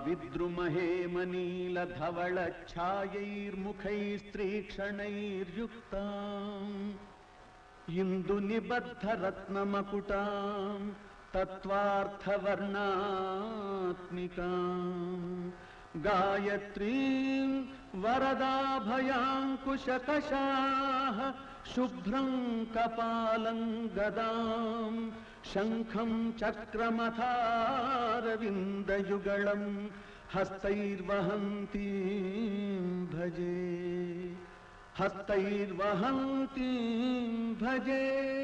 विद्रुमहेमनीलधवलच्छायैर्मुखैस्त्रीक्षणैर्युक्ताम् इन्दुनिबद्धरत्नमकुटाम् तत्त्वार्थवर्णात्मिकाम् गायत्रीम् वरदाभयाङ्कुशकषाः शुभ्रम् कपालम् गदाम् शङ्खम् चक्रमथारविन्दयुगळम् हस्तैर्वहन्तीम् भजे हस्तैर्वहन्तीम् भजे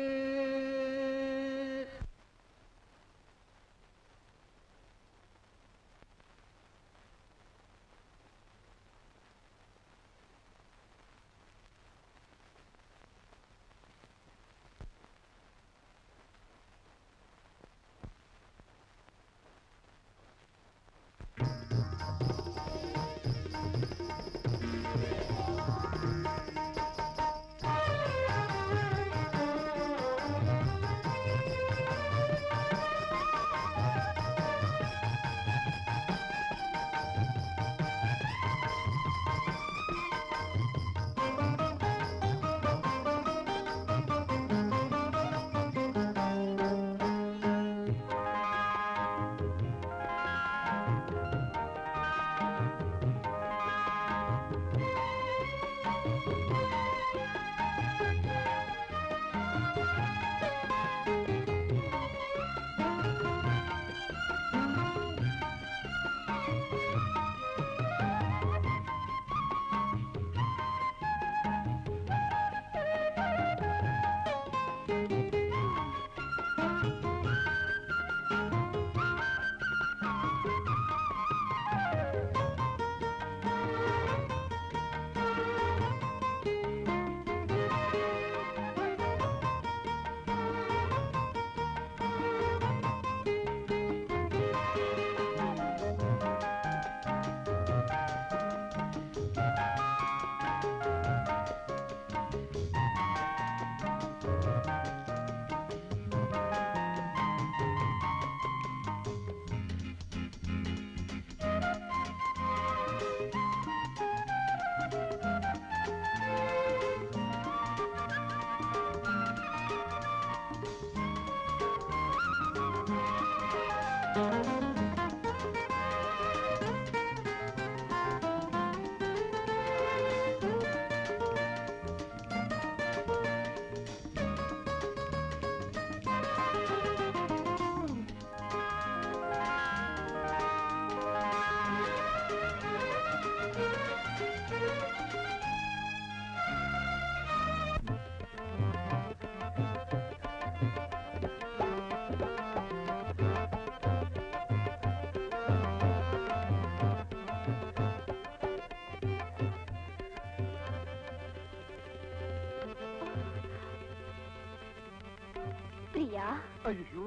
ಪ್ರಿಯ ಅಯ್ಯೋ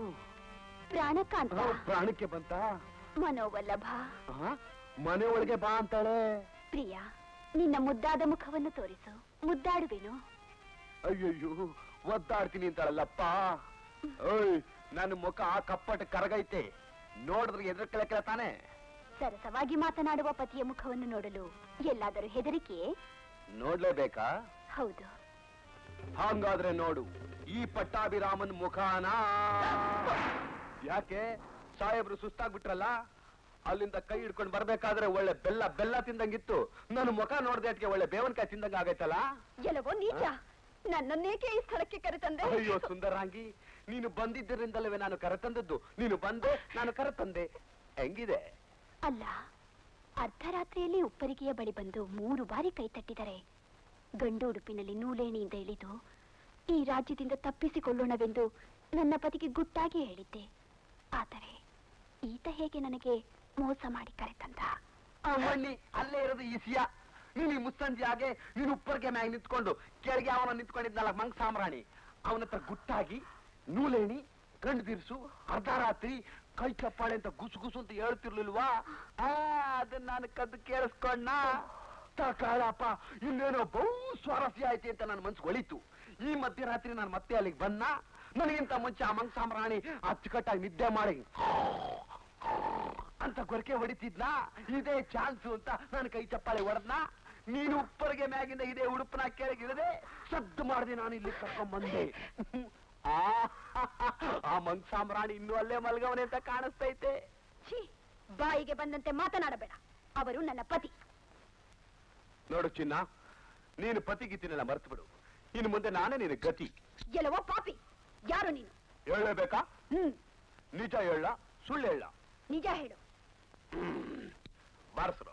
ಪ್ರಾಣಕಾಂತ ಪ್ರಾಣಕ್ಕೆ ಬಂತ ಮನೋವಲ್ಲಭ ಮನೆ ಒಳಗೆ ಬಾ ಅಂತಾಳೆ ಪ್ರಿಯ ನಿನ್ನ ಮುದ್ದಾದ ಮುಖವನ್ನು ತೋರಿಸು ಮುದ್ದಾಡುವೆನು ಅಯ್ಯಯ್ಯೋ ಒದ್ದಾಡ್ತೀನಿ ಅಂತಾಳಲ್ಲಪ್ಪ ಓಯ್ ನನ್ನ ಮುಖ ಕಪ್ಪಟ ಕರಗೈತೆ ನೋಡಿದ್ರೆ ಎದ್ರ ಕೆಳಕೆಳ ತಾನೆ ಸರಸವಾಗಿ ಮಾತನಾಡುವ ಪತಿಯ ಮುಖವನ್ನು ನೋಡಲು ಎಲ್ಲಾದರೂ ಹೆದರಿಕೆ ನೋಡ್ಲೇಬೇಕಾ ಹೌದು ಹಂಗಾದ್ರೆ ನೋಡು ಈ ಪಟ್ಟಾಭಿರಾಮನ್ ಮುಖಾನ ಯಾಕೆ ಸಾಹೇಬ್ರು ಸುಸ್ತಾಗ್ಬಿಟ್ರಲ್ಲ ಅಲ್ಲಿಂದ ಕೈ ಹಿಡ್ಕೊಂಡು ಬರ್ಬೇಕಾದ್ರೆ ಒಳ್ಳೆ ಬೆಲ್ಲ ಬೆಲ್ಲ ತಿಂದಂಗಿತ್ತು ನನ್ನ ಮುಖ ನೋಡ್ದೆ ಅದಕ್ಕೆ ಒಳ್ಳೆ ಬೇವನ್ಕಾಯಿ ತಿಂದಂಗ ಆಗೈತಲ್ಲ ಎಲ್ಲವೋ ನೀಚ ನನ್ನನ್ನೇಕೆ ಈ ಸ್ಥಳಕ್ಕೆ ಕರೆತಂದೆ ಅಯ್ಯೋ ಸುಂದರಾಂಗಿ ನೀನು ಬಂದಿದ್ದರಿಂದಲವೇ ನಾನು ಕರೆತಂದದ್ದು ನೀನು ಬಂದೆ ನಾನು ಕರೆತಂದೆ ಹೆಂಗಿದೆ ಅಲ್ಲ ಅರ್ಧರಾತ್ರಿಯಲ್ಲಿ ಉಪ್ಪರಿಗೆಯ ಬಳಿ ಬಂದು ಮೂರು ಬಾರಿ ಕೈ ತಟ್ಟಿದರೆ ಗಂಡು ಉಡುಪಿನಲ್ಲಿ ನೂಲೇಣಿಯಿಂದ ಇಳಿದು ಈ ರಾಜ್ಯದಿಂದ ತಪ್ಪಿಸಿಕೊಳ್ಳೋಣವೆಂದು ನನ್ನ ಪತಿಗೆ ಗುಟ್ಟಾಗಿ ಹೇಳಿದ್ದೆ ಆದರೆ ಈತ ಹೇಗೆ ನನಗೆ ಮೋಸ ಮಾಡಿ ಕರೆತಂದ ಆ ಮಣ್ಣಿ ಅಲ್ಲೇ ಇರೋದು ಈಸಿಯ ನೀನು ಈ ಮುಸ್ಸಂಜೆ ಹಾಗೆ ನೀನು ಉಪ್ಪರ್ಗೆ ಮ್ಯಾಗ ನಿಂತ್ಕೊಂಡು ಕೆಳಗೆ ಅವನ ನಿಂತ್ಕೊಂಡಿದ್ನಲ್ಲ ಮಂಗ್ ಸಾಮ್ರಾಣಿ ಅವನ ಹತ್ರ ಗುಟ್ಟಾಗಿ ನೂಲೇಣಿ ಗಂಡು ದಿರ್ಸು ಅರ್ಧ ರಾತ್ರಿ ಕೈ ಚಪ್ಪಾಳೆ ಅಂತ ಗುಸು ಗುಸು ಅಂತ ಹೇಳ್ತಿರ್ಲಿಲ್ವಾ ಆ ಅದನ್ನ ನಾನು ಕದ್ದು ಕೇಳಿಸ್ಕೊಂಡ ಕಾಳಪ್ಪ ಇನ್ನೇನೋ ಬಹು ಸ್ವಾರಸ್ಯ ಐತಿ ಅಂತ ನನ್ನ ಮನ್ಸು ಒಳಿತು ಈ ಮಧ್ಯರಾತ್ರಿ ನಾನು ಮತ್ತೆ ಅಲ್ಲಿಗೆ ಬಂದ ನನಗಿಂತ ಮುಂಚೆ ಆ ಮಂಗ್ ಸಾಮ್ರಾಣಿ ಅಚ್ಚುಕಟ್ಟಾಗಿ ನಿದ್ದೆ ಮಾಡಿ ಅಂತ ಗೊರಕೆ ಹೊಡಿತಿದ್ನಾ ಇದೇ ಚಾನ್ಸು ಅಂತ ನಾನು ಕೈ ಚಪ್ಪಾಳೆ ಹೊಡೆದ್ನಾ ನೀನು ಉಪ್ಪರಿಗೆ ಮ್ಯಾಗಿಂದ ಇದೇ ಉಡುಪನ ಕೆಳಗಿಡದೆ ಸದ್ದು ಮಾಡಿದೆ ನಾನು ಇಲ್ಲಿ ಕರ್ಕೊಂಬಂದೆ ಆ, ಆ ಮಂಗ್ ಸಾಮ್ರಾಣಿ ಇನ್ನೂ ಅಲ್ಲೇ ಮಲ್ಗವನೆ ಅಂತ ಕಾಣಿಸ್ತೈತೆ ಛೀ ಬಾಯಿಗೆ ಬಂದಂತೆ ಮಾತನಾಡಬೇಡ ಅವರು ನನ್ನ ಪತಿ ನೋಡು ಚಿನ್ನ ನೀನು ಪತಿಗಿತ್ತಿನೆಲ್ಲ ಮರ್ತು ಬಿಡು ಇನ್ನು ಮುಂದೆ ನಾನೇ ನಿನ್ನ ಗತಿ ಎಲ್ಲವೋ ಪಾಪಿ ಯಾರು ನೀನು ಹೇಳಬೇಕಾ ಹ್ಮ್ ನಿಜ ಹೇಳ ಸುಳ್ಳು ಹೇಳ ನಿಜ ಹೇಳು ಬಾರಿಸ್ರು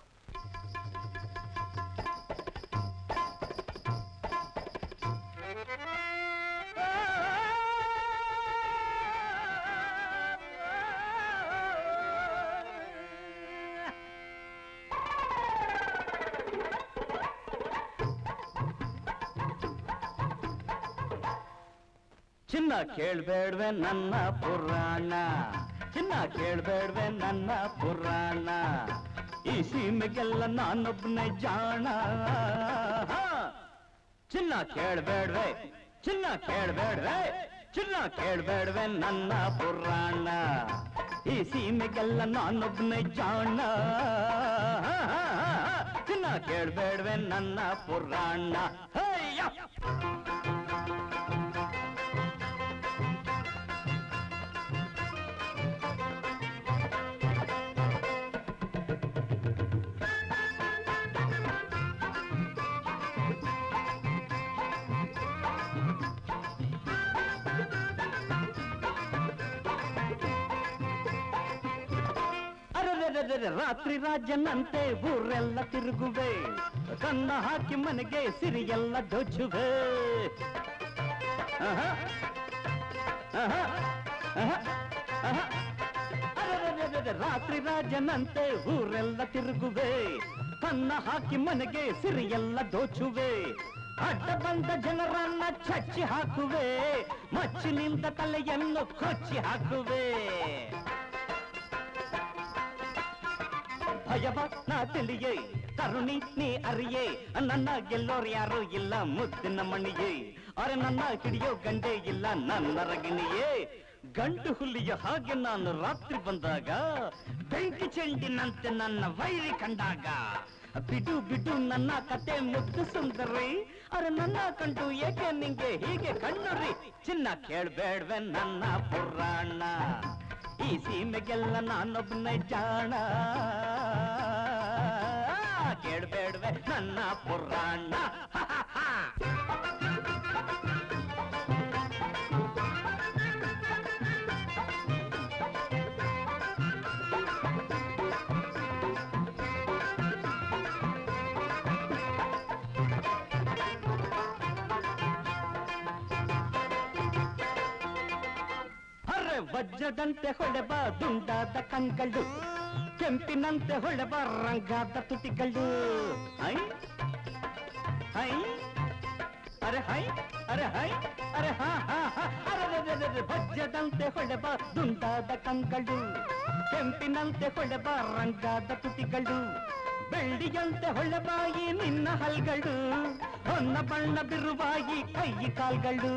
ಚಿನ್ನ ಕೇಳ್ಬೇಡ್ವೆ ನನ್ನ ಪುರಾಣ ಚಿನ್ನ ಕೇಳ್ಬೇಡ್ವೆ ನನ್ನ ಪುರಾಣ ಈ ಸೀಮೆಗೆಲ್ಲ ನಾನೊಬ್ಬನೇ ಜಾಣ ಹಾ. ಚಿನ್ನ ಕೇಳ್ಬೇಡ್ವೆ ಚಿನ್ನ ಕೇಳ್ಬೇಡ್ವೆ ಚಿನ್ನ ಕೇಳ್ಬೇಡ್ವೆ ನನ್ನ ಪುರಾಣ ಈ ಸೀಮೆಗೆಲ್ಲ ನಾನೊಬ್ಬನೇ ಜಾಣ ಹಾ, ಹಾ, ಹಾ. ಚಿನ್ನ ಕೇಳ್ಬೇಡ್ವೆ ನನ್ನ ಪುರಾಣ ಹಯ್ಯ ಅರೆರೆರೆರೆ ರಾತ್ರಿ ರಾಜನಂತೆ ಊರೆಲ್ಲ ತಿರುಗುವೆ ಕನ್ನ ಹಾಕಿ ಮನೆಗೆ ಸಿರಿಯೆಲ್ಲ ದೋಚುವೆ ಆಹಾ, ಆಹಾ, ಆಹಾ, ಆಹಾ. ಅರೆರೆರೆರೆ ರಾತ್ರಿ ರಾಜನಂತೆ ಊರೆಲ್ಲ ತಿರುಗುವೆ ಕನ್ನ ಹಾಕಿ ಮನೆಗೆ ಸಿರಿಯೆಲ್ಲ ದೋಚುವೆ ಅಡ್ಡ ಬಂದ ಜನರನ್ನ ಚಚ್ಚಿ ಹಾಕುವೆ ಮಚ್ಚಿನಿಂದ ತಲೆಯನ್ನು ಕೊಚ್ಚಿ ಹಾಕುವೆ ಭಯವ ನಾ ತಿಳಿಯೇ ಕರುಣಿ ನೀ ಅರಿಯೇ ನನ್ನ ಗೆಲ್ಲೋರ್ ಯಾರು ಇಲ್ಲ ಮುದ್ದಿನ ಮಣಿಯೇ ಅರೆ ನನ್ನ ಹಿಡಿಯೋ ಗಂಡೆ ಇಲ್ಲ ನನ್ನ ರಗಿಣಿಯೇ ಗಂಡು ಹುಲಿಯ ಹಾಗೆ ನಾನು ರಾತ್ರಿ ಬಂದಾಗ ಬೆಂಕಿ ಚೆಂಡಿನಂತೆ ನನ್ನ ವೈರಿ ಕಂಡಾಗ ಬಿಡು ಬಿಡು ನನ್ನ ಕತೆ ಮುದ್ದು ಸುಂದರಿ ಅರೆ ನನ್ನ ಕಂಡು ಏಕೆ ನಿಂಗೆ ಹೀಗೆ ಕಣ್ಣುರಿ ಚಿನ್ನ ಕೇಳ್ಬೇಡ್ವೆ ನನ್ನ ಪುರಾಣ ಈ ಸೀಮೆಗೆಲ್ಲ ನಾನೊಬ್ಬನೇ ಜಾಣ ಕೇಳ್ಬೇಡ್ವೆ ನನ್ನ ಪುರಾಣ ಅರೆ ವಜ್ರದಂತೆ ಹೊಳೆಬ ದುಂಡಾದ ಕಂಗಳು ಕೆಂಪಿನಂತೆ ಹೊಳೆಬ ರಂಗಾದ ತುಟಿಗಳು ಹೈ ಹೈ ಅರೆ ಹೈ ಅರೆ ಹೈ ಅರೆ ಹಾ ಹಾ ಹಾ ಅರೆ ಅರೆ, ಅರೆ, ಅರೆ, ವಜ್ರದಂತೆ ಹೊಳೆಬ ದುಂಡಾದ ಕಂಗಳು ಕೆಂಪಿನಂತೆ ಹೊಳೆಬ ರಂಗಾದ ತುಟಿಗಳು ಬೆಳ್ಳಿಯಂತೆ ಹೊಳೆಬಾಯಿ ನಿನ್ನ ಹಲ್ಗಳು ಹೊನ್ನ ಬಣ್ಣ ಬಿರುವಾಗಿ ಕೈ ಕಾಲ್ಗಳು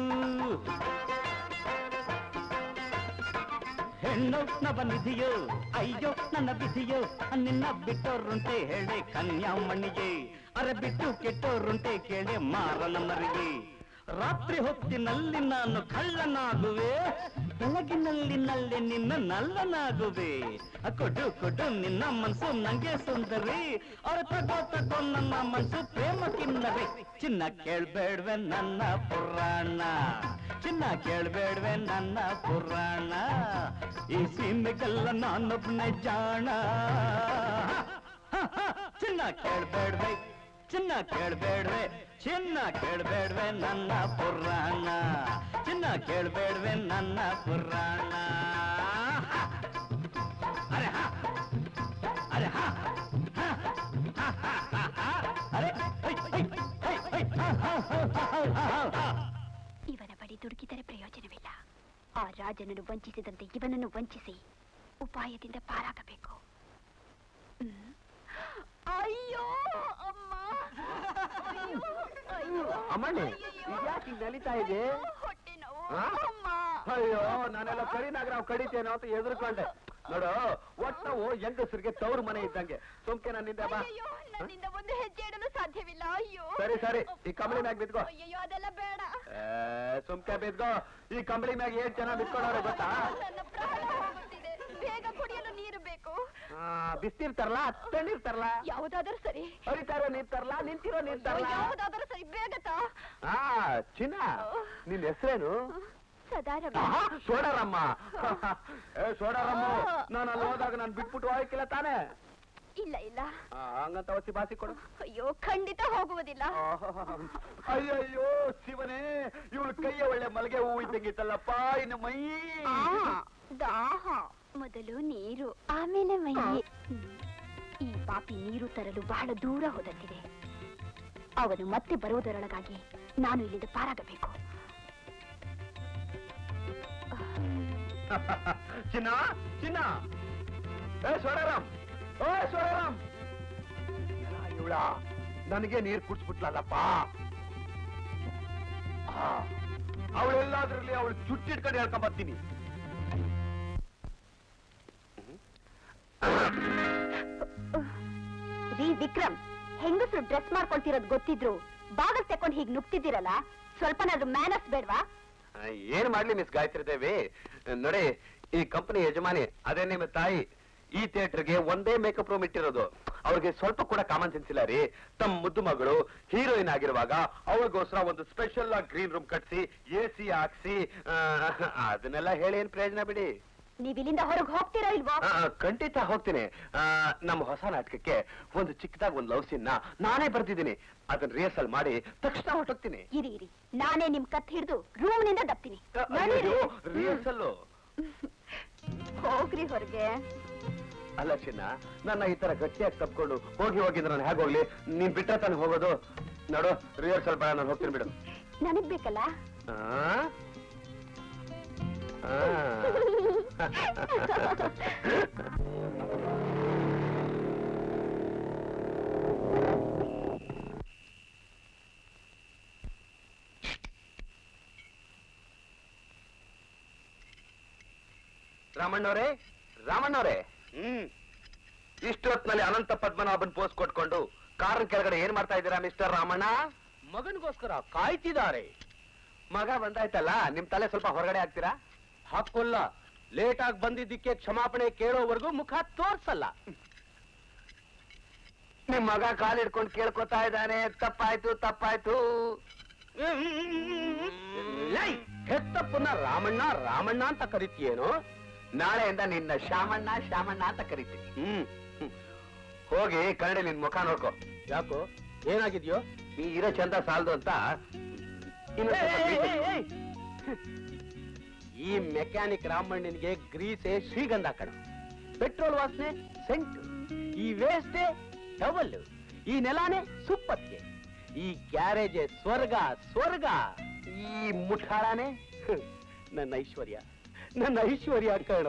ಹೆಣ್ಣು ನವ ನಿಧಿಯೋ ಅಯ್ಯೋ ನನ್ನ ವಿಧಿಯೋ ನಿನ್ನ ಬಿಟ್ಟೋರುಂಟೆ ಹೇಳೆ ಕನ್ಯಾಮಣಿಗೆ ಅರೆ ಬಿಟ್ಟು ಕೆಟ್ಟೋರುಂಟೆ ಕೇಳೆ ಮಾರನ ಮರಿಗೆ ರಾತ್ರಿ ಹೊತ್ತಿನಲ್ಲಿ ನಾನು ಕಳ್ಳನಾಗುವೆ ಬೆಳಗಿನಲ್ಲಿ ನಲ್ಲಿ ನಿನ್ನ ನಲ್ಲನಾಗುವೆ ಅ, ಕೊಡು ಕೊಡು ನಿನ್ನ ಮನ್ಸು ನಂಗೆ ಸುಂದರಿ ಅರೆ ತಗೋ ತಗೋ ನನ್ನ ಮನ್ಸು ಪ್ರೇಮ ಕಿನ್ನರಿ ಚಿನ್ನ ಕೇಳ್ಬೇಡ್ವೆ ನನ್ನ ಪುರಾಣ ಚಿನ್ನ ಕೇಳ್ಬೇಡ್ವೆ ನನ್ನ ಪುರಾಣ ಈ ಸೀಮೆಗೆಲ್ಲ ನಾನೊಬ್ಬನೇ ಜಾಣ ಹ, ಹ, ಚಿನ್ನ ಕೇಳ್ಬೇಡ್ವೆ ಚಿನ್ನ ಕೇಳ್ಬೇಡ್ವೆ ಚಿನ್ನ ಕೇಳ್ಬೇಡ್ವೆ ನನ್ನ ಪುರಾಣ ಚಿನ್ನ ಕೇಳ್ಬೇಡ್ವೆ ನನ್ನ ಪುರಾಣ ಹ. ಅರೆ ಹ ಅರೆ ಹ ಹ, ಹ, ಹ, ಹ, ಹ. ಅರೆ ಹೈ, ಹೈ, ಹೈ, ಹೈ, ಹ, ಹ, ಹ, ಹ, ಹ, ಹ, ಹ. ಇವನ ಬಳಿ ದುಡುಕಿದರೆ ಪ್ರಯೋಜನವಿಲ್ಲ ಆ ರಾಜನನ್ನು ವಂಚಿಸಿದಂತೆ ಇವನನ್ನು ವಂಚಿಸಿ ಉಪಾಯದಿಂದ ಪಾರಾಗಬೇಕು ಹ್ಮ್. ಅಯ್ಯೋ ಅಮ್ಮ ಅಯ್ಯೋ, ಅಯ್ಯೋ. ಅಮ್ಮಣ್ಣಿ ಅಯ್ಯಯ್ಯೋ. ಇದ್ಯಾಕೆ ಹಿಂಗ್ ನಲಿತಾ ಇದೆ ಹೊಟ್ಟೆ ನೋವು ಆ? ಅಮ್ಮ ಅಯ್ಯೋ ನಾನೆಲ್ಲ ಕಡಿ ನಾಗರಾವ್ ಕಡಿತೇನೋ ಅಂತ ಎದುರ್ಕೊಂಡೆ ನೋಡು ಒಟ್ಟು ನಾವು ಹೆಂಗಸರಿಗೆ ತವ್ರ ಮನೆ ಇದ್ದಂಗೆ ಸೋಮ್ಕೆ ನಾನು ನಿಂದೆ ಬಾ ಅಯ್ಯೋ ನನ್ನಿಂದ ಒಂದು ಹೆಜ್ಜೆ ಇಡಲು ಸಾಧ್ಯವಿಲ್ಲ ಅಯ್ಯೋ ಸರಿ, ಸರಿ. ಈ ಕಂಬಳಿ ಮ್ಯಾಗ್ ಬಿದ್ಕೋ. ಅಯ್ಯೋ ಅದೆಲ್ಲ ಬೇಡ ಸುಮ್ಕೆ ಬಿದ್ಕೋ ಈ ಕಂಬಳಿ ಮ್ಯಾಗ ಏನ್ ಜನ ಬಿತ್ಕೊಂಡವ್ರೆ ಗೊತ್ತಾ ನನ್ನ ಪ್ರಾಣ ಹೋಗುತ್ತಿದೆ ಬೇಗ ಕುಡಿಯಲು ನೀರು ಬೇಕು ಆ, ಬಿಸ್ತಿರ್ತಾರಲ್ಲ ತಣ್ಣೀರ್ತಾರಲ್ಲ ಯಾವುದಾದರೂ ಸರಿ ಹರಿತಾರೋ ನೀರ್ ತರಲ್ಲ ನಿಂತಿರೋ ನೀರ್ ತರಲ್ಲ ಯಾವುದಾದರೂ ಸರಿ ಬೇಗ ತಾ ಆ ಚಿನ್ನ ನಿನ್ ಹೆಸರೇನು ಸದಾರವ ಆಹಾ, ಸೋಡರಮ್ಮ ಏ ಸೋಡರಮ್ಮ ನಾನು ಅಲ್ಲಿ ಹೋದಾಗ ನಾನು ಬಿಟ್ಬಿಟ್ಟು ಹೋಗಕ್ಕಿಲ್ಲ ತಾನೇ ಇಲ್ಲ ಇಲ್ಲ ಆ, ಹಂಗಂತ ಒಸಿ ಬಾಸಿ ಕೊಡು ಅಯ್ಯೋ ಖಂಡಿತ ಹೋಗುವುದಿಲ್ಲ ಅಯ್ಯಯ್ಯೋ ಶಿವನೇ ಇವಳು ಕೈಯ ಒಳ್ಳೆ ಮಲ್ಗೆ ಹೂವು ಇದ್ದಂಗಿತ್ತಲ್ಲಪ್ಪ ಇನ್ನು ಮೈ ಆ, ದಾಹ ಮೊದಲು ನೀರು ಆಮೇಲೆ ಮೈ ಹ್ಮ್. ಈ ಪಾಪಿ ನೀರು ತರಲು ಬಹಳ ದೂರ ಹೋದಂತಿದೆ ಅವನು ಮತ್ತೆ ಬರುವುದರೊಳಗಾಗಿ ನಾನು ಇಲ್ಲಿಂದ ಪಾರಾಗಬೇಕು ಚಿನ್ನ ಚಿನ್ನ ಏ ಸೋಡರಾಮ್ ಓ ಸೋಡರಾಮ್ ಇವಳ ನನಗೆ ನೀರ್ ಕುಡ್ಸ್ಬಿಟ್ಲಲ್ಲಪ್ಪ ಅವಳೆಲ್ಲಾದ್ರಲ್ಲಿ ಅವಳು ಚುಟ್ಟಿಟ್ಕೊಂಡು ಹೇಳ್ಕೊಂಡ್ ಬರ್ತೀನಿ ರೀ ವಿಕ್ರಮ್ ಹೆಂಗಸರು ಡ್ರೆಸ್ ಮಾಡ್ಕೊಳ್ತಿರೋದು ಗೊತ್ತಿದ್ರು ಬಾಗಲ್ ತಕೊಂಡ್ ಹೀಗ್ ನುಗ್ತಿದ್ದೀರಲ್ಲ ಸ್ವಲ್ಪನಾದ್ರೂ ಮ್ಯಾನಸ್ ಬೇಡ್ವಾ ಆ, ಏನ್ ಮಾಡ್ಲಿ ಮಿಸ್ ಗಾಯತ್ರಿ ದೇವಿ ನೋಡಿ ಈ ಕಂಪನಿ ಯಜಮಾನಿ ಅದೇ ನಿಮ್ಮ ತಾಯಿ ಈ ಥಿಯೇಟರ್ಗೆ ಒಂದೇ ಮೇಕಪ್ ರೂಮ್ ಇಟ್ಟಿರೋದು ಅವ್ರಿಗೆ ಸ್ವಲ್ಪ ಕೂಡ ಕಾಮನ್ ಸೆನ್ಸ್ ಇಲ್ಲ ರೀ ತಮ್ಮ ಮುದ್ದು ಮಗಳು ಹೀರೋಯಿನ್ ಆಗಿರುವಾಗ ಅವಳಿಗೋಸ್ಕರ ಒಂದು ಸ್ಪೆಷಲ್ ಆಗಿ ಗ್ರೀನ್ ರೂಮ್ ಕಟ್ಸಿ ಎ ಸಿ ಹಾಕ್ಸಿ ಆ, ಅದನ್ನೆಲ್ಲ ಹೇಳಿ ಏನ್ ಪ್ರಯೋಜನ ಬಿಡಿ ನೀವ್ ಇಲ್ಲಿಂದ ಹೊರಗೆ ಹೋಗ್ತೀರೋ ಇಲ್ವೋ ಆ, ಆ, ಖಂಡಿತ ಹೋಗ್ತೀನಿ ಆ, ನಮ್ಮ ಹೊಸ ನಾಟಕಕ್ಕೆ ಒಂದು ಚಿಕ್ಕದಾಗಿ ಒಂದು ಲವ್ ಸೀನ್ ನಾನೇ ಬರ್ತಿದ್ದೀನಿ ಅದನ್ನ ರಿಹರ್ಸಲ್ ಮಾಡಿ ತಕ್ಷಣ ಹೊರಟೋಗ್ತೀನಿ ಇರಿ ಇರಿ ನಾನೇ ನಿಮ್ ಕತ್ ಹಿಡಿದು ರೂಮ್ನಿಂದ ದಪ್ತೀನಿ ನಡೀರಿ. ರಿಹರ್ಸಲ್ಲು ಹೋಗ್ರಿ ಹೊರಗೆ ಅಲ್ಲ ಚಿನ್ನ ನನ್ನ ಈ ತರ ಗಟ್ಟಿಯಾಗಿ ತಪ್ಕೊಂಡು ಹೋಗಿ ಹೋಗಿದ್ರೆ ನಾನು ಹೇಗೆ ಹೋಗ್ಲಿ ನೀನ್ ಬಿಟ್ರೆ ತಾನೆ ಹೋಗೋದು ನೋಡು ರಿಹರ್ಸಲ್ ಬೇಡ ನಾನು ಹೋಗ್ತೀನಿ ಬಿಡು ನನಗ್ ಬೇಕಲ್ಲ ಆ? ಆ. ರಾಮಣ್ಣವ್ರೇ ರಾಮಣ್ಣವ್ರೇ ಹ್ಮ್ ಇಷ್ಟೊತ್ನಲ್ಲಿ ಅನಂತ ಪದ್ಮನಾಭನ್ ಪೋಸ್ಟ್ ಕೊಟ್ಕೊಂಡು ಕಾರನ್ ಕೆಳಗಡೆ ಏನ್ ಮಾಡ್ತಾ ಇದ್ದೀರಾ ಮಿಸ್ಟರ್ ರಾಮಣ್ಣ ಮಗನಿಗೋಸ್ಕರ ಕಾಯ್ತಿದ್ದಾರೆ ಮಗ ಬಂದಾಯ್ತಲ್ಲ ನಿಮ್ ತಲೆ ಸ್ವಲ್ಪ ಹೊರಗಡೆ ಹಾಕ್ತೀರಾ ಹಾಕೋಲ್ಲ ಲೇಟ್ ಆಗಿ ಬಂದಿದ್ದಕ್ಕೆ ಕ್ಷಮಾಪಣೆ ಕೇಳೋವರೆಗೂ ಮುಖ ತೋರ್ಸಲ್ಲ ನಿಮ್ ಮಗ ಕಾಲ್ ಹಿಡ್ಕೊಂಡು ಕೇಳ್ಕೊತಾ ಇದ್ದಾನೆ ತಪ್ಪಾಯ್ತು ತಪ್ಪಾಯ್ತು ಲೈ, ಹೆತ್ತಪ್ಪನ್ನ ರಾಮಣ್ಣ ರಾಮಣ್ಣ ಅಂತ ಕರಿತೀಯೇನು ನಾಳೆಯಿಂದ ನಿನ್ನ ಶಾಮಣ್ಣ ಶಾಮಣ್ಣ ಅಂತ ಕರಿತೀನಿ ಹ್ಮ್ ಹ್ಮ್. ಹೋಗಿ ಕನ್ನಡಿ ನಿನ್ ಮುಖ ನೋಡ್ಕೋ ಯಾಕೋ ಏನಾಗಿದ್ಯೋ ನೀ ಇರೋ ಚಂದ ಸಾಲದು ಅಂತ ಇನ್ನೊಂದ್ ಸ್ವಲ್ಪ grease ಹಚ್ಚು. ಈ ಮೆಕ್ಯಾನಿಕ್ ರಾಮಣ್ಣನಿಗೆ ಗ್ರೀಸೆ ಶ್ರೀಗಂಧ ಕಣ ಪೆಟ್ರೋಲ್ ವಾಸನೆ ಸೆಂಟ್ ಈ ವೇಸ್ಟೆ ಟವಲ್ ಈ ನೆಲಾನೆ ಸುಪ್ಪತ್ತಿಗೆ ಈ ಗ್ಯಾರೇಜ್ ಸ್ವರ್ಗ ಸ್ವರ್ಗ ಈ ಮುಠಾಳಾನೆ ಹ್, ನನ್ನ ಐಶ್ವರ್ಯ ನನ್ನ ಐಶ್ವರ್ಯ ಕಣೋ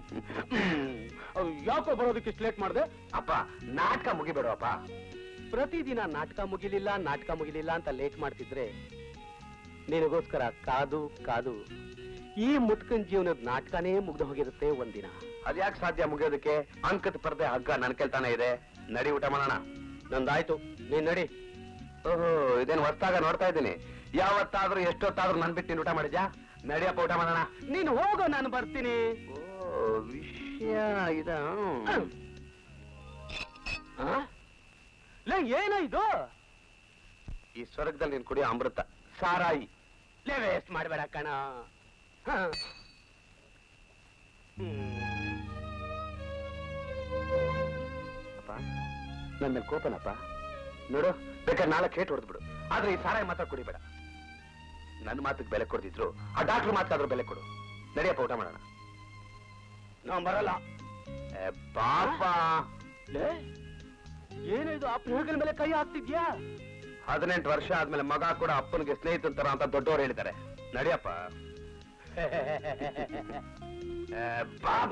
ಯಾಕೋ ಬರೋದಕ್ಕೆ ಇಷ್ಟು ಲೇಟ್ ಮಾಡಿದೆ ಅಪ್ಪ ನಾಟಕ ಮುಗಿಬೇಡಪ್ಪ ಪ್ರತಿದಿನ ನಾಟಕ ಮುಗಿಲಿಲ್ಲ ನಾಟಕ ಮುಗಿಲಿಲ್ಲ ಅಂತ ಲೇಟ್ ಮಾಡ್ತಿದ್ರೆ ನಿನಗೋಸ್ಕರ ಕಾದು ಕಾದು ಈ ಮುತ್ಕನ್ ಜೀವನದ ನಾಟಕನೇ ಮುಗ್ದು ಹೋಗಿರುತ್ತೆ ಒಂದಿನ ಅದ್ಯಾಕೆ ಸಾಧ್ಯ ಮುಗಿಯೋದಕ್ಕೆ ಅಂಕದ ಪರ್ದೆ ಹಗ್ಗ ನನ್ ಕೆಲ್ತಾನೆ ಇದೆ ನಡಿ ಊಟ ಮಾಡೋಣ ನಂದಾಯ್ತು ನೀನ್ ನಡಿ ಓಹೋ ಇದೇನ್ ಹೊಸ್ತಾಗ ನೋಡ್ತಾ ಇದ್ದೀನಿ ಯಾವತ್ತಾದ್ರೂ ಎಷ್ಟೊತ್ತಾದ್ರೂ ನನ್ ಬಿಟ್ಟು ನೀನ್ ಊಟ ಮಾಡಿದ್ಯಾ ನಡಿಯಪ್ಪ ಊಟ ಮಾಡೋಣ ನೀನು ಹೋಗೋ ನಾನು ಬರ್ತೀನಿ ಓ ವಿಷಯ ಇದ ಏನೋ ಇದು ಈ ಸ್ವರ್ಗದಲ್ಲಿ ನೀನ್ ಕುಡಿಯೋ ಅಮೃತ ಸಾರಾಯಿ ಲೇ ವೇಸ್ಟ್ ಮಾಡಬೇಡ ಕಣ ಹ. ಹ್ಮ್. ಅಪ್ಪ ನನ್ನ ಮೇಲೆ ಕೋಪನಪ್ಪ ನೋಡು ಬೇಕಾದ್ರೆ ನಾಲ್ಕು ಕೇಟ್ ಹೊಡೆದ್ಬಿಡು ಆದ್ರೆ ಈ ಸಾರಾಯಿ ಮಾತ್ರ ಕುಡಿಬೇಡ ನನ್ನ ಮಾತಿಗೆ ಬೆಲೆ ಕೊಡ್ತಿದ್ರು ಆ ಡಾಕ್ಟರ್ ಮಾತಾದ್ರೂ ಬೆಲೆ ಕೊಡು ನಡಿಯಪ್ಪ ಊಟ ಮಾಡೋಣ ನಾವು ಬರಲ್ಲ ಏ, ಪಾಪ ಲೇ ಏನಿದು ಅಪ್ಪನ ಹೆಗಲ ಮೇಲೆ ಕೈ ಹಾಕ್ತಿದ್ಯಾ ಹದಿನೆಂಟು ವರ್ಷ ಆದ್ಮೇಲೆ ಮಗ ಕೂಡ ಅಪ್ಪನಿಗೆ ಸ್ನೇಹಿತನ ತರ ಅಂತ ದೊಡ್ಡವರು ಹೇಳಿದ್ದಾರೆ ನಡಿಯಪ್ಪ ಏ, ಪಾಪ.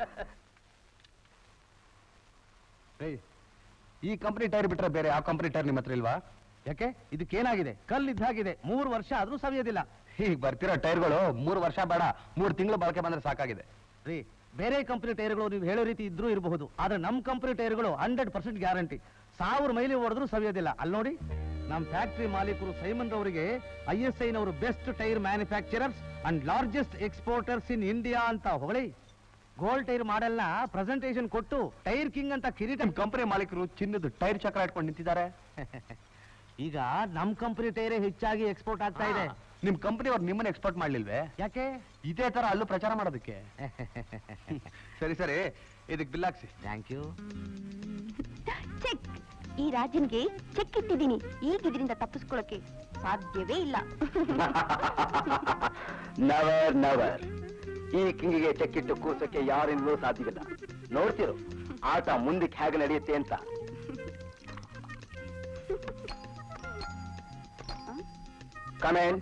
ಏಯ್, ಈ ಕಂಪನಿ ಟೈರ್ ಬಿಟ್ರೆ ಬೇರೆ ಯಾವ ಕಂಪನಿ ಟೈರ್ ನಿಮ್ಮ ಹತ್ರ ಇಲ್ವಾ ಯಾಕೆ ಇದಕ್ಕೇನಾಗಿದೆ ಕಲ್ಲು ಇದ್ದಾಗಿದೆ ಮೂರು ವರ್ಷ ಆದ್ರೂ ಸವಿಯೋದಿಲ್ಲ ಈಗ ಬರ್ತಿರೋ ಟೈರ್ಗಳು ಮೂರು ವರ್ಷ ಬೇಡ ಮೂರು ತಿಂಗಳು ಬಳಕೆ ಬಂದ್ರೆ ಸಾಕಾಗಿದೆ ರೀ ಬೇರೆ ಕಂಪನಿ ಟೈರ್ಗಳು ನೀವು ಹೇಳೋ ರೀತಿ ಇದ್ರೂ ಇರಬಹುದು ಆದ್ರೆ ನಮ್ಮ ಕಂಪನಿ ಟೈರ್ಗಳು ಹಂಡ್ರೆಡ್ ಪರ್ಸೆಂಟ್ ಗ್ಯಾರಂಟಿ ಸಾವಿರ ಮೈಲಿ ಹೊಡೆದ್ರು ಸವಿಯೋದಿಲ್ಲ ಅಲ್ಲಿ ನೋಡಿ ನಮ್ಮ ಫ್ಯಾಕ್ಟರಿ ಮಾಲೀಕರು ಸೈಮನ್ ರವರಿಗೆ ಐ ಎಸ್ ಐನವರು best tyre manufacturers and largest exporters in India ಅಂತ ಹೊಗಳಿ ಗೋಲ್ಡ್ ಟೈರ್ ಮಾಡೆಲ್ನ ಪ್ರೆಸೆಂಟೇಷನ್ ಕೊಟ್ಟು ಟೈರ್ ಕಿಂಗ್ ಅಂತ ಕಿರೀಟ ನಿಮ್ ಕಂಪನಿ ಮಾಲೀಕರು ಚಿನ್ನದ ಟೈರ್ ಚಕ್ರ ಇಟ್ಕೊಂಡು ನಿಂತಿದ್ದಾರೆ ಈಗ ನಮ್ ಕಂಪನಿ ಟೈರೇ ಹೆಚ್ಚಾಗಿ ಎಕ್ಸ್ಪೋರ್ಟ್ ಆಗ್ತಾ ಇದೆ ನಿಮ್ ಕಂಪನಿ ಅವ್ರು ನಿಮ್ಮನ್ನ ಎಕ್ಸ್ಪೋರ್ಟ್ ಮಾಡ್ಲಿಲ್ವೇ ಯಾಕೆ ಇದೇ ತರ ಅಲ್ಲೂ ಪ್ರಚಾರ ಮಾಡೋದಕ್ಕೆ ಸರಿ ಸರಿ ಇದಕ್ ಬಿಲ್ ಹಾಕ್ಸಿ ಥ್ಯಾಂಕ್ ಯು ಚೆಕ್ ಈ ರಾಜನ್ಗೆ ಚೆಕ್ ಇಟ್ಟಿದ್ದೀನಿ ಈಗ ಇದರಿಂದ ತಪ್ಪಿಸ್ಕೊಳ್ಳೋಕೆ ಸಾಧ್ಯವೇ ಇಲ್ಲ ನವರ್ ನವರ್ ಈ ಕಿಂಗಿಗೆ ಚೆಕ್ಕಿಟ್ಟು ಕೂರ್ಸಕ್ಕೆ ಯಾರಿಂದಲೂ ಸಾಧ್ಯವಿಲ್ಲ ನೋಡ್ತಿರು ಆಟ ಮುಂದಕ್ಕೆ ಹೇಗೆ ನಡೆಯುತ್ತೆ ಅಂತ ಕಮೇನ್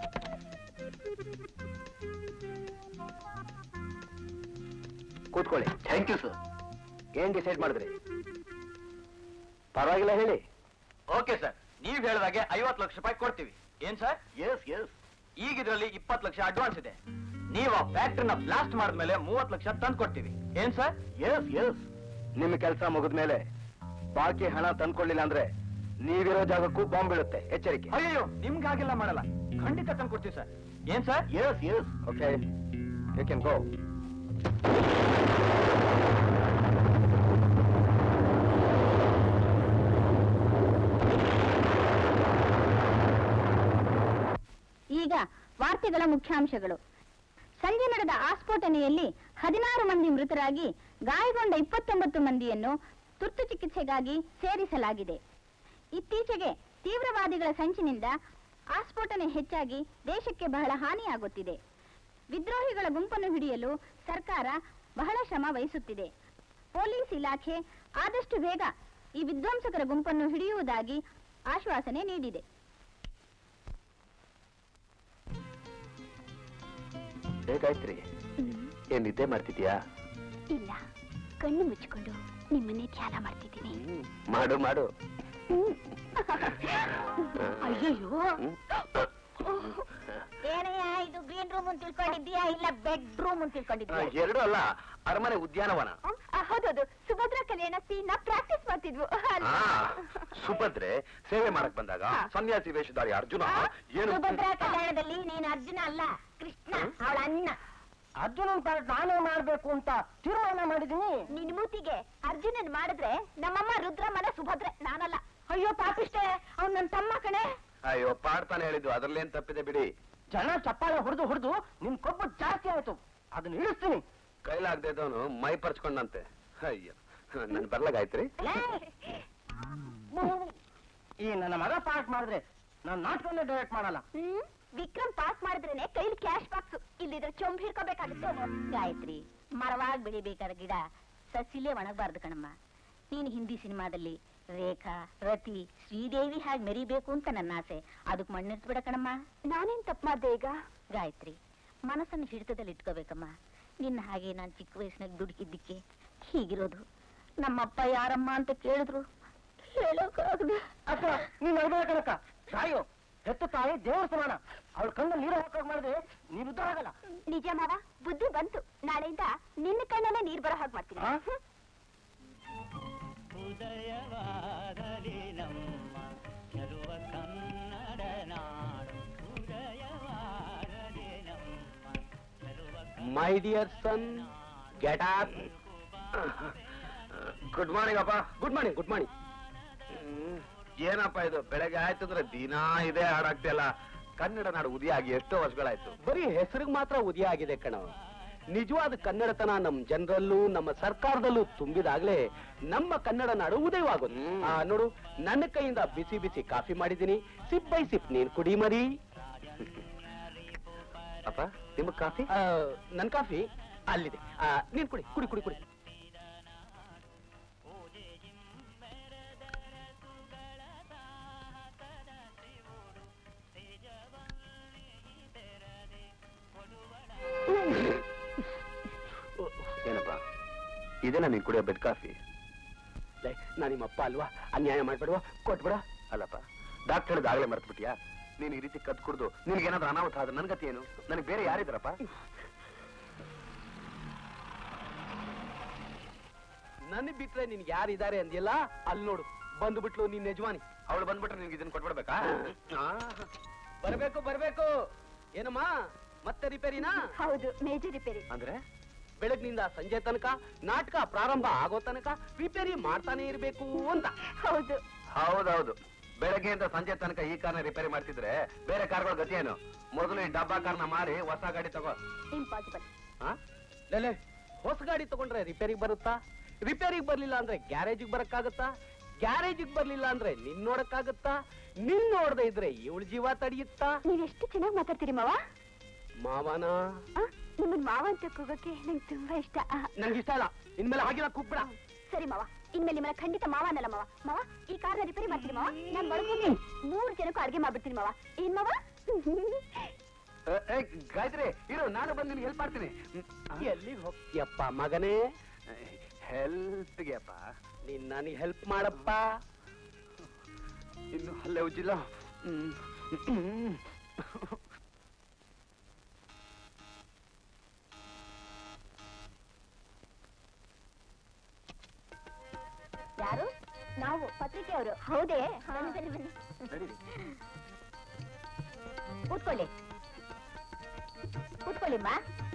ಕೂತ್ಕೊಳ್ಳಿ ಥ್ಯಾಂಕ್ ಯು ಸರ್ ಏನ್ ಡಿಸೈಡ್ ಮಾಡಿದ್ರಿ ಪರವಾಗಿಲ್ಲ ಹೇಳಿ ಓಕೆ ಸರ್ ನೀವ್ ಹೇಳಿದಾಗೆ ಐವತ್ತು ಲಕ್ಷ ರೂಪಾಯಿ ಕೊಡ್ತೀವಿ ಏನ್ ಸರ್ ಎಸ್ ಎಸ್ ಈಗ ಇದರಲ್ಲಿ ಇಪ್ಪತ್ತು ಲಕ್ಷ ಅಡ್ವಾನ್ಸ್ ಇದೆ ನೀವು ಆ ಫ್ಯಾಕ್ಟ್ರಿನ ಬ್ಲಾಸ್ಟ್ ಮಾಡಿದ್ಮೇಲೆ ಮೂವತ್ತು ಲಕ್ಷ ತಂದು ಕೊಡ್ತೀವಿ ಏನ್ ಸರ್ ಎಸ್ ಎಸ್ ನಿಮ್ಮ ಕೆಲಸ ಮುಗಿದ್ಮೇಲೆ ಬಾಕಿ ಹಣ ತಂದ್ಕೊಳ್ಳಿಲ್ಲ ಅಂದ್ರೆ ನೀವಿರೋ ಜಾಗಕ್ಕೂ ಬಾಂಬ್ ಬೀಳುತ್ತೆ ಎಚ್ಚರಿಕೆ ಅಯ್ಯೋ ನಿಮ್ಗೆ ಹಾಗೆಲ್ಲ ಮಾಡಲ್ಲ ಖಂಡಿತ ತಂದು ಕೊಡ್ತೀವಿ ಸರ್ ಏನ್ sir yes yes okay you can go ಈಗ ವಾರ್ತೆಗಳ ಮುಖ್ಯಾಂಶಗಳು ಸಂಜೆ ನಡೆದ ಆಸ್ಫೋಟನೆಯಲ್ಲಿ ಹದಿನಾರು ಮಂದಿ ಮೃತರಾಗಿ ಗಾಯಗೊಂಡ ಇಪ್ಪತ್ತೊಂಬತ್ತು ಮಂದಿಯನ್ನು ತುರ್ತು ಚಿಕಿತ್ಸೆಗಾಗಿ ಸೇರಿಸಲಾಗಿದೆ ಇತ್ತೀಚೆಗೆ ತೀವ್ರವಾದಿಗಳ ಸಂಚಿನಿಂದ ಆಸ್ಫೋಟನೆ ಹೆಚ್ಚಾಗಿ ದೇಶಕ್ಕೆ ಬಹಳ ಹಾನಿಯಾಗುತ್ತಿದೆ ವಿದ್ರೋಹಿಗಳ ಗುಂಪನ್ನು ಹಿಡಿಯಲು ಸರ್ಕಾರ ಬಹಳ ಶ್ರಮ ವಹಿಸುತ್ತಿದೆ ಪೊಲೀಸ್ ಇಲಾಖೆ ಆದಷ್ಟು ಬೇಗ ಈ ವಿಧ್ವಂಸಕರ ಗುಂಪನ್ನು ಹಿಡಿಯುವುದಾಗಿ ಆಶ್ವಾಸನೆ ನೀಡಿದೆ ಬೇಕಾಯ್ತ್ರಿ ಏನ್ ನಿದ್ದೆ ಮಾಡ್ತಿದ್ಯಾ ಇಲ್ಲ ಕಣ್ಣು ಮುಚ್ಚಿಕೊಂಡು ನಿಮ್ಮನ್ನೇ ಧ್ಯಾನ ಮಾಡ್ತಿದ್ದೀನಿ ಮಾಡು ಮಾಡು ಅಯ್ಯಯ್ಯೋ ಏನಯ್ಯ ಇದು ಗ್ರೀನ್ ರೂಮ್ ಅಂತ ತಿಳ್ಕೊಂಡಿದ್ದೀಯಾ ಇಲ್ಲ ಬೆಡ್ ರೂಮ್ ಅಂತ ತಿಳ್ಕೊಂಡಿದ್ದೀಯಾ ಎರಡು ಅಲ್ಲ ಅರಮನೆ ಉದ್ಯಾನವನ ಆ, ಹೌದೌದು ಸುಭದ್ರಾ ಕಲ್ಯಾಣ ಸೀನ್ ಪ್ರಾಕ್ಟೀಸ್ ಮಾಡ್ತಿದ್ವು ಅಲ್ವಾ? ಆ, ಸುಭದ್ರೆ ಸೇವೆ ಮಾಡಕ್ ಬಂದಾಗ ಹಾ. ಸನ್ಯಾಸಿ ವೇಷಧಾರಿ ಅರ್ಜುನ ಆ, ಏನು ಸುಭದ್ರಾ ಕಲ್ಯಾಣದಲ್ಲಿ ನೀನು ಅರ್ಜುನ ಅಲ್ಲ ಕೃಷ್ಣ ಅವಳ ಅಣ್ಣ ಅರ್ಜುನನ್ ಪಾರ್ಟ್ ನಾನೇ ಮಾಡ್ಬೇಕು ಅಂತ ತೀರ್ಮಾನ ಮಾಡಿದೀನಿ ನಿನ್ ಮೂತಿಗೆ ಅರ್ಜುನನ್ ಮಾಡಿದ್ರೆ ನಮ್ಮಮ್ಮ ರುದ್ರಮ್ಮನ ಸುಭದ್ರೆ ನಾನಲ್ಲ ಅಯ್ಯೋ ಪಾಪಿಷ್ಟೇ ಅವ್ನ್ ನನ್ ತಮ್ಮ ಕಣೆ ಅಯ್ಯೋ ಪಾಡ್ತಾನೆ ಹೇಳಿದ್ದು ಅದ್ರಲ್ಲೇನ್ ತಪ್ಪಿದೆ ಬಿಡಿ ಜನ ಚಪ್ಪಾಳೆ ಹೊಡೆದು ಹೊಡೆದು ನಿನ್ ಕೊಬ್ಬು ಜಾಸ್ತಿ ಆಯ್ತು ಅದನ್ನ ಇಳಿಸ್ತೀನಿ ಕೈಲಾಗ್ದೇ ಇದ್ದವನು ಮೈ ಪರ್ಚ್ಕೊಂಡಂತೆ ಅಯ್ಯೋ ನನ್ ಬರ್ಲಾಗಾಯ್ತ್ರಿ ಈ ನನ್ನ ಮಗ ಪಾರ್ಟ್ ಮಾಡಿದ್ರೆ ನಾನ್ ನಾಟಕನೇ ಡೈರೆಕ್ಟ್ ಮಾಡಲ್ಲ ಹ್ಮ್ ವಿಕ್ರಮ್ ಪಾಸ್ ಮಾಡಿದ್ರೇನೆ ಕೈಲಿ ಕ್ಯಾಶ್ ಬಾಕ್ಸ್ ಇಲ್ಲಿದ್ರೆ ಚೊಂಬ್ ಹಿಡ್ಕೋಬೇಕಾಗುತ್ತೆ ಗಾಯತ್ರಿ ಮರವಾಗಿ ಬೆಳಿಬೇಕಾದ ಗಿಡ ಸಸಿಲೇ ಒಣಗಬಾರ್ದು ಕಣಮ್ಮ ನೀನು ಹಿಂದಿ ಸಿನಿಮಾದಲ್ಲಿ ರೇಖಾ ರತಿ ಶ್ರೀದೇವಿ ಹಾಗೆ ಮೆರಿಬೇಕು ಅಂತ ನನ್ನ ಆಸೆ ಅದಕ್ಕೆ ಮಣ್ಣಿರ್ಸ್ಬಿಡ ಕಣಮ್ಮ ನಾನೇನ್ ತಪ್ಪು ಮಾಡ್ದೆ ಈಗ ಗಾಯತ್ರಿ ಮನಸ್ಸನ್ನು ಹಿಡಿತದಲ್ಲಿ ಇಟ್ಕೋಬೇಕಮ್ಮ ನಿನ್ನ ಹಾಗೆ ನಾನು ಚಿಕ್ಕ ವಯಸ್ಸಿನಾಗ ದುಡುಕಿದ್ದಕ್ಕೆ ಹೀಗಿರೋದು ನಮ್ಮಪ್ಪ ಯಾರಮ್ಮ ಅಂತ ಕೇಳಿದ್ರು ಹೇಳೋಕ್ಕಾಗದೆ ಅಕ್ಕ ನೀನ್ ಅಳ್ಬೇಡ ಕಣಕ್ಕ ತಾಯೋ ಹೆತ್ತು ತಾಯಿ ದೇವ್ರ ಸಮಾನ ಅವಳ ಕಣ್ಣಲ್ಲಿ ನೀರು ಹಾಕೋಕ್ ಮಾಡಿದ್ರೆ ನೀನು ಉದ್ಧಾರ ಆಗಲ್ಲ ನಿಜ ಮಾವ ಬುದ್ಧಿ ಬಂತು ನಾಳೆಯಿಂದ ನಿನ್ನ ಕಣ್ಣಲ್ಲೇ ನೀರ್ ಬರೋ ಹಾಗೆ ಮಾಡ್ತೀನಿ ಆ? ಹ್ಮ್. ಉದಯವಾಗಲಿ ನಮ್ಮ ಚೆಲುವ ಕನ್ನಡ ನಾಡು ಉದಯವಾಗಲಿ ನಮ್ಮ ಚೆಲುವ my dear son get up good morning ಅಪ್ಪ ಗುಡ್ ಮಾರ್ನಿಂಗ್ ಗುಡ್ ಮಾರ್ನಿಂಗ್ ಏನಪ್ಪ ಇದು ಬೆಳಗ್ಗೆ ಆಯ್ತು ಅಂದ್ರೆ ದಿನಾ ಇದೇ ಹಾಡಾಗ್ತಿಯಲ್ಲ ಕನ್ನಡ ನಾಡು ಉದಯ ಆಗಿ ಎಷ್ಟೋ ವರ್ಷಗಳಾಯ್ತು ಬರೀ ಹೆಸರಿಗೆ ಮಾತ್ರ ಉದಯ ಆಗಿದೆ ಕಣ ನಿಜವಾದ ಕನ್ನಡತನ ನಮ್ಮ ಜನರಲ್ಲೂ ನಮ್ಮ ಸರ್ಕಾರದಲ್ಲೂ ತುಂಬಿದಾಗ್ಲೇ ನಮ್ಮ ಕನ್ನಡ ನಾಡು ಉದಯವಾಗೋದು ಆ, ನೋಡು ನನ್ನ ಕೈಯಿಂದ ಬಿಸಿ ಬಿಸಿ ಕಾಫಿ ಮಾಡಿದ್ದೀನಿ ಸಿಪ್ ಬೈ ಸಿಪ್ ನೀನ್ ಕುಡಿ ಮರಿ ಅಪ್ಪ ನಿಮಗ್ ಕಾಫಿ ನನ್ ಕಾಫಿ ಅಲ್ಲಿದೆ ಆ, ನೀನ್ ಕುಡಿ ಕುಡಿ ಕುಡಿ ಕುಡಿ ಏನಪ್ಪ ಇದೇನಾ ನೀನ್ ಕುಡಿಯೋ ಬೆಡ್ ಕಾಫಿ ನಾ ನಿಮ್ಮಪ್ಪ ಅಲ್ವಾ ಅನ್ಯಾಯ ಮಾಡ್ಬೇಡುವ ಕೊಟ್ಬಿಡ ಅಲ್ಲಪ್ಪ ಡಾಕ್ಟರ್ ಹೇಳಿದ ಆಗ್ಲೇ ಮರ್ತ್ಬಿಟ್ಯಾ ನೀನ್ ಈ ರೀತಿ ಕದ್ ಕುಡ್ದು ನಿನ್ಗೇನಾದ್ರೂ ಅನಾಹುತ ಆದ್ರೆ ನನ್ ಗತಿ ಏನು ನನಗೆ ಬೇರೆ ಯಾರಿದ್ದಾರಪ್ಪ ನನಗ್ ಬಿಟ್ರೆ ನಿನ್ಗೆ ಯಾರಿದ್ದಾರೆ ಅಂದಿಲ್ಲ ಅಲ್ಲಿ ನೋಡು ಬಂದ್ಬಿಟ್ಲು ನಿನ್ ಯಜಮಾನಿ ಅವಳು ಬಂದ್ಬಿಟ್ರೆ ನಿನ್ಗೆ ಇದನ್ನ ಕೊಟ್ಬಿಡ್ಬೇಕಾ ಬರ್ಬೇಕು ಬರ್ಬೇಕು ಏನಮ್ಮ ಮತ್ತೆ ರಿಪೇರಿನಾ ಹೌದು ಮೇಜರ್ ರಿಪೇರಿ ಅಂದ್ರೆ ಬೆಳಗ್ನಿಂದ ಸಂಜೆ ತನಕ ನಾಟಕ ಪ್ರಾರಂಭ ಆಗೋ ತನಕ ರಿಪೇರಿ ಮಾಡ್ತಾನೆ ಇರ್ಬೇಕು ಅಂತ ಹೌದು ಹೌದೌದು ಬೆಳಗ್ಗೆಯಿಂದ ಸಂಜೆ ತನಕ ಈ ಕಾರ್ನ ರಿಪೇರಿ ಮಾಡ್ತಿದ್ರೆ ಬೇರೆ ಕಾರ್ಗಳ ಗತಿ ಏನು ಮೊದಲು ಈ ಡಬ್ಬಾ ಕಾರ್ನ ಮಾರಿ ಹೊಸ ಗಾಡಿ ತಗೋ ಇಂಪಾಸಿಬಲ್ ಆ? ಲೇಲೆ ಹೊಸ ಗಾಡಿ ತಗೊಂಡ್ರೆ ರಿಪೇರಿಗೆ ಬರುತ್ತಾ ರಿಪೇರಿಗೆ ಬರ್ಲಿಲ್ಲ ಅಂದ್ರೆ ಗ್ಯಾರೇಜಿಗೆ ಬರಕ್ಕಾಗತ್ತಾ ಗ್ಯಾರೇಜಿಗೆ ಬರ್ಲಿಲ್ಲ ಅಂದ್ರೆ ನಿನ್ ನೋಡಕ್ಕಾಗತ್ತಾ ನಿನ್ ನೋಡದೆ ಇದ್ರೆ ಇವಳ ಜೀವ ತಡೆಯುತ್ತಾ ನೀವೆಷ್ಟು ಚೆನ್ನಾಗಿ ಮಾತಾಡ್ತೀರಿ ಮಾವ ಮಾವನ ಆ, ನಿಮ್ಮನ್ ಮಾವ ಅಂತ ಕೂಗಕ್ಕೆ ನಂಗೆ ತುಂಬಾ ಇಷ್ಟ ಆ, ನಂಗೆ ಇಷ್ಟ ಇಲ್ಲ ಇನ್ಮೇಲೆ ಹಾಗೆಲ್ಲ ಕುಬ್ಬಿಡ ಸರಿ ಮಾವ ಇನ್ಮೇಲೆ ನಿಮ್ಮನ್ನ ಖಂಡಿತ ಮಾವ ಅನ್ನಲ್ಲ ಮಾವ ಮಾವ ಈ ಕಾರ್ನ ರಿಪೇರಿ ಮಾಡ್ತೀನಿ ಮಾವ ನಾನ್ ಬಡಕೋಗಿ ಮೂರ್ ಜನಕ್ಕೂ ಅಡ್ಗೆ ಮಾಡ್ಬಿಡ್ತೀನಿ ಮಾವ ಏನ್ ಮಾವ ಗಾಯತ್ರಿ ಇರು ನಾನು ಬಂದು ನಿನ್ಗೆ ಹೆಲ್ಪ್ ಮಾಡ್ತೀನಿ ಎಲ್ಲಿಗೆ ಹೋಗ್ತೀಯಪ್ಪ ಮಗನೇ ಹೆಲ್ಪ್ಗೆ ಅಪ್ಪ ನೀನ್ ನನಗೆ ಹೆಲ್ಪ್ ಮಾಡಪ್ಪ ಇನ್ನು ಅಲ್ಲೇ ಉಜ್ಜಿಲ್ಲ ಹ್ಮ್. ಹ್ಮ್. ಯಾರು ನಾವು ಪತ್ರಿಕೆಯವರು ಹೌದೇ ಬನ್ನಿ ಬನ್ನಿ ಬನ್ನಿ ನಡೀರಿ. ಕೂತ್ಕೊಳ್ಳಿ ಕೂತ್ಕೊಳ್ಳಿಮ್ಮ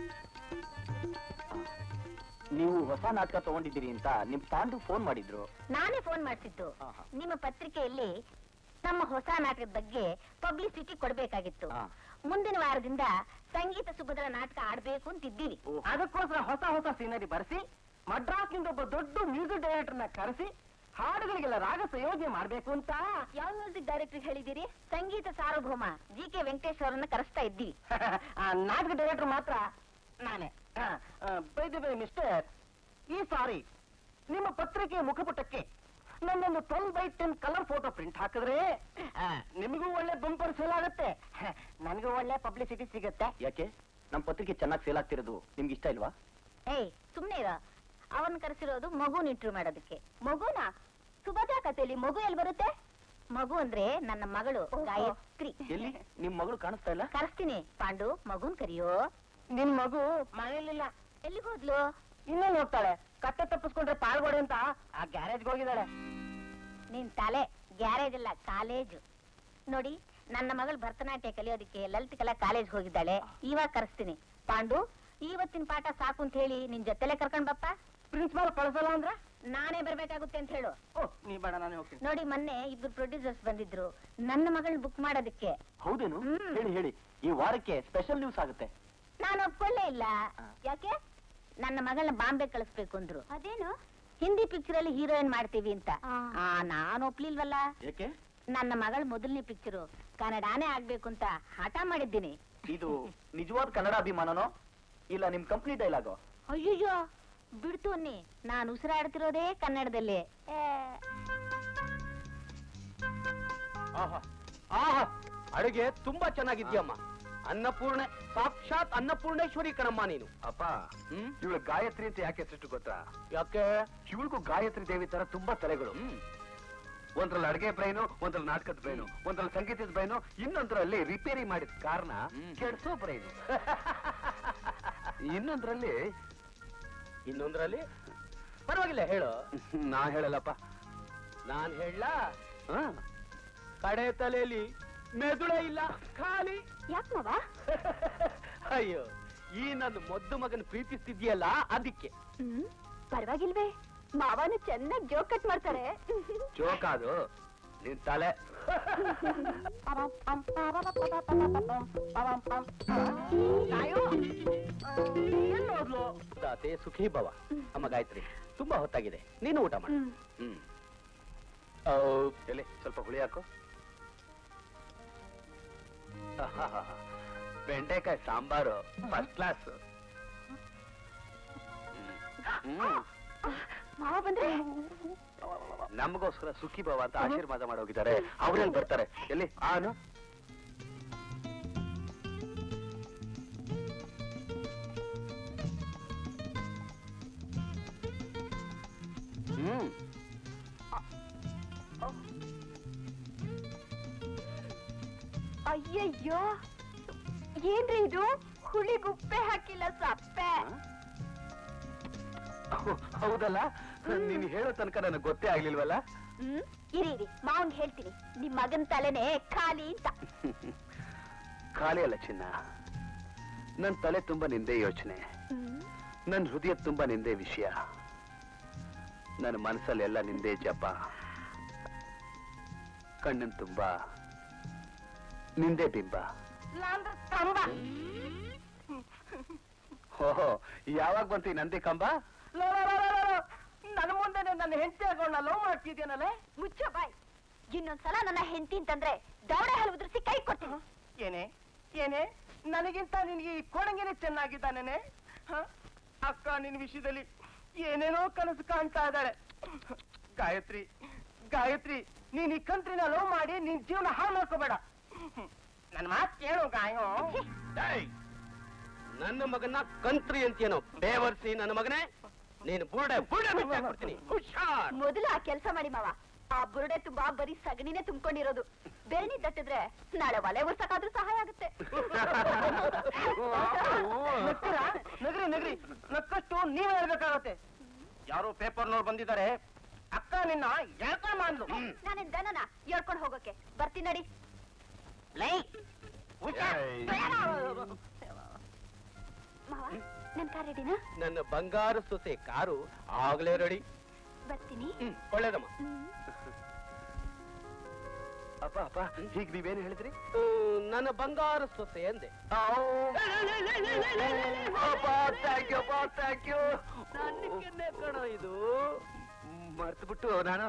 ನೀವು ಹೊಸ ನಾಟಕ ತಗೊಂಡಿದ್ದೀರಿ ಅಂತ ನಿಮ್ ಪಾಂಡು ಫೋನ್ ಮಾಡಿದ್ರು ನಾನೇ ಫೋನ್ ಮಾಡ್ತಿತ್ತು ಆಹಾ. ನಿಮ್ಮ ಪತ್ರಿಕೆಯಲ್ಲಿ ನಮ್ಮ ಹೊಸ ನಾಟಕದ ಬಗ್ಗೆ ಪಬ್ಲಿಸಿಟಿ ಕೊಡ್ಬೇಕಾಗಿತ್ತು ಹಾ. ಮುಂದಿನ ವಾರದಿಂದ ಸಂಗೀತ ಸುಭದ್ರ ನಾಟಕ ಆಡ್ಬೇಕು ಅಂತಿದ್ದೀವಿ ಅದಕ್ಕೋಸ್ಕರ ಹೊಸ ಹೊಸ ಸೀನರಿ ಬರೆಸಿ ಮಡ್ರಾಸ್ನಿಂದ ಒಬ್ಬ ದೊಡ್ಡ ಮ್ಯೂಸಿಕ್ ಡೈರೆಕ್ಟರ್ನ ಕರೆಸಿ ಹಾಡುಗಳಿಗೆಲ್ಲ ರಾಗ ಸಂಯೋಜನೆ ಮಾಡ್ಬೇಕು ಅಂತ ಯಾವ ಮ್ಯೂಸಿಕ್ ಡೈರೆಕ್ಟರ್ ಹೇಳಿದ್ದೀರಿ ಸಂಗೀತ ಸಾರ್ವಭೌಮ ಜಿ ಕೆ ವೆಂಕಟೇಶ್ ಅವರನ್ನ ಕರೆಸ್ತಾ ಇದ್ದೀವಿ ಆ ನಾಟಕ ಡೈರೆಕ್ಟರ್ ಮಾತ್ರ ನಾನೇ ಬೈ ಮಿಸ್ಟರ್ ಈ ಸಾರಿ ನಿಮ್ಮ ಪತ್ರಿಕೆಯ ಮುಖಪುಟಕ್ಕೆ ನನ್ನೊಂದು twelve by ten colour photo print ಹಾಕಿದ್ರೆ ಆ, ನಿಮಗೂ ಒಳ್ಳೆ ಬಂಪರ್ ಸೇಲ್ ಆಗುತ್ತೆ ನನಗೂ ಒಳ್ಳೆ ಪಬ್ಲಿಸಿಟಿ ಸಿಗುತ್ತೆ ಯಾಕೆ ನಮ್ ಪತ್ರಿಕೆ ಚೆನ್ನಾಗಿ ಸೇಲ್ ಆಗ್ತಿರೋದು ನಿಮ್ಗೆ ಇಷ್ಟ ಇಲ್ವಾ ಏಯ್ ಸುಮ್ನೆ ಇರ ಅವನ್ ಕರೆಸಿರೋದು ಮಗುನ್ ಇಂಟ್ರ್ಯೂ ಮಾಡೋದಕ್ಕೆ ಮಗುನ ಸುಭದ್ರಾ ಕಥೆಯಲ್ಲಿ ಮಗು ಎಲ್ಲಿ ಬರುತ್ತೆ ಮಗು ಅಂದ್ರೆ ನನ್ನ ಮಗಳು ಗಾಯತ್ರಿ ಎಲ್ಲಿ ನಿಮ್ ಮಗಳು ಕಾಣಿಸ್ತಾ ಇಲ್ಲ ಕರೆಸ್ತೀನಿ ಪಾಂಡು ಮಗುನ್ ಕರಿಯೋ ನಿನ್ ಮಗು ಮನೇಲಿಲ್ಲ ಎಲ್ಲಿಗೆ ಹೋದ್ಲು ಇನ್ನೇನ್ ಹೋಗ್ತಾಳೆ ಕತ್ತೆ ತಪ್ಪಿಸ್ಕೊಂಡ್ರೆ ಪಾಲ್ಗೊಡೆ ಅಂತ ಆ ಗ್ಯಾರೇಜ್ಗೆ ಹೋಗಿದ್ದಾಳೆ ನಿನ್ ತಲೆ ಗ್ಯಾರೇಜ್ ಅಲ್ಲ ಕಾಲೇಜು ನೋಡಿ ನನ್ನ ಮಗಳು ಭರತನಾಟ್ಯ ಕಲಿಯೋದಕ್ಕೆ ಲಲಿತ ಕಲಾ ಕಾಲೇಜ್ ಹೋಗಿದ್ದಾಳೆ ಇವಾಗ ಕರೆಸ್ತೀನಿ ಪಾಂಡು ಇವತ್ತಿನ ಪಾಠ ಸಾಕು ಅಂತ ಹೇಳಿ ನಿನ್ ಜೊತೆಲೆ ಕರ್ಕೊಂಡ್ ಬಪ್ಪ ಪ್ರಿನ್ಸಿಪಾಲ್ ಕಳ್ಸಲ್ಲ ಅಂದ್ರ ನಾನೇ ಬರ್ಬೇಕಾಗುತ್ತೆ ಅಂತ ಹೇಳು ಓ ನೀ ಬೇಡ ನಾನೇ ಹೋಗ್ತೀನಿ ನೋಡಿ ಮೊನ್ನೆ ಇಬ್ರು ಪ್ರೊಡ್ಯೂಸರ್ಸ್ ಬಂದಿದ್ರು ನನ್ನ ಮಗಳನ್ನ ಬುಕ್ ಮಾಡೋದಕ್ಕೆ ಹೌದೇನು ಹ್ಮ್. ಹೇಳಿ ಹೇಳಿ ಈ ವಾರಕ್ಕೆ ಸ್ಪೆಷಲ್ ನ್ಯೂಸ್ ಆಗುತ್ತೆ ನಾನು ಒಪ್ಕೊಳ್ಳೇ ಇಲ್ಲ ಯಾಕೆ ನನ್ನ ಮಗಳನ್ನ ಬಾಂಬೆ ಕಳಿಸ್ಬೇಕು ಅಂದ್ರು ಅದೇನು ಹಿಂದಿ ಪಿಕ್ಚರ್ ಅಲ್ಲಿ ಹೀರೋಯಿನ್ ಮಾಡ್ತೀವಿ ಅಂತ ಆ ನಾನು ಒಪ್ಲಿಲ್ವಲ್ಲ ಯಾಕೆ ನನ್ನ ಮಗಳ ಮೊದಲನೇ ಪಿಕ್ಚರು ಕನ್ನಡಾನೇ ಆಗ್ಬೇಕು ಅಂತ ಹಠ ಮಾಡಿದ್ದೀನಿ ಇದು ನಿಜವಾದ ಕನ್ನಡ ಅಭಿಮಾನನೋ ಇಲ್ಲ ನಿಮ್ ಕಂಪ್ನಿ ಡೈಲಾಗೋ ಅಯ್ಯಯ್ಯೋ ಬಿಡ್ತು ಅನ್ನಿ ನಾನು ಉಸಿರಾಡ್ತಿರೋದೇ ಕನ್ನಡದಲ್ಲಿ ಏ, ಆಹಾ ಆಹಾ ಅಡುಗೆ ತುಂಬಾ ಚೆನ್ನಾಗಿದ್ಯಮ್ಮ ಅನ್ನಪೂರ್ಣೆ ಸಾಕ್ಷಾತ್ ಅನ್ನಪೂರ್ಣೇಶ್ವರಿ ಕಣಮ್ಮ ನೀನು ಅಪ್ಪ ಹ್ಮ್ ಇವಳು ಗಾಯತ್ರಿ ಅಂತ ಯಾಕೆ ಹೆಸರಿಟ್ಟು ಗೊತ್ತಾ ಯಾಕೆ ಇವಳಿಗೂ ಗಾಯತ್ರಿ ದೇವಿ ತರ ತುಂಬಾ ತಲೆಗಳು ಹ್ಮ್ ಒಂದ್ರಲ್ಲಿ ಅಡಿಗೆ ಬ್ರೈನು ಒಂದ್ರಲ್ಲಿ ನಾಟಕದ ಬ್ರೈನು ಒಂದ್ರಲ್ಲಿ ಸಂಗೀತದ ಬ್ರೈನು ಇನ್ನೊಂದ್ರಲ್ಲಿ ರಿಪೇರಿ ಮಾಡಿದ ಕಾರ್ನ ಹ್ಮ್. ಕೆಡ್ಸೋ ಬ್ರೈನು ಇನ್ನೊಂದ್ರಲ್ಲಿ ಇನ್ನೊಂದ್ರಲ್ಲಿ ಪರವಾಗಿಲ್ಲ ಹೇಳು ನಾ ಹೇಳಲ್ಲಪ್ಪ ನಾನ್ ಹೇಳ ಹಾ ಕಡೆ ತಲೆಯಲ್ಲಿ ಮೆದುಳೇ ಇಲ್ಲ ಖಾಲಿ ಯಾಕ್ ಮಾವ ಅಯ್ಯೋ ಈ ನನ್ನ ಮೊದ್ದು ಮಗನ ಪ್ರೀತಿಸ್ತಿದ್ಯಲ್ಲ ಅದಕ್ಕೆ ಹ್ಮ್ ಪರವಾಗಿಲ್ವೇ ಮಾವನು ಚೆನ್ನಾಗಿ ಜೋಕ್ ಕಟ್ ಮಾಡ್ತಾರೆ ಜೋಕ್ ಅದು ನಿನ್ ತಲೆ ಎಲ್ಲೋದ್ಲು ತಾತೆ ಸುಖಿ ಭವ ಅಮ್ಮ ಗಾಯತ್ರಿ ತುಂಬಾ ಹೊತ್ತಾಗಿದೆ ನೀನು ಊಟ ಮಾಡು ಹ್ಮ್. ಹ್ಮ್ ಔ, ಎಲ್ಲಿ ಸ್ವಲ್ಪ ಹುಳಿ ಹಾಕು ಬೆಂಡೆಕಾಯಿ ಸಾಂಬಾರು ಫಸ್ಟ್ ಕ್ಲಾಸ್ ಮಾವ ಬಂದ್ರೆ ನಮಗೋಸ್ಕರ ಸುಖಿ ಭವ ಅಂತ ಆಶೀರ್ವಾದ ಮಾಡೋಗಿದ್ದಾರೆ ಅವ್ರೇನ್ ಬರ್ತಾರೆ ಎಲ್ಲಿ ಆನು ಹ್ಮ್ ಅಯ್ಯಯ್ಯೋ ಏನ್ರಿ ಇದು ಹುಳಿಗುಪ್ಪೆ ಹಾಕಿಲ್ಲ ಸಪ್ಪೆ ಹೌ- ಹೌದಲ್ಲ ನೀನು ಹೇಳೋ ತನಕ ನನಗೆ ಗೊತ್ತೇ ಆಗ್ಲಿಲ್ವಲ್ಲ ಹ್ಮ್ ಇರಿ ಇರಿ ಮಾವನ್ಗೆ ಹೇಳ್ತೀನಿ ನಿಮ್ ಮಗನ್ ತಲೆನೇ ಖಾಲಿ ಅಂತ ಖಾಲಿ ಅಲ್ಲ ಚಿನ್ನ ನನ್ ತಲೆ ತುಂಬಾ ನಿಂದೆ ಯೋಚನೆ ಹ್ಮ್ ನನ್ ಹೃದಯ ತುಂಬಾ ನಿಂದೆ ವಿಷಯ ನನ್ನ ಮನಸ್ಸಲ್ಲೆಲ್ಲ ನಿಂದೆ ಜಪ ಕಣ್ಣಿನ ತುಂಬಾ ನಿಂದೆ ಬಿಂಬ ಇಲ್ಲಾಂದ್ರೆ ಕಂಬ ಓಹೋ ಯಾವಾಗ ಬಂತು ಈ ನಂದಿ ಕಂಬ ಲೋ, ಲೋ, ಲೋ, ಲೋ, ಲೋ. ನನ್ನ ಮುಂದೆ ನನ್ನ ಹೆಂಡತಿ ಆಗೋಣ ಲವ್ ಮಾಡ್ತಿದ್ಯಾನಲ್ಲ ಮುಚ್ಚ ಬಾಯ್ ಇನ್ನೊಂದ್ಸಲ ನನ್ನ ಹೆಂಡತಿ ಅಂತಂದ್ರೆ ದೌಡೆ ಹಲ್ ಉದುರಿಸಿ ಕೈ ಕೊಡ್ತೀನಿ ಏನೇ ಏನೇ ನನಗಿಂತ ನಿನಗೆ ಈ ಕೊಡಂಗೆನೆ ಚೆನ್ನಾಗಿದ್ದಾನೇನೆ ಹ? ಅಕ್ಕ ನಿನ್ ವಿಷಯದಲ್ಲಿ ಏನೇನೋ ಕನಸು ಕಾಣ್ತಾ ಇದ್ದಾಳೆ ಗಾಯತ್ರಿ ಗಾಯತ್ರಿ ನೀನ್ ಈ ಕಂತ್ರಿನ ಲವ್ ಮಾಡಿ ನಿನ್ ಜೀವನ ಹಾಳು ಮಾಡ್ಕೋಬೇಡ ನನ್ನ ಮಾತು ಕೇಳು ಗಾಯೋ ನನ್ನ ಮಗನ ಕಂತ್ರಿ ಅಂತೇನೋ ಬೇವರ್ಸಿ ನನ್ನ ಮಗನೇ ನೀನು ಬುರುಡೆ ಬುರುಡೆ ಬಿಟ್ಟಾಕ್ಬಿಡ್ತೀನಿ ಹುಷಾರ್ ಮೊದಲು ಆ ಕೆಲಸ ಮಾಡಿ ಮಾವ ಆ ಬುರುಡೆ ತುಂಬಾ ಬರೀ ಸಗಣಿನೇ ತುಂಬಿಕೊಂಡಿರೋದು ಬೆರಣಿ ತಟ್ಟಿದ್ರೆ ನಾಳೆ ಒಲೆ ಉರ್ಸಕ್ಕಾದ್ರೂ ಸಹಾಯ ಆಗುತ್ತೆ ನಗ್ತೀರಾ? ನಗ್ರಿ ನಗ್ರಿ ನಕ್ಕಷ್ಟು ನೀವೇ ಹೇಳ್ಬೇಕಾಗತ್ತೆ ಯಾರೋ ಪೇಪರ್ ನೋಡ್ ಬಂದಿದ್ದಾರೆ ಅಕ್ಕ ನಿನ್ನ ಎಳ್ಕೊಂಡ್ ಮಾಡ್ಲು ನಾನೇನ್ ದನನ ಹೇಳ್ಕೊಂಡು ಹೋಗೋಕೆ ಬರ್ತೀನಿ ನಡಿ ಲೈ ಹುಷಾರ್. ಮಾವ ನನ್ ಕಾರ್ ರೆಡಿನಾ ನನ್ನ ಬಂಗಾರ ಸೊಸೆ ಕಾರು ಆಗ್ಲೇ ರೆಡಿ ಬರ್ತೀನಿ ಒಳ್ಳೇದಮ್ಮ ಹ್ಮ್. ಅಪ್ಪ ಅಪ್ಪ ಈಗ ನೀವೇನು ಹೇಳಿದ್ರಿ ನನ್ನ ಬಂಗಾರ ಸೊಸೆ ಅಂದೆ ಥ್ಯಾಂಕ್ ಯು ಥ್ಯಾಂಕ್ ಯು ಕಣ ಇದು ಮರ್ತು ಬಿಟ್ಟು ನಾನು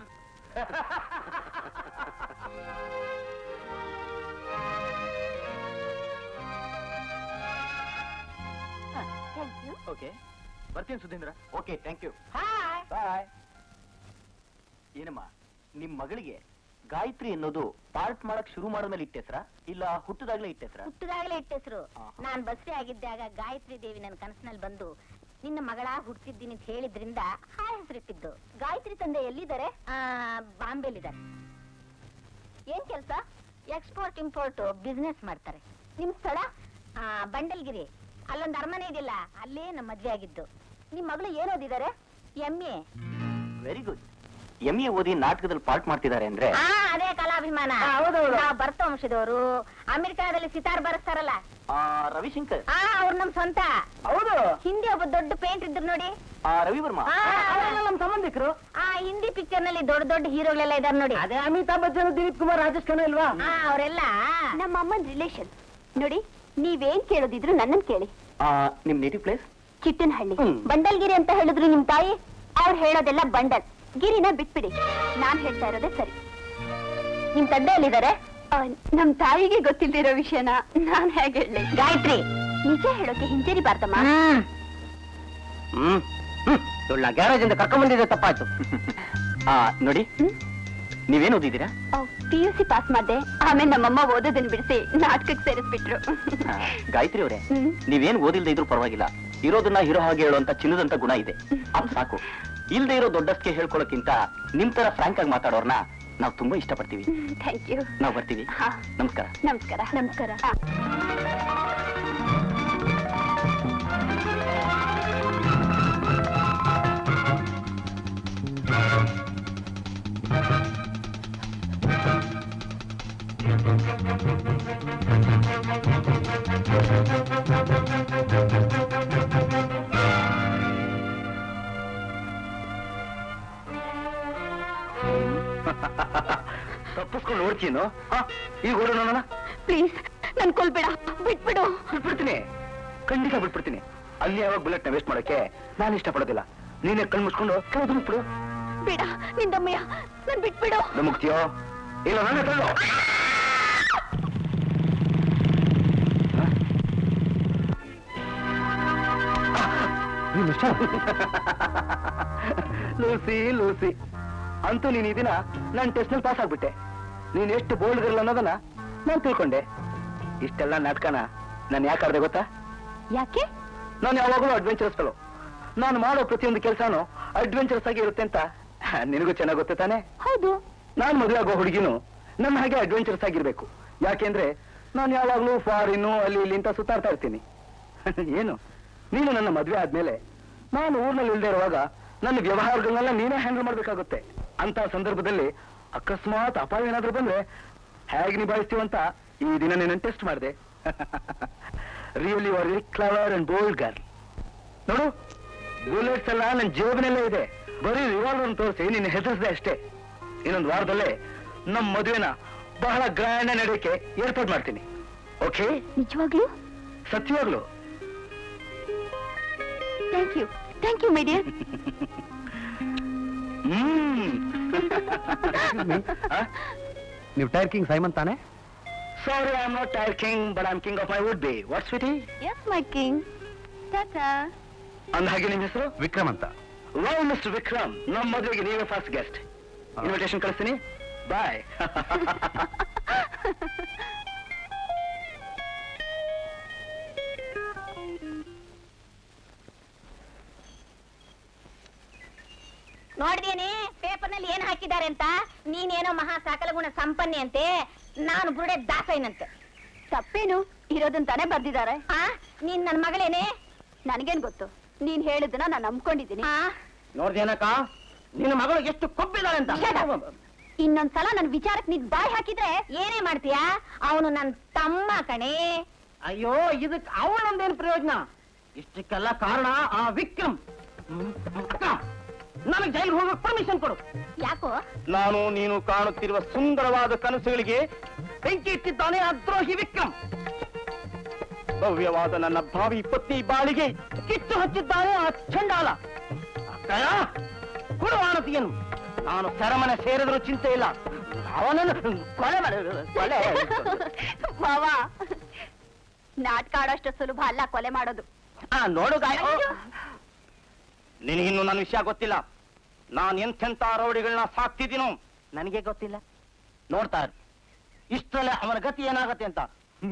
ಥ್ಯಾಂಕ್ ಯು ಓಕೆ ಬರ್ತೀನಿ Sudhindra okay thank you hi bye ಏನಮ್ಮ ನಿಮ್ ಮಗಳಿಗೆ ಗಾಯತ್ರಿ ಅನ್ನೋದು ಪಾರ್ಟ್ ಮಾಡಕ್ ಶುರು ಮಾಡಿದ್ಮೇಲೆ ಇಟ್ಟ ಹೆಸ್ರ ಇಲ್ಲ ಹುಟ್ಟದಾಗ್ಲೇ ಇಟ್ಟ ಹೆಸ್ರ ಹುಟ್ಟಿದಾಗಲೇ ಇಟ್ಟ ಹೆಸರು ಆಹಾ. ನಾನ್ ಬಸ್ರಿ ಆಗಿದ್ದಾಗ ಗಾಯತ್ರಿ ದೇವಿ ನನ್ನ ಕನಸಿನಲ್ಲಿ ಬಂದು ನಿನ್ನ ಮಗಳ ಹುಡ್ತಿದ್ದೀನಿ ಅಂತ ಹೇಳಿದ್ರಿಂದ ಆ ಹೆಸರಿಟ್ಟಿದ್ದು ಗಾಯತ್ರಿ ತಂದೆ ಎಲ್ಲಿದ್ದಾರೆ ಆ, ಬಾಂಬೆಲಿದ್ದಾರೆ ಏನ್ ಕೆಲಸ ಎಕ್ಸ್ಪೋರ್ಟ್ ಇಂಪೋರ್ಟ್ ಬಿಸ್ನೆಸ್ ಮಾಡ್ತಾರೆ ನಿಮ್ ಸ್ಥಳ ಆ, ಬಂಡಲ್ಗಿರಿ ಅಲ್ಲೊಂದು ಅರಮನೆ ಇದೆಯಲ್ಲ ಅಲ್ಲೇ ನಮ್ಮ ಮದ್ವೆ ಆಗಿದ್ದು ನಿಮ್ ಮಗಳು ಏನ್ ಓದಿದ್ದಾರೆ M A very good M A ಓದಿ ನಾಟಕದಲ್ಲಿ ಪಾರ್ಟ್ ಮಾಡ್ತಿದ್ದಾರೆ ಅಂದ್ರೆ ಆ ಅದೇ ಕಲಾಭಿಮಾನ ಆ, ಹೌದೌದು. ನಾವು ಭರತ ವಂಶದವರು ಅಮೆರಿಕಾದಲ್ಲಿ ಸಿತಾರ್ ಬರೆಸ್ತಾರಲ್ಲ ಆ, ರವಿಶಂಕರ್ ಆ ಅವ್ರು ನಮ್ ಸ್ವಂತ ಹೌದು ಹಿಂದಿ ಒಬ್ಬ ದೊಡ್ಡ ಪೇಂಟ್ ಇದ್ರು ನೋಡಿ ಆ, ರವಿವರ್ಮ ಆ, ಅವರೆಲ್ಲ ನಮ್ ಸಂಬಂಧಿಕರು ಆ ಹಿಂದಿ ಪಿಕ್ಚರ್ ನಲ್ಲಿ ದೊಡ್ಡ ದೊಡ್ಡ ಹೀರೋಗಳೆಲ್ಲ ಇದಾರೆ ನೋಡಿ ಅದೇ ಅಮಿತಾಬ್ ಬಚ್ಚನ್ ದಿಲೀಪ್ ಕುಮಾರ್ ರಾಜೇಶ್ ಖನ್ನಾ ಇಲ್ವಾ ಆ ಅವರೆಲ್ಲ ನಮ್ಮ ಅಮ್ಮನ್ ರಿಲೇಷನ್ ನೋಡಿ ನೀವೇನ್ ಕೇಳೋದಿದ್ರು ನನ್ನನ್ ಕೇಳಿ ಆ, ನಿಮ್ ನೇಟಿವ್ ಪ್ಲೇಸ್ ಚಿಟ್ಟನಹಳ್ಳಿ ಹ್ಮ್. ಬಂಡಲ್ಗಿರಿ ಅಂತ ಹೇಳಿದ್ರು ನಿಮ್ ತಾಯಿ ಅವ್ರು ಹೇಳೋದೆಲ್ಲ ಬಂಡಲ್ ಗಿರಿನ ಬಿಟ್ಬಿಡಿ ನಾನ್ ಹೇಳ್ತಾ ಇರೋದೇ ಸರಿ ನಿಮ್ ತಂದೆ ಎಲ್ಲಿದ್ದಾರೆ ನಮ್ ತಾಯಿಗೆ ಗೊತ್ತಿಲ್ದಿರೋ ವಿಷಯನ ನಾನ್ ಹೇಗೆ ಹೇಳಿ ಗಾಯತ್ರಿ ನಿಜ ಹೇಳೋಕೆ ಹಿಂಜರಿಬಾರ್ದಮ್ಮ ಹ್ಮ್ ಹ್ಮ್ ಇವಳನ್ನ ಗ್ಯಾರೇಜ್ ಇಂದ ಕರ್ಕೊಂಡ್ ಬಂದಿದ್ದೆ ತಪ್ಪಾಯ್ತು ಆ, ನೋಡಿ ಹ್ಮ್? ನೀವೇನ್ ಓದಿದ್ದೀರಾ ಪಿ ಯು ಸಿ ಪಾಸ್ ಮಾಡ್ದೆ ಆಮೇಲೆ ನಮ್ಮಮ್ಮ ಓದೋದನ್ನ ಬಿಡಿಸಿ ನಾಟಕಕ್ಕೆ ಸೇರಿಸ್ಬಿಟ್ರು ಆ, ಗಾಯತ್ರಿ ಅವರೇ ಹ್ಮ್. ನೀವೇನ್ ಓದಿಲ್ದೇ ಇದ್ರೂ ಪರವಾಗಿಲ್ಲ ಇರೋದನ್ನ ಇರೋ ಹಾಗೆ ಹೇಳುವಂತ ಚಿನ್ನದಂತ ಗುಣ ಇದೆ ಅದು ಸಾಕು ಇಲ್ದೇ ಇರೋ ದೊಡ್ಡಸ್ಗೆ ಹೇಳ್ಕೊಳಕ್ಕಿಂತ ನಿಮ್ ತರ ಫ್ರಾಂಕ್ ಆಗಿ ಮಾತಾಡೋರ್ನ ನಾವು ತುಂಬಾ ಇಷ್ಟಪಡ್ತೀವಿ ಥ್ಯಾಂಕ್ ಯು ನಾವು ಬರ್ತೀವಿ ಹಾ. ನಮಸ್ಕಾರ ನಮಸ್ಕಾರ ನಮಸ್ಕಾರ ತಪ್ಪಿಸ್ಕೊಂಡು ಓಡ್ತೀನೋ ಈಗ ಓಡು ನೋಡೋಣ ಪ್ಲೀಸ್ ನನ್ ಕೊಲ್ಬೇಡ ಬಿಟ್ಬಿಡು ಬಿಟ್ಬಿಡ್ತೀನಿ ಖಂಡಿತ ಬಿಟ್ಬಿಡ್ತೀನಿ ಅಲ್ಲಿ ಯಾವಾಗ ಬುಲೆಟ್ ನ ವೇಸ್ಟ್ ಮಾಡಕ್ಕೆ ನಾನು ಇಷ್ಟಪಡೋದಿಲ್ಲ ನೀನೇ ಕಣ್ ಮುಚ್ಕೊಂಡು ಕೆಳಗೆ ಬಿಟ್ಬಿಡು ಬೇಡ ನಿಂದಮ್ಮಯ್ಯ ನನ್ ಬಿಟ್ಬಿಡು ಮುಗ್ತೀಯೋ ಇಲ್ಲ ನನ್ನ ತಳ್ಳು ಲೂಸಿ ಲೂಸಿ ಅಂತೂ ನೀನ್ ಈ ದಿನ ನಾನು ಟೆಸ್ಟ್ ನಲ್ಲಿ ಪಾಸ್ ಆಗ್ಬಿಟ್ಟೆ ನೀನ್ ಎಷ್ಟು ಬೋಲ್ಡ್ ಇರಲ್ಲ ಅನ್ನೋದನ್ನ ನಾನು ತಿಳ್ಕೊಂಡೆ ಇಷ್ಟೆಲ್ಲ ನಾಟಕನ ನಾನು ಯಾಕೆ ಆಡ್ದೆ ಗೊತ್ತಾ ಯಾಕೆ ನಾನು ಯಾವಾಗಲೂ ಅಡ್ವೆಂಚರಸ್ ಫೆಲೋ ನಾನು ಮಾಡೋ ಪ್ರತಿಯೊಂದು ಕೆಲಸನೂ ಅಡ್ವೆಂಚರಸ್ ಆಗಿ ಇರುತ್ತೆ ಅಂತ ನಿನಗೂ ಚೆನ್ನಾಗಿ ಗೊತ್ತೆ ತಾನೆ ಹೌದು ನಾನು ಮದುವೆ ಆಗೋ ಹುಡುಗಿನು ನನ್ನ ಹಾಗೆ ಅಡ್ವೆಂಚರಸ್ ಆಗಿರ್ಬೇಕು ಯಾಕೆಂದ್ರೆ ನಾನು ಯಾವಾಗ್ಲೂ ಫಾರಿನ್ನು ಅಲ್ಲಿ ಇಲ್ಲಿ ಅಂತ ಸುತ್ತಾಡ್ತಾ ಇರ್ತೀನಿ ಏನು ನೀನು ನನ್ನ ಮದುವೆ ಆದ್ಮೇಲೆ ನಾನು ಊರ್ನಲ್ಲಿ ಇಲ್ದೇ ಇರುವಾಗ ನನ್ನ ವ್ಯವಹಾರಗಳನ್ನೆಲ್ಲ ನೀನೇ ಹ್ಯಾಂಡಲ್ ಮಾಡ್ಬೇಕಾಗುತ್ತೆ ಅಂತ ಸಂದರ್ಭದಲ್ಲಿ ಅಕಸ್ಮಾತ್ ಅಪಾಯ ಏನಾದ್ರೂ ಬಂದ್ರೆ ಹೇಗೆ ನಿಭಾಯಿಸ್ತೀವಂತ ಈ ದಿನ ನೀನು ಟೆಸ್ಟ್ ಮಾಡಿದೆ really are very clever and bold girl ನೋಡು ಬುಲೆಟ್ಸ್ ಎಲ್ಲ ನನ್ನ ಜೇಬಿನಲ್ಲೇ ಇದೆ ಬರೀ ರಿವಾಲ್ವರ್ ತೋರಿಸಿ ನಿನ್ನ ಹೆದರಿಸಿದೆ ಅಷ್ಟೇ ಇನ್ನೊಂದು ವಾರದಲ್ಲೇ ನಮ್ಮ ಮದುವೆನ ಬಹಳ ಗ್ರ್ಯಾಂಡ್ ನಡೆಯಕ್ಕೆ ಏರ್ಪಾಟ್ ಮಾಡ್ತೀನಿ ಓಕೆ ನಿಜವಾಗ್ಲೂ ಸತ್ಯವಾಗ್ಲು thank you thank you my dear ಹ್ಮ್ ನೀವು ಟೈರ್ ಕಿಂಗ್ ಸೈಮನ್ ತಾನೆ sorry I am not tyre king but I am king of my would be what sweety yes my king tata ಅಂದ ಹಾಗೆ ನಿಮ್ಮ ಹೆಸರು ವಿಕ್ರಮ್ ಅಂತ ವಾವ್ ಮಿಸ್ಟರ್ ವಿಕ್ರಮ್ ನಮ್ಮ ಮದುವೆಗೆ ನೀವೇ ಫಸ್ಟ್ ಗೆಸ್ಟ್ ಇನ್ವಿಟೇಷನ್ ಕಳಿಸ್ತೀನಿ ಬಾಯ್ ನೋಡಿದೇನೆ ಪೇಪರ್ ನಲ್ಲಿ ಏನ್ ಹಾಕಿದ್ದಾರೆ ಅಂತ ನೀನೇನೋ ಮಹಾ ಸಕಲ ಗುಣ ಸಂಪನ್ನೆ ಅಂತೆ ನಾನು ಬುರುಡೆ ದಾಸಯ್ಯನಂತೆ ತಪ್ಪೇನು ಇರೋದನ್ ತಾನೇ ಬರ್ದಿದ್ದಾರೆ ಆ ನೀನ್ ನನ್ ಮಗಳೇನೆ ನನಗೇನ್ ಗೊತ್ತು ನೀನ್ ಹೇಳಿದ್ದನ್ನ ನಾನು ನಂಬ್ಕೊಂಡಿದ್ದೀನಿ ಆ ನೋಡ್ದೇನಕ್ಕ ನಿನ್ನ ಮಗಳು ಎಷ್ಟು ಕೊಬ್ಬಿದ್ದಾಳೆ ಅಂತ Shut up. ಇನ್ನೊಂದ್ಸಲ ನನ್ ವಿಚಾರಕ್ಕೆ ನೀನ್ ಬಾಯ್ ಹಾಕಿದ್ರೆ ಏನೇ ಮಾಡ್ತೀಯಾ ಅವನು ನನ್ ತಮ್ಮ ಕಣೆ ಅಯ್ಯೋ ಇದಕ್ ಅವಳೊಂದೇನ್ ಪ್ರಯೋಜನ ಇಷ್ಟಕ್ಕೆಲ್ಲ ಕಾರಣ ಆ ವಿಕ್ರಮ್ ಹ್ಮ್, ಅಕ್ಕ, ನನಗ್ ಜೈಲ್ಗೆ ಹೋಗಕ್ ಪರ್ಮಿಷನ್ ಕೊಡು ಯಾಕೋ ನಾನು ನೀನು ಕಾಣುತ್ತಿರುವ ಸುಂದರವಾದ ಕನಸುಗಳಿಗೆ ಬೆಂಕಿ ಇಟ್ಟಿದ್ದಾನೆ ಆ ದ್ರೋಹಿ ವಿಕ್ರಮ್ ಭವ್ಯವಾದ ನನ್ನ ಭಾವಿ ಪತ್ನಿ ಬಾಳಿಗೆ ಕಿತ್ತು ಹಚ್ಚಿದ್ದಾನೆ ಆ ಚಂಡಾಲ ಅಕ್ಕಯ್ಯ, ಕೊಡು ಆನತಿಯನ್ನು ನಾನು ಸೆರಮನೆ ಸೇರಿದ್ರು ಚಿಂತೆ ಇಲ್ಲ ಅವನನ್ನು ಕೊಲೆ ಮಾಡಿ ಕೊಲೆ ಮಾವ ನಾಟಕ ಆಡೋಷ್ಟು ಸುಲಭ ಅಲ್ಲ ಕೊಲೆ ಮಾಡೋದು ಆ, ನೋಡು ಗಾಯ ನಿನಗಿನ್ನು ನನ್ನ ವಿಷಯ ಗೊತ್ತಿಲ್ಲ ನಾನು ಎಂತೆಂತ ರೌಡಿಗಳನ್ನ ಸಾಕ್ತಿದ್ದೀನೋ ನನಗೆ ಗೊತ್ತಿಲ್ಲ ನೋಡ್ತಾ ಇರು. ಇಷ್ಟರಲ್ಲೇ ಅವನ ಗತಿ ಏನಾಗತ್ತೆ ಅಂತ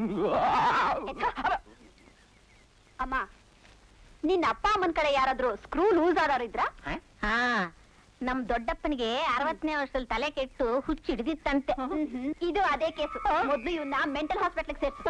ಅಮ್ಮ ನಿನ್ನ ಅಪ್ಪ ಅಮ್ಮನ ಕಡೆ ಯಾರಾದ್ರೂ ಸ್ಕ್ರೂ ಲೂಸ್ ಆದವ್ರು ಇದ್ರ ಹಾ ನಮ್ ದೊಡ್ಡಪ್ಪನಿಗೆ ಅರವತ್ತನೇ ವರ್ಷದಲ್ಲಿ ತಲೆ ಕೆಟ್ಟು ಹುಚ್ಚು ಹಿಡಿದಿತ್ತಂತೆ ಇದು ಅದೇ ಕೇಸು ಮೊದ್ಲು ಇವನ್ನ ಮೆಂಟಲ್ ಹಾಸ್ಪಿಟಲ್ ಸೇರ್ಸು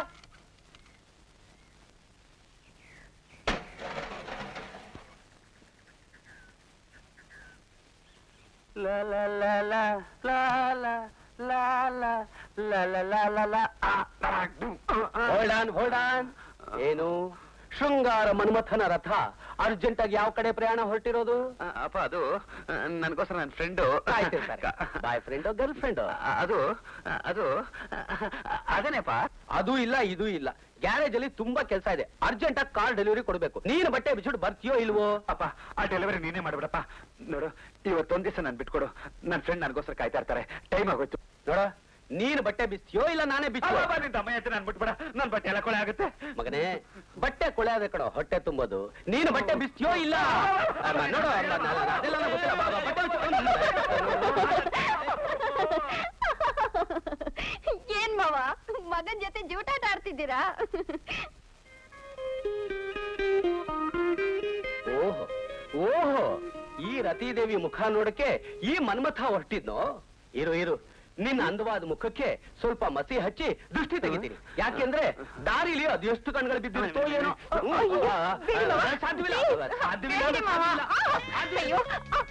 La la la la la la la la la la la la la hold on hold on ಏನು ಶೃಂಗಾರ ಮನ್ಮಥನ ರಥ ಅರ್ಜೆಂಟ್ ಆಗಿ ಯಾವ ಕಡೆ ಪ್ರಯಾಣ ಹೊರಟಿರೋದು ಅಪ್ಪ ಅದು ನನಗೋಸ್ಕರ ನನ್ನ friend boyfriend girlfriend ಅದು ಅದು ಅದೇನೇಪ್ಪ ಅದು ಇಲ್ಲ ಇದು ಇಲ್ಲ ಗ್ಯಾರೇಜ್ ಅಲ್ಲಿ ತುಂಬಾ ಕೆಲಸ ಇದೆ ಅರ್ಜೆಂಟ್ ಆಗಿ ಕಾರ್ ಡೆಲಿವರಿ ಕೊಡ್ಬೇಕು ನೀನು ಬಟ್ಟೆ ಬಿಚ್ಚಿಟ್ಟು ಬರ್ತೀಯೋ ಇಲ್ವೋ ಅಪ್ಪ ಆ ಡೆಲಿವರಿ ನೀನೇ ಮಾಡ್ಬಿಡಪ್ಪ ನೋಡು ಇವತ್ತೊಂದ್ ದಿವಸ ನನ್ ಬಿಟ್ಕೊಡು ನನ್ನ ಫ್ರೆಂಡ್ ನನಗೋಸ್ಕರ ಕಾಯ್ತಾ ಇರ್ತಾರೆ ಟೈಮ್ ಆಗೋಯ್ತು ನೋಡ ನೀನು ಬಟ್ಟೆ ಬಿಚ್ತೀಯೋ ಇಲ್ಲ ನಾನೇ ಬಿಚ್ಚೋ ನಿನ್ ತಮ್ಮ ಹತ್ರ ನನ್ ಬಿಟ್ಬಿಡ ನನ್ ಬಟ್ಟೆ ಎಲ್ಲ ಕೊಳೆ ಆಗುತ್ತೆ ಮಗನೇ ಬಟ್ಟೆ ಕೊಳೆ ಆದ ಕಣೋ ಹೊಟ್ಟೆ ತುಂಬೋದು ನೀನು ಬಟ್ಟೆ ಬಿಸ್ತೀಯೋ ಇಲ್ಲ ಅಮ್ಮ, ನೋಡು ಅಮ್ಮ, ನಾನು- ನಾನು- ಅದೆಲ್ಲ ನಂಗ್ ಗೊತ್ತಿಲ್ಲ. ಬಾ, ಬಾ, ಬಟ್ಟೆ ಬಿಚ್ಚು. ಏನ್ ಮಾವ ಮಗನ್ ಜೊತೆ ಜೂಟಾಟ ಆಡ್ತಿದ್ದೀರಾ ಓಹೋ ಓಹೋ ಈ ರತಿದೇವಿ ಮುಖ ನೋಡಕ್ಕೆ ಈ ಮನ್ಮಥ ಹೊರಟಿದ್ನೋ ಇರು ಇರು ನಿನ್ನ ಅಂದವಾದ ಮುಖಕ್ಕೆ ಸ್ವಲ್ಪ ಮಸಿ ಹಚ್ಚಿ ದೃಷ್ಟಿ ತೆಗಿತೀನಿ ಯಾಕೆಂದ್ರೆ ದಾರಿಲಿ ಅದು ಎಷ್ಟು ಕಣ್ಗಳು ಬಿದ್ದಿರುತ್ತೋ ಏನೋ ಹ್ಮ್. ಆ, ಆ, ಆ, ಸಾಧ್ಯವಿಲ್ಲ ಸಾಧ್ಯವಿಲ್ಲ ಬೇಡಿ ಮಾವ. ಅಯ್ಯೋ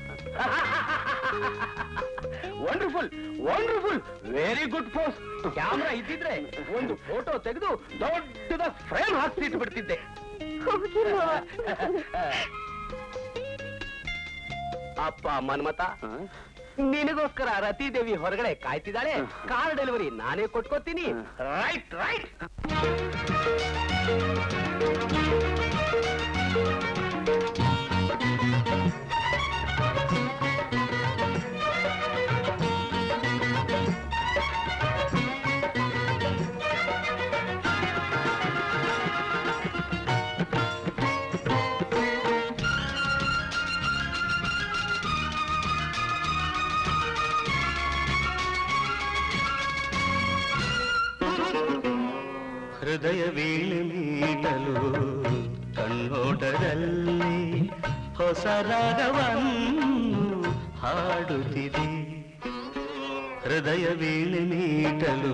wonderful wonderful very good pose camera ಇದ್ದಿದ್ರೆ ಒಂದು ಫೋಟೋ ತೆಗೆದು ದೊಡ್ಡದ ಫ್ರೇಮ್ ಹಾಕ್ಸಿಟ್ಟು ಬಿಡ್ತಿದ್ದೆ ಹೋಗಿ ಮಾವ. ಅಪ್ಪ ಮನ್ಮತ ನಿನಗೋಸ್ಕರ ರತಿದೇವಿ ಹೊರಗಡೆ ಕಾಯ್ತಿದ್ದಾಳೆ ಕಾರ್ ಡೆಲಿವರಿ ನಾನೇ ಕೊಟ್ಕೋತೀನಿ ರೈಟ್ ರೈಟ್ ಹೃದಯ ವೀಣೆ ಮೀಟಲು ಕಣ್ಣೋಟದಲ್ಲಿ ಹೊಸ ರಾಗವನ್ನು ಹಾಡುತ್ತಿದೆ ಹೃದಯ ವೀಣೆ ಮೀಟಲು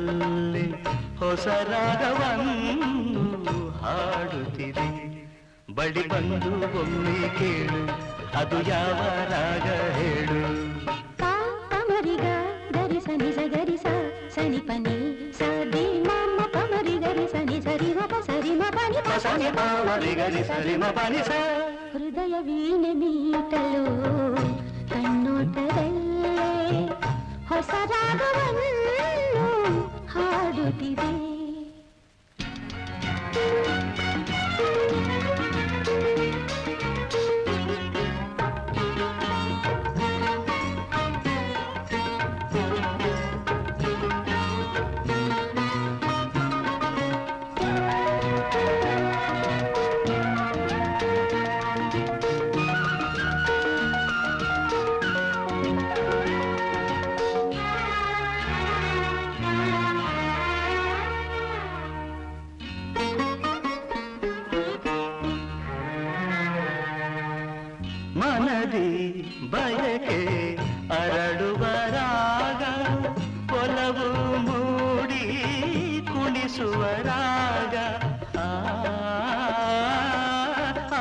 ಕಣ್ಣೋಟದಲ್ಲಿ ಹೊಸ ರಾಗವನ್ನು ಹಾಡುತ್ತಿದೆ ಬಳಿ ಬಂದು ಒಮ್ಮೆ ಕೇಳು ಅದು ಯಾವ ರಾಗ ಹೇಳು కా కమరిగ గరిస నిజ గరిస సని పని సది మమ్మ కమరి గరిస ని సరి మ ప సరి మ పని ప ಸನಿ ಪಾವರಿ ಗರಿ ಸರಿ ಮ ಪನಿ ಸ ಹೃದಯ ವೀಣೆ ಮೀಟಲು ಕಣ್ಣೋಟದಲ್ಲೇ ಹೊಸ ರಾಗವನ್ನು ಹಾಡುತ್ತಿದೆ ಮನದಿ ಬಯಕೆ ಅರಳುವ ರಾಗ ಒಲವು ಮೂಡಿ ಕುಣಿಸುವ ರಾಗ ಆ, ಆ,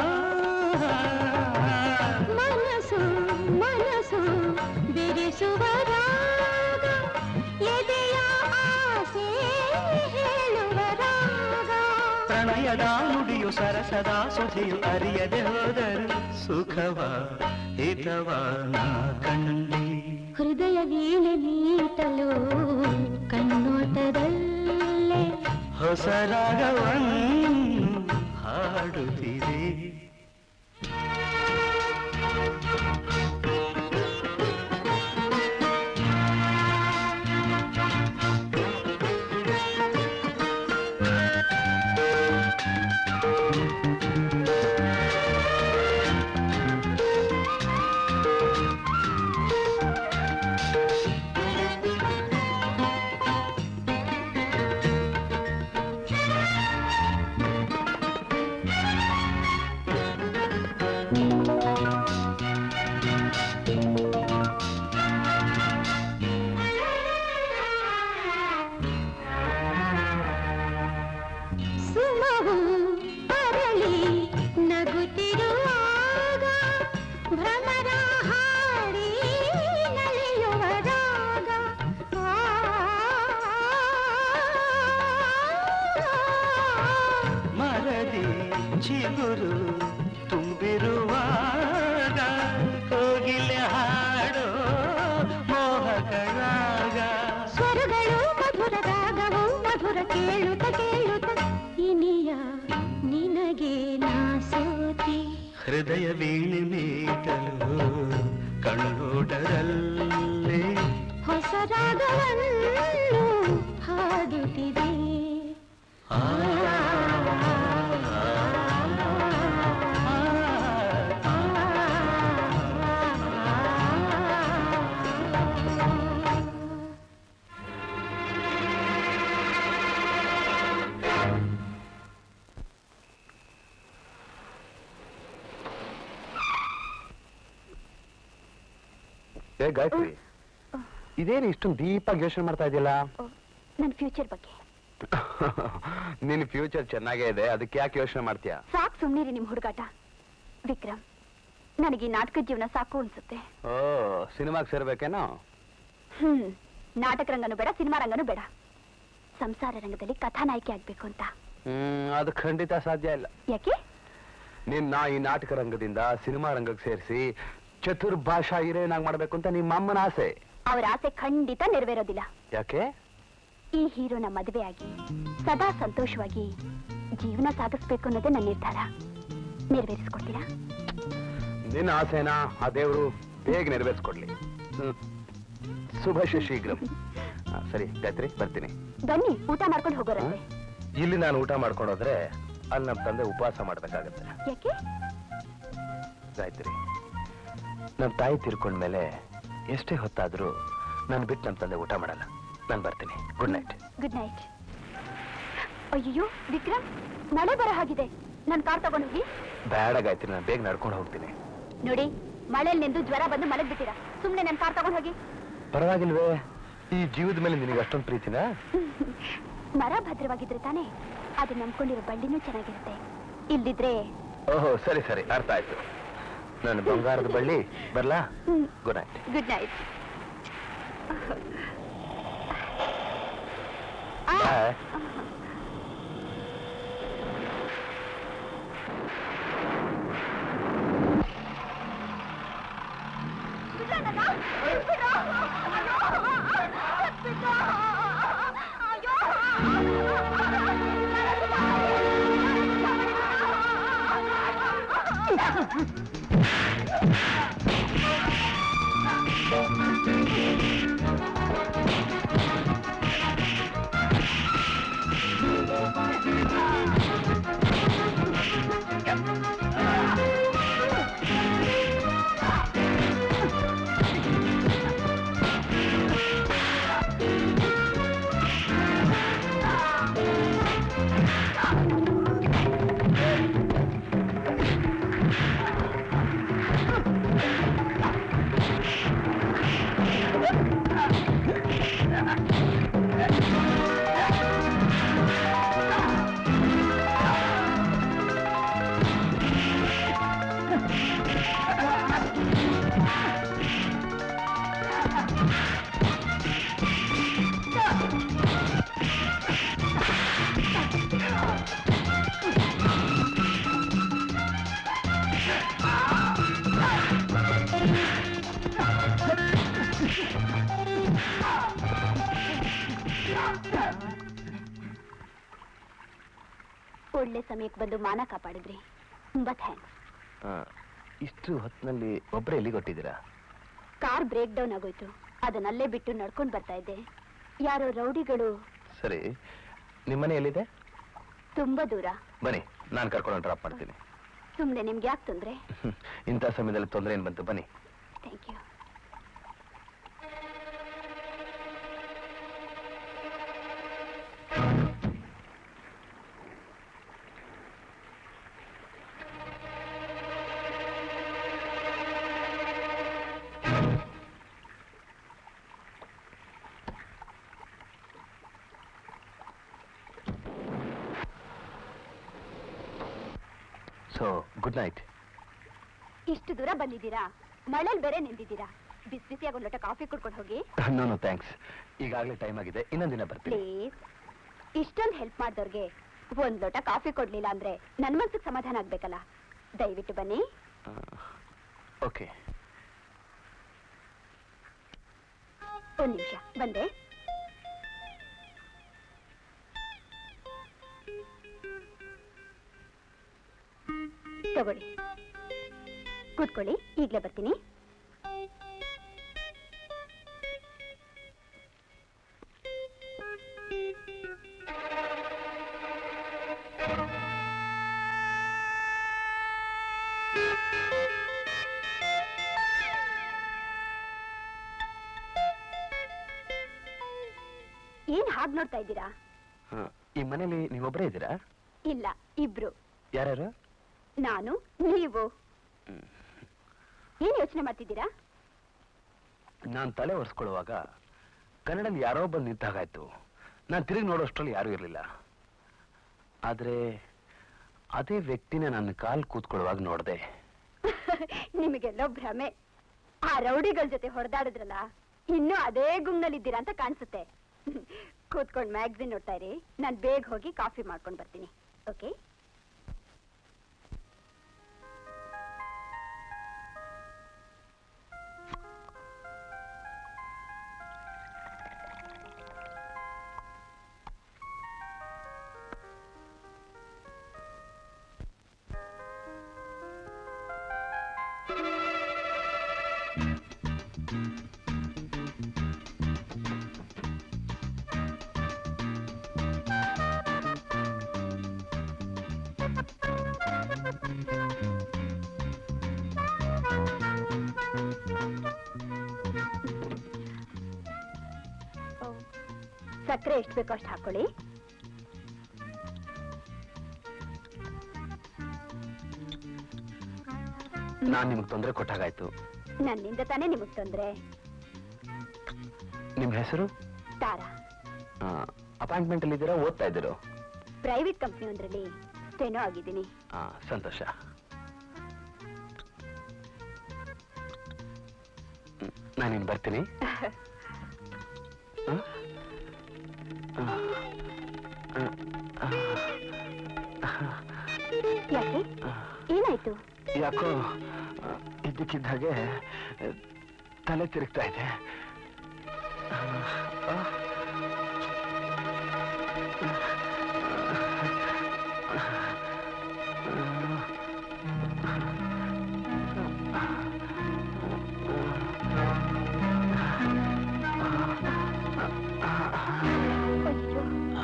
ಆ. ಮನಸ್ಸು ಮನಸ್ಸು ಬಿರಿಸುವ ರಾಗ ಎದೆಯ ಆಸೆ ಹೇಳುವ ರಾಗ ಪ್ರಣಯದ ನುಡಿಯು ಸರಸದ ಸುಧಿಯು ಅರಿಯದೆ ಹೋದರು ಸುಖವ ಹಿತವ ನಾ ಕಂಡಿ ಹೃದಯ ವೀಣೆ ಮೀಟಲು ಕಣ್ಣೋಟದಲ್ಲೇ ಹೊಸ ರಾಗವನ್ನು ಹಾಡುತ್ತಿದೆ ಸುಮವು ಅರಳಿ ನಗುತ್ತಿರುವಾಗ ಭ್ರಮರ ಹಾಡಿ ನಲಿಯುವ ರಾಗ ಮರದಿ ಚಿಗುರು ತುಂಬಿರುವಾಗ ಕೋಗಿಲೆ ಹಾಡೋ ಮೋಹಕರಾಗ ಸ್ವರಗಳು ಮಧುರ ರಾಗವು ಮಧುರ ಕೇಳುತ್ತ ಕೇಳುತ್ತ ಇನಿಯ ನಿನಗೆ ನಾ ಸೋತಿ ಹೃದಯ ವೀಣೆ ಮೀಟಲು ಕಣ್ಣೋಟದಲ್ಲೇ ಹೊಸ ರಾಗವನ್ನು ಹಾಡುತ್ತಿದೆ ಆ, ಏ ಗಾಯತ್ರಿ ಇದೇನು ಇಷ್ಟೊಂದು ದೀಪಾಗಿ ಯೋಚನೆ ಮಾಡ್ತಾ ಇದೆಯಲ್ಲ ನನ್ನ ಫ್ಯೂಚರ್ ಬಗ್ಗೆ ನಿನ್ ಫ್ಯೂಚರ್ ಚೆನ್ನಾಗೇ ಇದೆ ಅದಕ್ಕೆ ಯಾಕೆ ಯೋಚನೆ ಮಾಡ್ತೀಯ ಸಾಕು ಸುಮ್ಮನಿರಿ ನಿಮ್ ಹುಡುಗಾಟ ವಿಕ್ರಮ್ ನನಗೆ ಈ ನಾಟಕ ಜೀವನ ಸಾಕು ಅನ್ಸುತ್ತೆ ಓ ಸಿನಿಮಾಗೆ ಸೇರ್ಬೇಕೇನೋ ಹ್ಮ್ ನಾಟಕ ರಂಗನೂ ಬೇಡ ಸಿನಿಮಾ ರಂಗನೂ ಬೇಡ ಸಂಸಾರ ರಂಗದಲ್ಲಿ ಕಥಾನಾಯಕಿ ಆಗ್ಬೇಕು ಅಂತ ಹ್ಮ್ ಅದು ಖಂಡಿತ ಸಾಧ್ಯ ಇಲ್ಲ ಯಾಕೆ ನಿನ್ನ ಈ ನಾಟಕ ರಂಗದಿಂದ ಸಿನಿಮಾ ರಂಗಕ್ಕೆ ಸೇರಿಸಿ ಚತುರ್ಭಾಷಾ ಹೀರೋಯಿನ್ ಆಗಿ ಮಾಡ್ಬೇಕು ಅಂತ ನಿಮ್ಮ ಅಮ್ಮನ ಆಸೆ ಅವರ ಆಸೆ ಖಂಡಿತ ನೆರವೇರೋದಿಲ್ಲ ಯಾಕೆ ಈ ಹೀರೋನ ಮದುವೆಯಾಗಿ ಸದಾ ಸಂತೋಷವಾಗಿ ಜೀವನ ಸಾಗಿಸ್ಬೇಕು ಅನ್ನೋದೇ ನನ್ನ ನಿರ್ಧಾರ ನೆರವೇರಿಸ್ಕೊಡ್ತೀರಾ ನಿನ್ನ ಆಸೆನ ಆ ದೇವರು ಬೇಗ ನೆರವೇರಿಸ್ಕೊಡ್ಲಿ ಹ್ಮ್. ಶುಭ ಶೀಘ್ರಂ ಆ, ಸರಿ ಗಾಯತ್ರಿ ಬರ್ತೀನಿ ಬನ್ನಿ ಊಟ ಮಾಡ್ಕೊಂಡು ಹೋಗೋರಂತೆ ಇಲ್ಲಿ ನಾನು ಊಟ ಮಾಡ್ಕೊಂಡೋದ್ರೆ ಅಲ್ಲಿ ನಮ್ಮ ತಂದೆ ಉಪವಾಸ ಮಾಡ್ಬೇಕಾಗತ್ತೆ ಯಾಕೆ ಗಾಯತ್ರಿ ನಮ್ಮ ತಾಯಿ ತೀರ್ಕೊಂಡ್ಮೇಲೆ ಎಷ್ಟೇ ಹೊತ್ತಾದ್ರೂ ನಾನು ಬಿಟ್ಟು ನಮ್ಮ ತಂದೆ ಊಟ ಮಾಡಲ್ಲ ನಾನು ಬರ್ತೀನಿ ಗುಡ್ ನೈಟ್ ಗುಡ್ ನೈಟ್ ಅಯ್ಯೋ ವಿಕ್ರಮ್ ಮಳೆ ಬರೋ ಹಾಗಿದೆ ನನ್ ಕಾರ್ ತಗೊಂಡು ಹೋಗಿ ಬೇಡ ಗಾಯತ್ರಿ ನಾನು ಬೇಗ ನಡ್ಕೊಂಡು ಹೋಗ್ತೀನಿ ನೋಡಿ ಮಳೆಯಲ್ಲಿ ನಿಂದು ಜ್ವರ ಬಂದು ಮಲಗ್ ಬಿಟ್ಟಿರಾ ಸುಮ್ನೆ ನನ್ ಕಾರ್ ತಗೊಂಡು ಹೋಗಿ ಪರವಾಗಿಲ್ವೇ ಈ ಜೀವದ ಮೇಲೆ ನಿನಗೆ ಅಷ್ಟೊಂದು ಪ್ರೀತಿನಾ ಮರ ಭದ್ರವಾಗಿದ್ರೆ ತಾನೇ ಅದು ನಂಬ್ಕೊಂಡಿರೋ ಬಳ್ಳಿನೂ ಚೆನ್ನಾಗಿರುತ್ತೆ ಇಲ್ದಿದ್ರೆ ಓಹೋ ಸರಿ ಸರಿ ಅರ್ಥ ಆಯ್ತು ನಾನು ಬಂಗಾರದ ಬಳ್ಳಿ ಬರ್ಲಾ good night good night bye ಒಳ್ಳೆ ಸಮಯಕ್ಕೆ ಬಂದು ಮಾನ ಕಾಪಾಡಿದ್ರಿ ತುಂಬಾ ಥ್ಯಾಂಕ್ಸ್ ಇಷ್ಟು ಹೊತ್ತಿನಲ್ಲಿ ಒಬ್ಬರೇ ಎಲ್ಲಿ ಕೊಟ್ಟಿದ್ದೀರಾ ಕಾರ್ ಬ್ರೇಕ್ ಡೌನ್ ಆಗೋಯ್ತು ಅದನ್ನಲ್ಲೇ ಬಿಟ್ಟು ನಡ್ಕೊಂಡು ಬರ್ತಾ ಇದ್ದೆ ಯಾರೋ ರೌಡಿಗಳು ಸರಿ ನಿಮ್ಮನೆ ಎಲ್ಲಿದೆ ತುಂಬಾ ದೂರ ಬನ್ನಿ ನಾನು ಕರ್ಕೊಂಡು ಡ್ರಾಪ್ ಮಾಡ್ತೀನಿ ಸುಮ್ನೆ ನಿಮ್ಗೆ ಯಾಕೆ ತೊಂದ್ರೆ ಇಂಥ ಸಮಯದಲ್ಲಿ ತೊಂದರೆ ಏನು ಬಂತು ಬನ್ನಿ thank you so good night ಇಷ್ಟು ದೂರ ಬಂದಿದ್ದೀರಾ ಮಳಲ್ ಬೇರೆ ನಿಂತಿದ್ದೀರಾ ಬಿಸಿ ಬಿಸಿಯಾಗಿ ಒಂದು ಲೋಟ ಕಾಫಿ ಕುಡ್ಕೊಂಡು ಹೋಗಿ ನೋ ನೋ ಥ್ಯಾಂಕ್ಸ್ ಈಗಾಗಲೇ ಟೈಮ್ ಆಗಿದೆ ಇನ್ನೊಂದು ದಿನ ಬರ್ತೀನಿ ಪ್ಲೀಸ್ ಇಷ್ಟೊಂದು ಹೆಲ್ಪ್ ಮಾಡಿದವ್ರಿಗೆ ಒಂದ್ ಲೋಟ ಕಾಫಿ ಕೊಡ್ಲಿಲ್ಲ ಅಂದ್ರೆ ನನ್ ಮನ್ಸಿಗೆ ಸಮಾಧಾನ ಆಗ್ಬೇಕಲ್ಲ ದಯವಿಟ್ಟು ಬನ್ನಿ ಓಕೆ ಒಂದ್ ನಿಮಿಷ ಬಂದೆ ತಗೊಳ್ಳಿ ಕೂತ್ಕೊಳ್ಳಿ ಈಗ್ಲೇ ಬರ್ತೀನಿ ಏನ್ ಹಾಗ್ ನೋಡ್ತಾ ಇದ್ದೀರಾ ಈ ಮನೇಲಿ ನೀವೊಬ್ಬರೇ ಇದ್ದೀರಾ ಇಲ್ಲ ಇಬ್ರು ಯಾರ್ಯಾರು ನಾನು ನೀವು ಏನ್ ಯೋಚನೆ ಮಾಡ್ತಿದ್ದೀರಾ ನಾನು ತಲೆ ಒರೆಸ್ಕೊಳ್ಳುವಾಗ ಕನ್ನಡಲ್ಲಿ ಯಾರೋ ಬಂದು ನಿಂತಾಗಾಯ್ತು ನಾನು ತಿರುಗಿ ನೋಡೋಷ್ಟರಲ್ಲಿ ಯಾರೂ ಇರಲಿಲ್ಲ ಆದರೆ ಅದೇ ವ್ಯಕ್ತಿನ ನನ್ನ ಕಾಲ್ ಕೂತ್ಕೊಳ್ಳುವಾಗ ನೋಡಿದೆ ನಿಮಗೆಲ್ಲೋ ಭ್ರಮೆ ಆ ರೌಡಿಗಳ ಜೊತೆ ಹೊಡೆದಾಡಿದ್ರಲ್ಲ ಇನ್ನೂ ಅದೇ ಗುಂಗ್ನಲ್ಲಿದ್ದೀರಾ ಅಂತ ಕಾಣಿಸುತ್ತೆ ಕೂತ್ಕೊಂಡು ಮ್ಯಾಗ್ಝಿನ್ ನೋಡ್ತಾ ಇರಿ ನಾನು ಬೇಗ ಹೋಗಿ ಕಾಫಿ ಮಾಡ್ಕೊಂಡು ಬರ್ತೀನಿ ಓಕೆ ಸಕ್ಕರೆ ಎಷ್ಟು ಬೇಕೋ ಅಷ್ಟು ಹಾಕೊಳ್ಳಿ ನಾನು ನಿಮ್ಗೆ ತೊಂದರೆ ಕೊಟ್ಟಾಗಾಯ್ತು ನನ್ನಿಂದ ತಾನೇ ನಿಮಗ್ ತೊಂದ್ರೆ ನಿಮ್ಮ ಹೆಸರು ತಾರಾ ಅಪಾಯಿಂಟ್ಮೆಂಟ್ ಅಲ್ಲಿ ಇದ್ದೀರಾ ಓದ್ತಾ ಇದ್ದೀರೋ ಪ್ರೈವೇಟ್ ಕಂಪ್ನಿ ಒಂದ್ರಲ್ಲಿ ಸ್ಟೆನೋ ಆಗಿದ್ದೀನಿ ಆ, ಸಂತೋಷ ನಾನಿನ್ ಬರ್ತೀನಿ ಹ? ಹ. ಯಾಕೆ ಏನಾಯ್ತು ಯಾಕೋ ಆ, ಇದ್ದಕ್ಕಿದ್ದ ಹಾಗೆ ಆ, ತಲೆ ತಿರುಗ್ತಾ ಇದೆ ಆ, ಅಯ್ಯೋ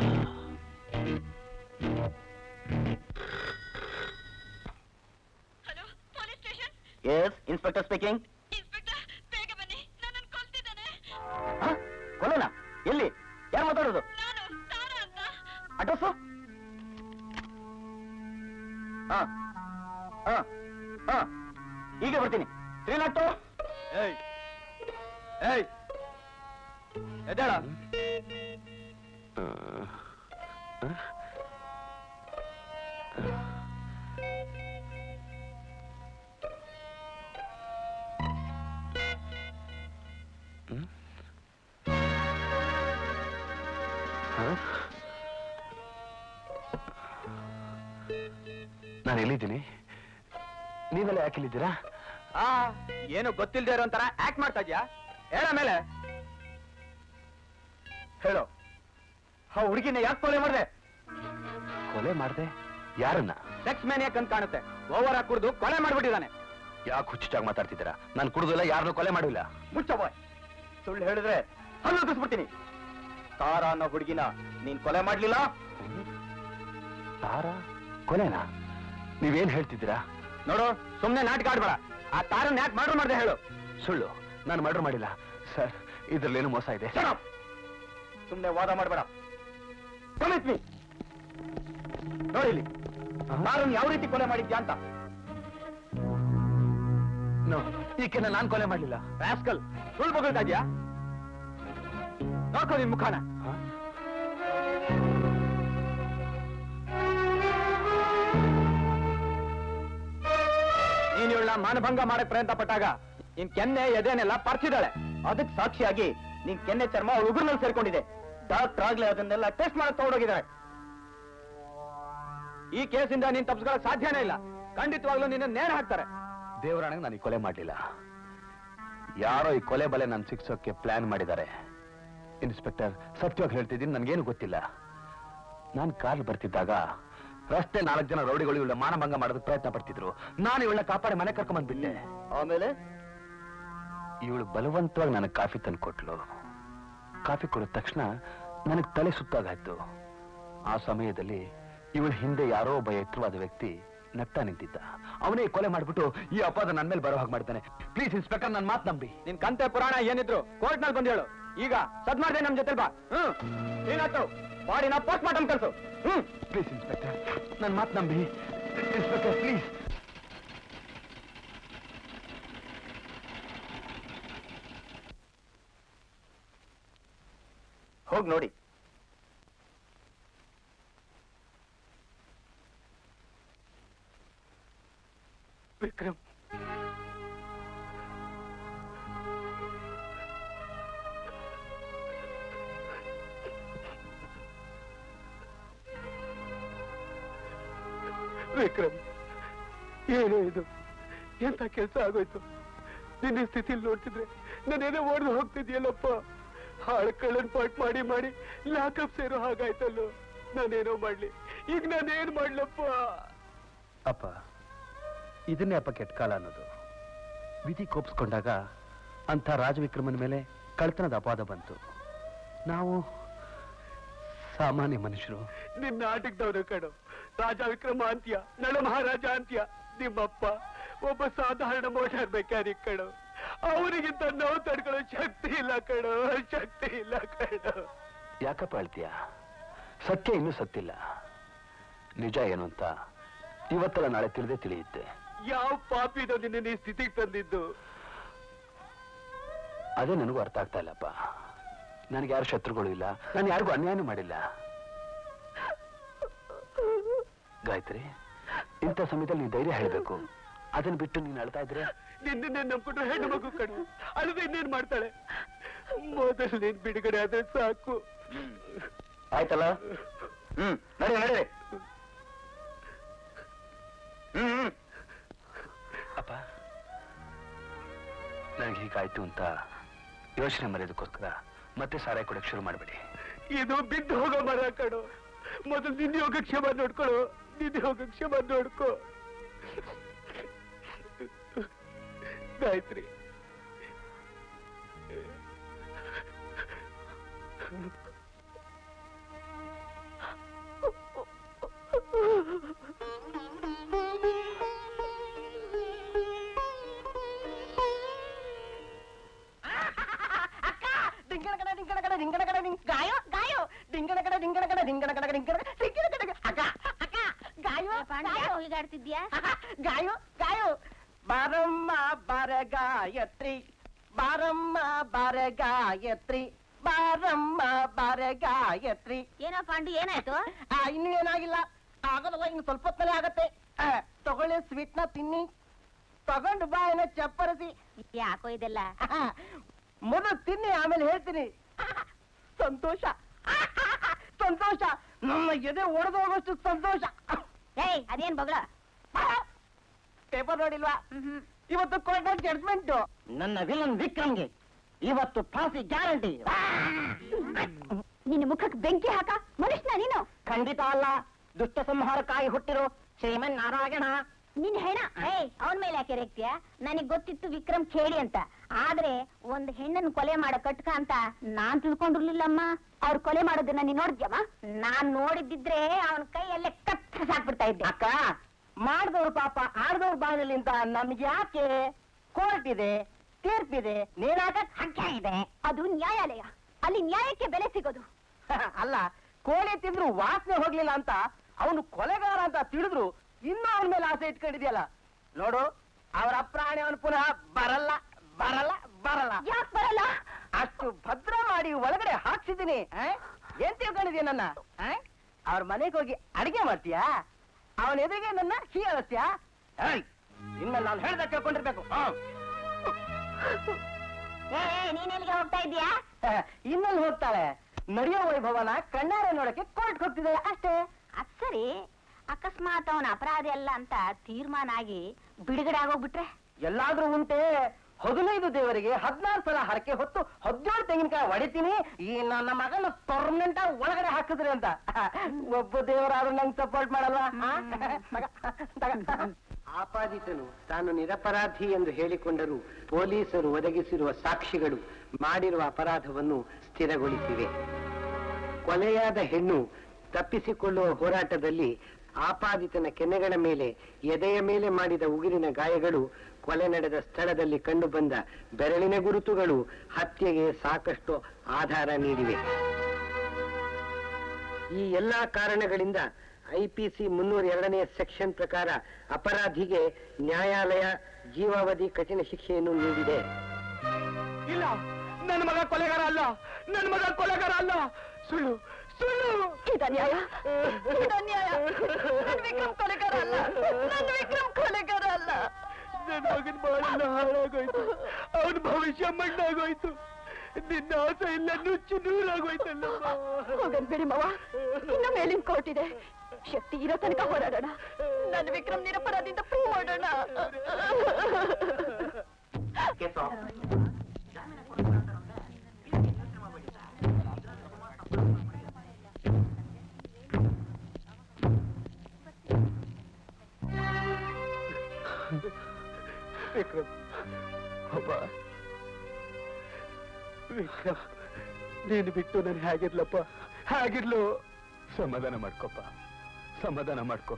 ಎಸ್ ಇನ್ಸ್ಪೆಕ್ಟರ್ ಸ್ಪೀಕಿಂಗ್ ಕೊಲ್ಲೋಣ ಎಲ್ಲಿ ಯಾರು ಮಾತಾಡೋದು ಅಡ್ರೆಸ್ಸು ಹಾ ಹಾ ಹಾ ಈಗ ಬರ್ತೀನಿ ತ್ರೀ ನಾಟ್ ಟು ಏಯ್ ಏಯ್ ಎದ್ದೇಳ ಆ, ಆ? ಹ್ಮ್? ಹ? ನಾನು ಎಲ್ಲಿದ್ದೀನಿ ನೀವೆಲ್ಲ ಯಾಕೆ ಇಲ್ಲಿದ್ದೀರಾ ಆ ಏನು ಗೊತ್ತಿಲ್ದೇ ಇರೋ ಒಂಥರ ಆಕ್ಟ್ ಮಾಡ್ತಾ ಇದ್ಯಾ ಹೇಳ ಮೇಲೆ ಹೇಳು ಆ ಹುಡುಗಿನ ಯಾಕೆ ಕೊಲೆ ಮಾಡಿದೆ ಕೊಲೆ ಮಾಡ್ದೆ ಯಾರನ್ನ ಸೆಕ್ಸ್ ಮ್ಯಾನ್ ಯಾಕಂತ ಕಾಣುತ್ತೆ ಓವರ್ ಆಗಿ ಕುಡಿದು ಕೊಲೆ ಮಾಡ್ಬಿಟ್ಟಿದ್ದಾನೆ ಯಾಕೆ ಹುಚ್ಚಾಗಿ ಮಾತಾಡ್ತಿದ್ದೀರಾ ನಾನು ಕುಡುದಿಲ್ಲ ಯಾರನ್ನೂ ಕೊಲೆ ಮಾಡಿಲ್ಲ ಮುಚ್ಚ ಬಾಯ್ ಸುಳ್ಳು ಹೇಳಿದ್ರೆ ಹಲ್ಲು ಉಗಿಸ್ಬಿಡ್ತೀನಿ ತಾರಾ ಅನ್ನೋ ಹುಡುಗಿನ ನೀನ್ ಕೊಲೆ ಮಾಡ್ಲಿಲ್ಲ ತಾರ ಕೊಲೆನಾ ನೀವೇನ್ ಹೇಳ್ತಿದ್ದೀರಾ ನೋಡು ಸುಮ್ನೆ ನಾಟಕ ಆಡ್ಬೇಡ ಆ ತಾರನ್ನ ಯಾಕೆ ಮಾಡ್ರು ಮಾಡ್ದೆ ಹೇಳು ಸುಳ್ಳು ನಾನು ಮರ್ಡರ್ ಮಾಡಿಲ್ಲ ಸರ್ ಇದ್ರಲ್ಲೇನು ಮೋಸ ಇದೆ Shut up! ಸುಮ್ನೆ ವಾದ ಮಾಡಬೇಡ ಪ್ರಮಿಸ್ ಮೀ ನೋಡಿಲಿ ತಾರನ್ನ ಯಾವ ರೀತಿ ಕೊಲೆ ಮಾಡಿದ್ಯಾ ಅಂತ ನೋ ಈಕೆನ ನಾನ್ ಕೊಲೆ ಮಾಡ್ಲಿಲ್ಲ ರಾಸ್ಕಲ್ ಸುಳ್ಳು ಬಗಳ್ತಾ ಇದ್ಯಾ ನೋಡ್ಕೊ ನಿನ್ ಮುಖಾನ ಹ? ನೀನ್ ಇವಳನ್ನ ಮಾನಭಂಗ ಮಾಡಕ್ ಪ್ರಯತ್ನ ಪಟ್ಟಾಗ ನಿನ್ ಕೆನ್ನೆ ಎದೆನೆಲ್ಲ ಪರ್ಚಿದಾಳೆ ಅದಕ್ ಸಾಕ್ಷಿಯಾಗಿ ನಿನ್ ಕೆನ್ನೆ ಚರ್ಮ ಅವಳ ಉಗುರ್ನಲ್ಲಿ ಸೇರ್ಕೊಂಡಿದೆ ಡಾಕ್ಟರ್ ಆಗ್ಲೇ ಅದನ್ನೆಲ್ಲ ಟೆಸ್ಟ್ ಮಾಡಕ್ ತಗೊಂಡೋಗಿದ್ದಾರೆ ಈ ಕೇಸಿಂದ ನೀನ್ ತಪ್ಪಿಸ್ಕೊಳಕ್ ಸಾಧ್ಯನೇ ಇಲ್ಲ ಖಂಡಿತವಾಗ್ಲೂ ನಿನ್ನ ನೇಣು ಹಾಕ್ತಾರೆ ದೇವರಾಣಗೆ ನಾನು ಈ ಕೊಲೆ ಮಾಡಲಿಲ್ಲ ಯಾರೋ ಈ ಕೊಲೆ ಬಲೆ ನಾನು ಸಿಕ್ಸೋಕೆ ಪ್ಲಾನ್ ಮಾಡಿದ್ದಾರೆ ಇನ್ಸ್ಪೆಕ್ಟರ್ ಸತ್ಯವಾಗಿ ಹೇಳ್ತಿದ್ದೀನಿ ನನಗೇನು ಗೊತ್ತಿಲ್ಲ ನಾನು ಕಾರ್ ಬರ್ತಿದ್ದಾಗ ರಸ್ತೆ ನಾಲ್ಕು ಜನ ರೌಡಿಗಳು ಇವಳ ಮಾನಭಂಗ ಮಾಡೋದಕ್ಕೆ ಪ್ರಯತ್ನ ಪಡ್ತಿದ್ರು ನಾನು ಇವಳನ್ನ ಕಾಪಾಡಿ ಮನೆ ಕರ್ಕೊಂಡ್ ಬಂದ್ಬಿಟ್ಟೆ ಆಮೇಲೆ ಇವಳು ಬಲವಂತವಾಗಿ ನನಗೆ ಕಾಫಿ ತಂದು ಕೊಟ್ಲು ಕಾಫಿ ಕೊಡಿದ ತಕ್ಷಣ ನನಗೆ ತಲೆ ಸುತ್ತಾಗಾಯ್ತು ಆ ಸಮಯದಲ್ಲಿ ಇವಳ ಹಿಂದೆ ಯಾರೋ ಒಬ್ಬ ಎತ್ತರವಾದ ವ್ಯಕ್ತಿ ನಗ್ತಾ ನಿಂತಿದ್ದ ಅವನೇ ಕೊಲೆ ಮಾಡ್ಬಿಟ್ಟು ಈ ಅಪರಾಧ ನನ್ನ ಮೇಲೆ ಬರೋ ಹಾಗೆ ಮಾಡ್ತಾನೆ ಪ್ಲೀಸ್ ಇನ್ಸ್ಪೆಕ್ಟರ್ ನನ್ನ ಮಾತು ನಂಬಿ ನಿನ್ ಕಂತೆ ಪುರಾಣ ಏನಿದ್ರು ಕೋರ್ಟ್ ನಲ್ಲಿ ಬಂದು ಹೇಳು ಈಗ ಸದ್ ಮಾಡ್ದೆ ನಮ್ ಜೊತೆ ಬಾ ಹ್ಮ್ ಏನಾಯ್ತು ಬಾಡಿನ ಪೋಸ್ಟ್ ಮಾರ್ಟಮ್ ಕಳ್ಸು ಹ್ಮ್ ಪ್ಲೀಸ್ ಇನ್ಸ್ಪೆಕ್ಟರ್ ನನ್ನ ಮಾತು ನಂಬಿ ಇನ್ಸ್ಪೆಕ್ಟರ್ ಪ್ಲೀಸ್ ಹೋಗ್ ನೋಡಿ ವಿಕ್ರಮ್ ವಿಕ್ರಮ್ ಏನು ಇದು ಎಂತ ಕೆಲಸ ಆಗೋಯ್ತು ನಿನ್ನ ಸ್ಥಿತಿಲಿ ನೋಡ್ತಿದ್ರೆ ನಾನೇನೋ ಓಡ್ದು ಹೋಗ್ತಿದ್ಯಲ್ಲಪ್ಪ ಹಾಳು ಕಳ್ಳನ್ ಪಾಟ್ ಮಾಡಿ ಮಾಡಿ ಲಾಕಪ್ ಸೇರೋ ಹಾಗಾಯ್ತಲ್ಲೋ ನಾನೇನೋ ಮಾಡ್ಲಿ ಈಗ ನಾನೇನ್ ಮಾಡ್ಲಪ್ಪ ಅಪ್ಪ ಇದನ್ನೇ ಅಪ್ಪ ಕೆಟ್ಟ ಕಾಲ ಅನ್ನೋದು ವಿಧಿ ಕೋಪಿಸ್ಕೊಂಡಾಗ ಅಂಥ ರಾಜವಿಕ್ರಮನ ಮೇಲೆ ಕಳ್ತನದ ಅಪವಾದ ಬಂತು ನಾವು ಸಾಮಾನ್ಯ ಮನುಷ್ಯರು ನಿನ್ನ ನಾಟಕದವನು ಕಣೋ ರಾಜ ವಿಕ್ರಮ ಅಂತ್ಯ ನಳ ಮಹಾರಾಜ ಅಂತ್ಯ ನಿಮ್ಮಪ್ಪ ಒಬ್ಬ ಸಾಧಾರಣ ಮೋಟಾರ್ ಮೆಕ್ಯಾನಿಕ್ ಕಣೋ ಅವರಿಗಿಂತ ನೋವು ತಡ್ಕೊಳ್ಳೋ ಶಕ್ತಿ ಇಲ್ಲ ಕಣೋ ಶಕ್ತಿ ಇಲ್ಲ ಕಣೋ ಯಾಕಪ್ಪ ಅಳ್ತೀಯ ಸತ್ಯ ಇನ್ನೂ ಸತ್ತಿಲ್ಲ ನಿಜ ಏನು ಅಂತ ಇವತ್ತಲ್ಲ ನಾಳೆ ತಿಳಿದೇ ತಿಳಿಯುತ್ತೆ ಯಾವ ಪಾಪಿನೋ ನಿನ್ನ ಈ ಸ್ಥಿತಿಗೆ ತಂದಿದ್ದು ಅದೇ ನನಗೂ ಅರ್ಥ ಆಗ್ತಾ ಇಲ್ಲಪ್ಪ ನನಗೆ ಯಾರು ಶತ್ರುಗಳು ಇಲ್ಲ ನಾನು ಯಾರಿಗೂ ಅನ್ಯಾಯನೂ ಮಾಡಿಲ್ಲ ಗಾಯತ್ರಿ ಇಂಥ ಸಮಯದಲ್ಲಿ ನೀವು ಧೈರ್ಯ ಹೇಳಬೇಕು ಅದನ್ನ ಬಿಟ್ಟು ನೀನ್ ಅಳ್ತಾ ಇದ್ರೆ ನಿನ್ನೆ ನಂಬ್ಕೊಂಡ್ರೆ ಹೆಣ್ಣು ಮಗು ಕಣ್ಣು ಅಲ್ಲದೆ ಇನ್ನೇನ್ ಮಾಡ್ತಾಳೆ ಮೊದಲು ನೀನ್ ಬಿಡುಗಡೆ ಆದ್ರೆ ಸಾಕು ಆಯ್ತಲ್ಲ ಹ್ಮ್ ನಡಿ ನಡಿ ಹ್ಮ್ ಅಪ್ಪ ನನಗೆ ಹೀಗಾಯ್ತು ಅಂತ ಯೋಚನೆ ಮರೆಯೋದಕ್ಕೋಸ್ಕರ ಮತ್ತೆ ಸಾರಾಯಿ ಕೊಡಕ್ಕೆ ಶುರು ಮಾಡಬೇಡಿ ಇದು ಬಿದ್ದು ಹೋಗೋ ಮರ ಕಣು ಮೊದಲು ನಿನ್ನ ಯೋಗಕ್ಷೇಮ ನೋಡ್ಕೊಳ್ಳು ನಿನ್ನ ಯೋಗಕ್ಷೇಮ ನೋಡ್ಕೋ ಗಾಯತ್ರಿ ಅಕ್ಕ ಡಿಂಗಣ ಕಡ ಡಿಂಗಣ ಕಡ ಡಿಂಗಣ ಕಡ ಡಿಂಗ್ ಗಾಯೋ ಗಾಯೋ ಡಿಂಗಣ ಕಡ ಡಿಂಗಣ ಕಡ ಡಿಂಗಣ ಕಡ ಡಿಂಗಣ ಡಿಂಗಣ ಕಡ ಅಕ್ಕ ಅಕ್ಕ ಗಾಯೋ ಪಾಂಡ್ಯ ಹೋಗಿಗಾಡ್ತಿದ್ಯಾ ಗಾಯೋ ಗಾಯೋ ಬಾರಮ್ಮ ಬಾರ ಗಾಯತ್ರಿ ಬಾರಮ್ಮ ಬಾರ ಗಾಯತ್ರಿ ಬಾರಮ್ಮ ಬಾರ ಗಾಯತ್ರಿ ಏನೋ ಪಾಂಡು ಏನಾಯ್ತು ಆ, ಇನ್ನು ಏನಾಗಿಲ್ಲ ಆಗೋದಲ್ಲ ಇನ್ನು ಸ್ವಲ್ಪ ಹೊತ್ತಲ್ಲೇ ಆಗತ್ತೆ ಆ, ತಗೊಳ್ಳಿ ಸ್ವೀಟ್ ನ ತಿನ್ನಿ ತಗೊಂಡು ಬಾಯಿನ ಚಪ್ಪರಿಸಿ ಯಾಕೋ ಇದೆಲ್ಲ ಮೊದಲು ತಿನ್ನಿ ಆಮೇಲೆ ಹೇಳ್ತೀನಿ ಸಂತೋಷ ಸಂತೋಷ ನನ್ನ ಎದೆ ಒಡೆದು ಹೋಗೋಷ್ಟು ಸಂತೋಷ ಏಯ್ ಅದೇನ್ ಬಗಳ ಪೇಪರ್ ನೋಡಿಲ್ವಾ ಹ್ಮ್ ಇವತ್ತು ಕೋರ್ಟ್ ಜಡ್ಜ್ಮೆಂಟ್ ನನ್ನ ವಿಲನ್ ವಿಕ್ರಮ್ಗೆ ಇವತ್ತು ಫಾಸಿ ಗ್ಯಾರಂಟಿ ನಿನ್ನ ಮುಖಕ್ಕೆ ಬೆಂಕಿ ಹಾಕ ಮನುಷ್ಯನ ನೀನು ಖಂಡಿತ ಅಲ್ಲ ದುಷ್ಟ ಸಂಹಾರಕ್ಕಾಗಿ ಹುಟ್ಟಿರೋ ಶ್ರೀಮನ್ ನಾರಾಯಣ ನಿನ್ ಹೆಣ ಏಯ್ ಅವನ ಮೇಲೆ ಯಾಕೆ ರೇಗ್ತೀಯ ನನಗ್ ಗೊತ್ತಿತ್ತು ವಿಕ್ರಮ್ ಖೇಡಿ ಅಂತ ಆದ್ರೆ ಒಂದ್ ಹೆಣ್ಣನ್ ಕೊಲೆ ಮಾಡೋ ಕಟ್ಕ ಅಂತ ನಾನ್ ತಿಳ್ಕೊಂಡಿರ್ಲಿಲ್ಲಮ್ಮ ಅವ್ರು ಕೊಲೆ ಮಾಡೋದನ್ನ ನೀನ್ ನೋಡಿದ್ಯಮ್ಮ ನಾನ್ ನೋಡಿದ್ದಿದ್ರೆ ಅವನ ಕೈಯಲ್ಲೇ ಕತ್ತರಿಸಾಕ್ಬಿಡ್ತಾ ಇದ್ದೆ ಅಕ್ಕ ಮಾಡಿದವ್ರು ಪಾಪ ಆಡ್ದವ್ರ ಬಾಯಲ್ಲಿ ಅಂತ ನಮ್ಗೆ ಯಾಕೆ ಕೋರ್ಟ್ ಇದೆ ತೀರ್ಪಿದೆ ನೇಣಾಕಕ್ ಹಕ್ಕ ಇದೆ ಅದು ನ್ಯಾಯಾಲಯ ಅಲ್ಲಿ ನ್ಯಾಯಕ್ಕೆ ಬೆಲೆ ಸಿಗೋದು ಅಲ್ಲ ಕೋಳಿ ತಿಂದ್ರು ವಾಸನೆ ಹೋಗ್ಲಿಲ್ಲ ಅಂತ ಅವನು ಕೊಲೆಗಾರ ಅಂತ ತಿಳಿದ್ರು ಇನ್ನೂ ಅವನ ಮೇಲೆ ಆಸೆ ಇಟ್ಕೊಂಡಿದ್ಯಲ್ಲ ನೋಡು ಅವರ ಪ್ರಾಣಿ ಅವನು ಪುನಃ ಬರಲ್ಲ ಬರಲ್ಲ ಬರಲ್ಲ ಯಾಕೆ ಬರಲ್ಲ ಅಷ್ಟು ಭದ್ರ ಮಾಡಿ ಒಳಗಡೆ ಹಾಕ್ಸಿದ್ದೀನಿ ಆ? ಏನ್ ತಿಳ್ಕೊಂಡಿದ್ಯಾ ನನ್ನ ಅವ್ರ ಮನೆಗೆ ಹೋಗಿ ಅಡಿಗೆ ಮಾಡ್ತೀಯಾ ಅವನ ಎದುರಿಗೆ ನನ್ನ ಹೀಯಾಳಿಸ್ತೀಯಾ ಏಯ್, ಇನ್ಮೇಲೆ ನಾನು ಹೇಳ್ದ ಕೇಳ್ಕೊಂಡಿರ್ಬೇಕು ಆ. ಏ ನೀನ್ ಎಲ್ಲಿಗೆ ಹೋಗ್ತಾ ಇದ್ಯಾ ಇನ್ನೆಲ್ಲಿ ಹೋಗ್ತಾಳೆ ನಡೆಯೋ ವೈಭವನ ಕಣ್ಣಾರೆ ನೋಡಕ್ಕೆ ಕೋರ್ಟ್ ಹೋಗ್ತಿದ್ದಾಳೆ ಅಷ್ಟೇ ಅದ್ ಸರಿ ಅಕಸ್ಮಾತ್ ಅವನ ಅಪರಾಧಿ ಅಲ್ಲ ಅಂತ ತೀರ್ಮಾನ ಆಗಿ ಬಿಡುಗಡೆ ಆಗೋಗ್ಬಿಟ್ರೆ ಎಲ್ಲಾದ್ರೂ ಉಂಟೆ ಹದಿನೈದು ದೇವರಿಗೆ ಹದಿನಾರು ಸಲ ಹರಕೆ ಹೊತ್ತು ಹದಿನೇಳು ತೆಂಗಿನಕಾಯಿ ಹೊಡಿತೀನಿ ಈ ನನ್ನ ಮಗನ ಪರ್ಮನೆಂಟ್ ಒಳಗಡೆ ಹಾಕಿದ್ರಿ ಅಂತ ಒಬ್ಬ ದೇವರಾದ್ರೂ ನಂಗೆ ಸಪೋರ್ಟ್ ಮಾಡಲ್ವಾ ಆ? ತಗ, ತಗ. ಆಪಾದಿತನು ತಾನು ನಿರಪರಾಧಿ ಎಂದು ಹೇಳಿಕೊಂಡರೂ ಪೊಲೀಸರು ಒದಗಿಸಿರುವ ಸಾಕ್ಷಿಗಳು ಮಾಡಿರುವ ಅಪರಾಧವನ್ನು ಸ್ಥಿರಗೊಳಿಸಿವೆ ಕೊಲೆಯಾದ ಹೆಣ್ಣು ತಪ್ಪಿಸಿಕೊಳ್ಳುವ ಹೋರಾಟದಲ್ಲಿ ಆಪಾದಿತನ ಕೆನ್ನೆಗಳ ಮೇಲೆ ಎದೆಯ ಮೇಲೆ ಮಾಡಿದ ಉಗಿರಿನ ಗಾಯಗಳು ಕೊಲೆ ನಡೆದ ಸ್ಥಳದಲ್ಲಿ ಕಂಡುಬಂದ ಬೆರಳಿನ ಗುರುತುಗಳು ಹತ್ಯೆಗೆ ಸಾಕಷ್ಟು ಆಧಾರ ನೀಡಿವೆ ಈ ಎಲ್ಲಾ ಕಾರಣಗಳಿಂದ ಐಪಿಸಿ ಮುನ್ನೂರ ಎರಡನೇ ಸೆಕ್ಷನ್ ಪ್ರಕಾರ ಅಪರಾಧಿಗೆ ನ್ಯಾಯಾಲಯ ಜೀವಾವಧಿ ಕಠಿಣ ಶಿಕ್ಷೆಯನ್ನು ನೀಡಿದೆ ಇಲ್ಲ ನನ್ನ ಮಗ ಕೊಲೆಗಾರ ಅಲ್ಲ ನನ್ನ ಮಗ ಕೊಲೆಗಾರ ಅಲ್ಲ ಸುಳ್ಳು ಸುಳ್ಳು ಇದನ್ಯಾಯ ಇದನ್ಯಾಯ ನನ್ ವಿಕ್ರಮ್ ಕೊಲೆಗಾರ ಅಲ್ಲ ನನ್ನ ವಿಕ್ರಮ್ ಕೊಲೆಗಾರ ಅಲ್ಲ ನನ್ನ ಮಗನ ಬಾಳೆಲ್ಲ ಹಾಳಾಗೋಯ್ತು ಅವನ ಭವಿಷ್ಯ ಮಣ್ಣಾಗೋಯ್ತು ನಿನ್ನ ಆಸೆ ಇಲ್ಲ ನುಚ್ಚು ನೂರಾಗೋಯ್ತಲ್ಲ ಹೋಗನ್ ಬಿಡಿ ಮವ ಇನ್ನು ಮೇಲಿನ ಕೋರ್ಟ್ ಇದೆ ಶಕ್ತಿ ಇರೋ ತನಕ ಹೋರಾಡೋಣ ನನ್ನ ವಿಕ್ರಮ್ ನಿರಪರಾಧಿಯಿಂದ ಪ್ರೂವ್ ಮಾಡೋಣ ವಿಕ್ರಮ್ ಅಪ್ಪ ವಿಕ್ರಮ್ ನೀನು ಬಿಟ್ಟು ನಾನು ಹೇಗಿರ್ಲಪ್ಪ ಹೇಗಿರ್ಲು ಸಮಾಧಾನ ಮಾಡ್ಕೊಪ್ಪ ಸಮಾಧಾನ ಮಾಡ್ಕೊ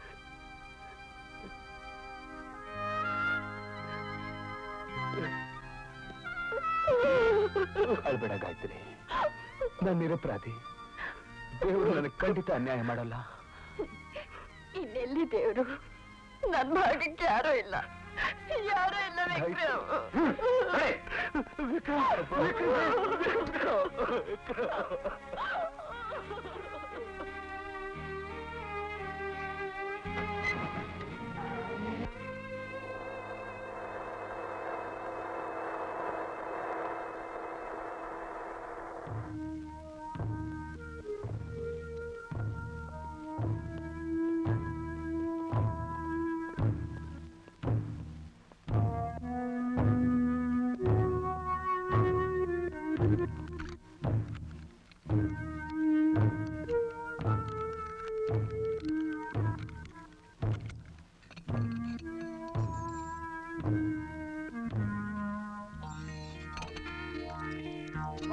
ಅಳ್ಬೇಡ ಗಾಯತ್ರಿ ನಾನು ನಿರಪರಾಧಿ ದೇವರು ನನಗೆ ಖಂಡಿತ ಅನ್ಯಾಯ ಮಾಡಲ್ಲ ಇನ್ನೆಲ್ಲಿ ದೇವ್ರು ನನ್ ಭಾಗಕ್ಕೆ ಯಾರೂ ಇಲ್ಲ ಯಾರೂ ಇಲ್ಲ ವಿಕ್ರಮ್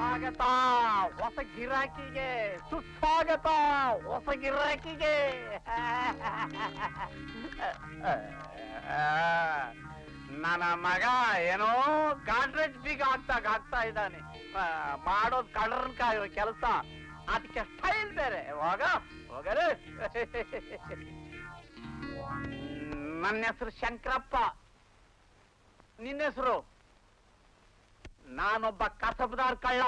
ಸ್ವಾಗತ ಹೊಸ ಗಿರಾಕಿಗೆ ಸುಸ್ವಾಗತ ಹೊಸ ಗಿರಾಕಿಗೆ ನನ್ನ ಮಗ ಏನೋ ಕಾಂಟ್ರಾಕ್ಟ್ ಬೀಗ ಆಗ್ತಾಗ ಆಗ್ತಾ ಇದ್ದಾನೆ ಆ, ಮಾಡೋದ್ ಕಳ್ಳರನ್ ಕಾಯೋ ಕೆಲಸ ಅದಕ್ಕೆ ಸ್ಟೈಲ್ ಬೇರೆ ಹೋಗ ಹೋಗರೆ ನನ್ನ ಹೆಸರು ಶಂಕರಪ್ಪ ನಿನ್ನ ಹೆಸರು ನಾನೊಬ್ಬ ಕಸಬದಾರ್ ಕಳ್ಳ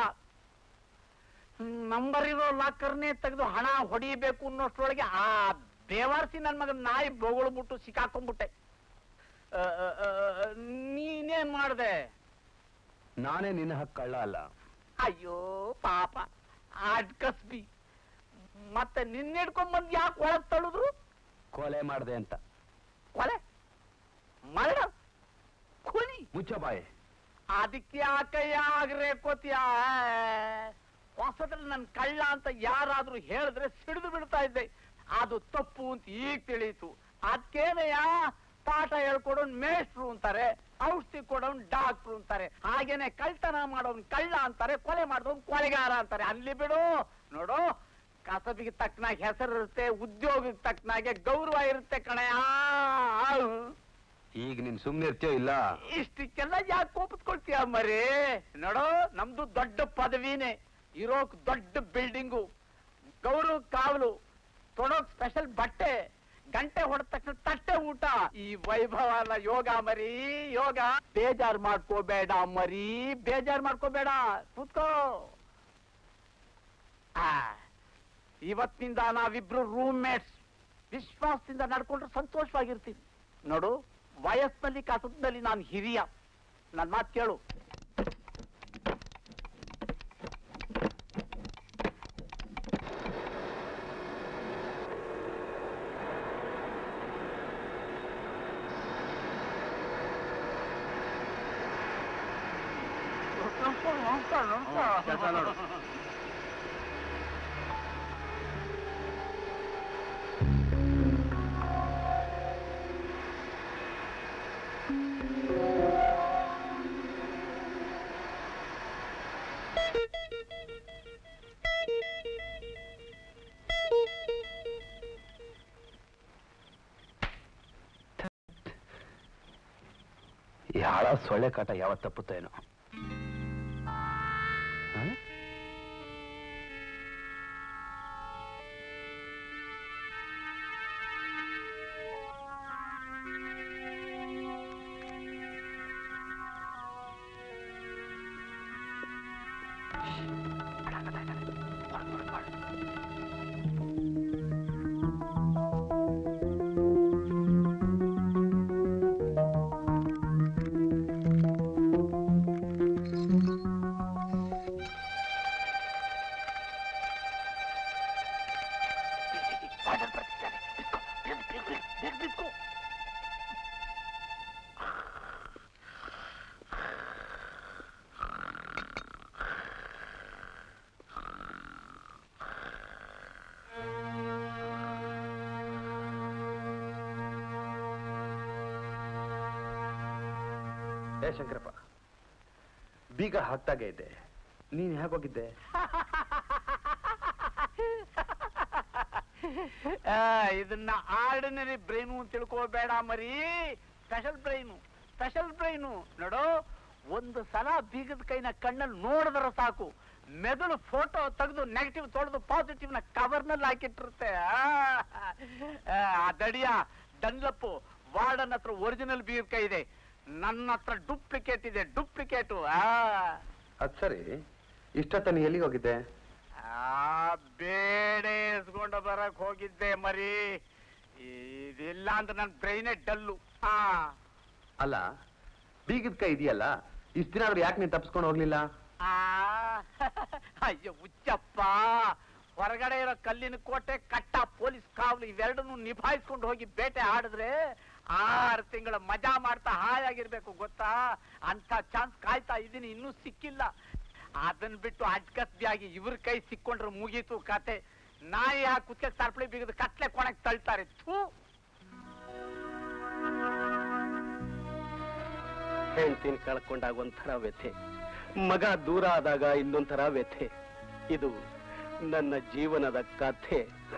ನಂಬರ್ ಇರೋ ಲಾಕರ್ನೇ ತೆಗೆದು ಹಣ ಹೊಡಿಬೇಕು ಅನ್ನೋಷ್ಟ್ರೊಳಗೆ ಆ ಬೇವಾರ್ಸಿ ನನ್ ಮಗನ್ ನಾಯಿ ಬೊಗಳ್ಬಿಟ್ಟು ಸಿಕ್ಕಾಕೊಂಡ್ಬಿಟ್ಟೆ ಆ, ಆ, ಆ, ಆ, ನೀನೇನ್ ಮಾಡ್ದೆ ನಾನೇ ನಿನ್ನ ಹಕ್ಕು ಕಳ್ಳ ಅಲ್ಲ ಅಯ್ಯೋ ಪಾಪ ಅಡ್ಕಸ್ಬಿ ಮತ್ತೆ ನಿನ್ನ ಹಿಡ್ಕೊಂಡ್ ಯಾಕೆ ಒಳಗ್ ತಳಿದ್ರು ಕೊಲೆ ಮಾಡ್ದೆ ಅಂತ ಕೊಲೆ ಮರಣ ಕೂಲಿ ಮುಚ್ಚ ಬಾಯಿ ಅದಕ್ಕೆ ಯಾಕಯ್ಯ ಆಗ್ರೆ ಕೋತಿಯ ಹೊಸದ್ರಲ್ಲಿ ನನ್ ಕಳ್ಳ ಅಂತ ಯಾರಾದ್ರೂ ಹೇಳಿದ್ರೆ ಸಿಡಿದು ಬಿಡ್ತಾ ಇದ್ದೆ ಅದು ತಪ್ಪು ಅಂತ ಈಗ ತಿಳಿಯಿತು ಅದಕ್ಕೇನಯ್ಯ ಪಾಠ ಹೇಳ್ಕೊಡೋನ್ ಮೇಷ್ಟ್ರು ಅಂತಾರೆ ಔಷಧಿ ಕೊಡೋನ್ ಡಾಕ್ಟ್ರು ಅಂತಾರೆ ಹಾಗೇನೆ ಕಳ್ತನ ಮಾಡೋನ್ ಕಳ್ಳ ಅಂತಾರೆ ಕೊಲೆ ಮಾಡೋನ್ ಕೊಲೆಗಾರ ಅಂತಾರೆ ಅಲ್ಲಿ ಬಿಡು ನೋಡು ಕಸಬಿಗೆ ತಕ್ಕನಾಗ ಹೆಸರು ಇರುತ್ತೆ ಉದ್ಯೋಗಕ್ಕೆ ತಕ್ಕನಾಗೆ ಗೌರವ ಇರುತ್ತೆ ಕಣಯ್ಯ ಈಗ ನೀನ್ ಸುಮ್ನೆ ಇರ್ತೀಯೋ ಇಲ್ಲ ಇಷ್ಟಕ್ಕೆಲ್ಲ ಯಾಕೆ ಕೋಪಿಸ್ಕೊಳ್ತೀಯ ಮರಿ ನೋಡೋ ನಮ್ದು ದೊಡ್ಡ ಪದವಿನೇ ಇರೋಕ್ ದೊಡ್ಡ ಬಿಲ್ಡಿಂಗು ಗೌರವ ಕಾವಲು ತೊಡೋಕ್ ಸ್ಪೆಷಲ್ ಬಟ್ಟೆ ಗಂಟೆ ಹೊಡೆದ ತಕ್ಷಣ ತಟ್ಟೆ ಊಟ ಈ ವೈಭವ ಅಲ್ಲ ಯೋಗ ಮರಿ ಯೋಗ ಬೇಜಾರ್ ಮಾಡ್ಕೋಬೇಡ ಮರಿ ಬೇಜಾರ್ ಮಾಡ್ಕೋಬೇಡ ಕೂತ್ಕೋ ಆ, ಇವತ್ತಿನಿಂದ ನಾವಿಬ್ರು ರೂಮ್ ಮೇಟ್ಸ್ ವಿಶ್ವಾಸದಿಂದ ನಡ್ಕೊಂಡ್ರೆ ಸಂತೋಷವಾಗಿರ್ತೀವಿ ನೋಡು ವಯಸ್ಸಿನಲ್ಲಿ ಕಸದಲ್ಲಿ ನಾನು ಹಿರಿಯ ನನ್ನ ಮಾತು ಕೇಳು ಕೆಲ್ಸ ನೋಡು. ಈ ಹಾಳ ಸೊಳ್ಳೆ ಕಾಟ ಯಾವತ್ತು ತಪ್ಪುತ್ತೋ ಏನೋ ಹ? ಏ ಶಂಕರಪ್ಪ ಬೀಗ ಹಾಕ್ತಾಗೆ ಇದ್ದೆ ನೀನ್ ಹೇಗೋಗಿದ್ದೆ ಆ, ಇದನ್ನ ಆರ್ಡಿನರಿ ಬ್ರೈನು ಅಂತ ತಿಳ್ಕೋಬೇಡ ಮರಿ ಸ್ಪೆಷಲ್ ಬ್ರೈನು ಸ್ಪೆಷಲ್ ಬ್ರೈನು ನೋಡು ಒಂದು ಸಲ ಬೀಗದ ಕೈನ ಕಣ್ಣಲ್ಲಿ ನೋಡಿದ್ರೆ ಸಾಕು ಮೆದುಳು ಫೋಟೋ ತೆಗೆದು ನೆಗೆಟಿವ್ ತೊಳೆದು ಪಾಸಿಟಿವ್ ನ ಕವರ್ನಲ್ಲಿ ಹಾಕಿಟ್ಟಿರುತ್ತೆ ಆ, ಆ ದಡಿಯ ಡನ್ಲಪ್ಪು ವಾರ್ಡನ್ ಹತ್ರ ಒರಿಜಿನಲ್ ಬೀಗದ ಕೈ ಇದೆ ನನ್ನ ಹತ್ರ ಡೂಪ್ಲಿಕೇಟ್ ಇದೆ ಡೂಪ್ಲಿಕೇಟು ಆ ಅದ್ ಸರಿ ಇಷ್ಟೊತ್ತ ನೀ ಎಲ್ಲಿಗೆ ಹೋಗಿದ್ದೆ ಆ ಬೇಡೆ ಎಸ್ಕೊಂಡು ಬರಕ್ ಹೋಗಿದ್ದೆ ಮರಿ ಇದಿಲ್ಲ ಅಂತ ನನ್ ಬ್ರೈನೇ ಡಲ್ಲು ಹಾ ಅಲ್ಲ ಬೀಗದ ಕೈ ಇದೆಯಲ್ಲ ಇಷ್ಟ ದಿನ ಆದ್ರೂ ಯಾಕೆ ನೀನ್ ತಪ್ಪಿಸ್ಕೊಂಡು ಹೋಗ್ಲಿಲ್ಲ ಆ, ಅಯ್ಯೋ ಹುಚ್ಚಪ್ಪ ಹೊರಗಡೆ ಇರೋ ಕಲ್ಲಿನ ಕೋಟೆ ಕಟ್ಟ ಪೊಲೀಸ್ ಕಾವಲು ಇವೆರಡನ್ನು ನಿಭಾಯಿಸ್ಕೊಂಡು ಹೋಗಿ ಬೇಟೆ ಆಡಿದ್ರೆ ಆರು ತಿಂಗಳ ಮಜಾ ಮಾಡ್ತಾ ಹಾಯಾಗಿರ್ಬೇಕು ಗೊತ್ತಾ ಅಂತ ಚಾನ್ಸ್ ಕಾಯ್ತಾ ಇದೀನಿ ಇನ್ನೂ ಸಿಕ್ಕಿಲ್ಲ ಅದನ್ ಬಿಟ್ಟು ಅಡ್ಕಸ್ಬಿಯಾಗಿ ಇವ್ರ ಕೈ ಸಿಕ್ಕೊಂಡ್ರೆ ಮುಗೀತು ಕತೆ ನಾಯಿ ಹಾಕಿ ಕುತ್ಕೆ ಸರ್ಪಳಿ ಬಿಗದು ಕತ್ಲೆ ಕೊಣಕ್ ತಳ್ತಾರೆ ಥೂ ಹೆಂಡ್ತಿನ ಕಳ್ಕೊಂಡಾಗ ಒಂಥರ ವ್ಯಥೆ ಮಗ ದೂರ ಆದಾಗ ಇನ್ನೊಂಥರ ವ್ಯಥೆ ಇದು ನನ್ನ ಜೀವನದ ಕಥೆ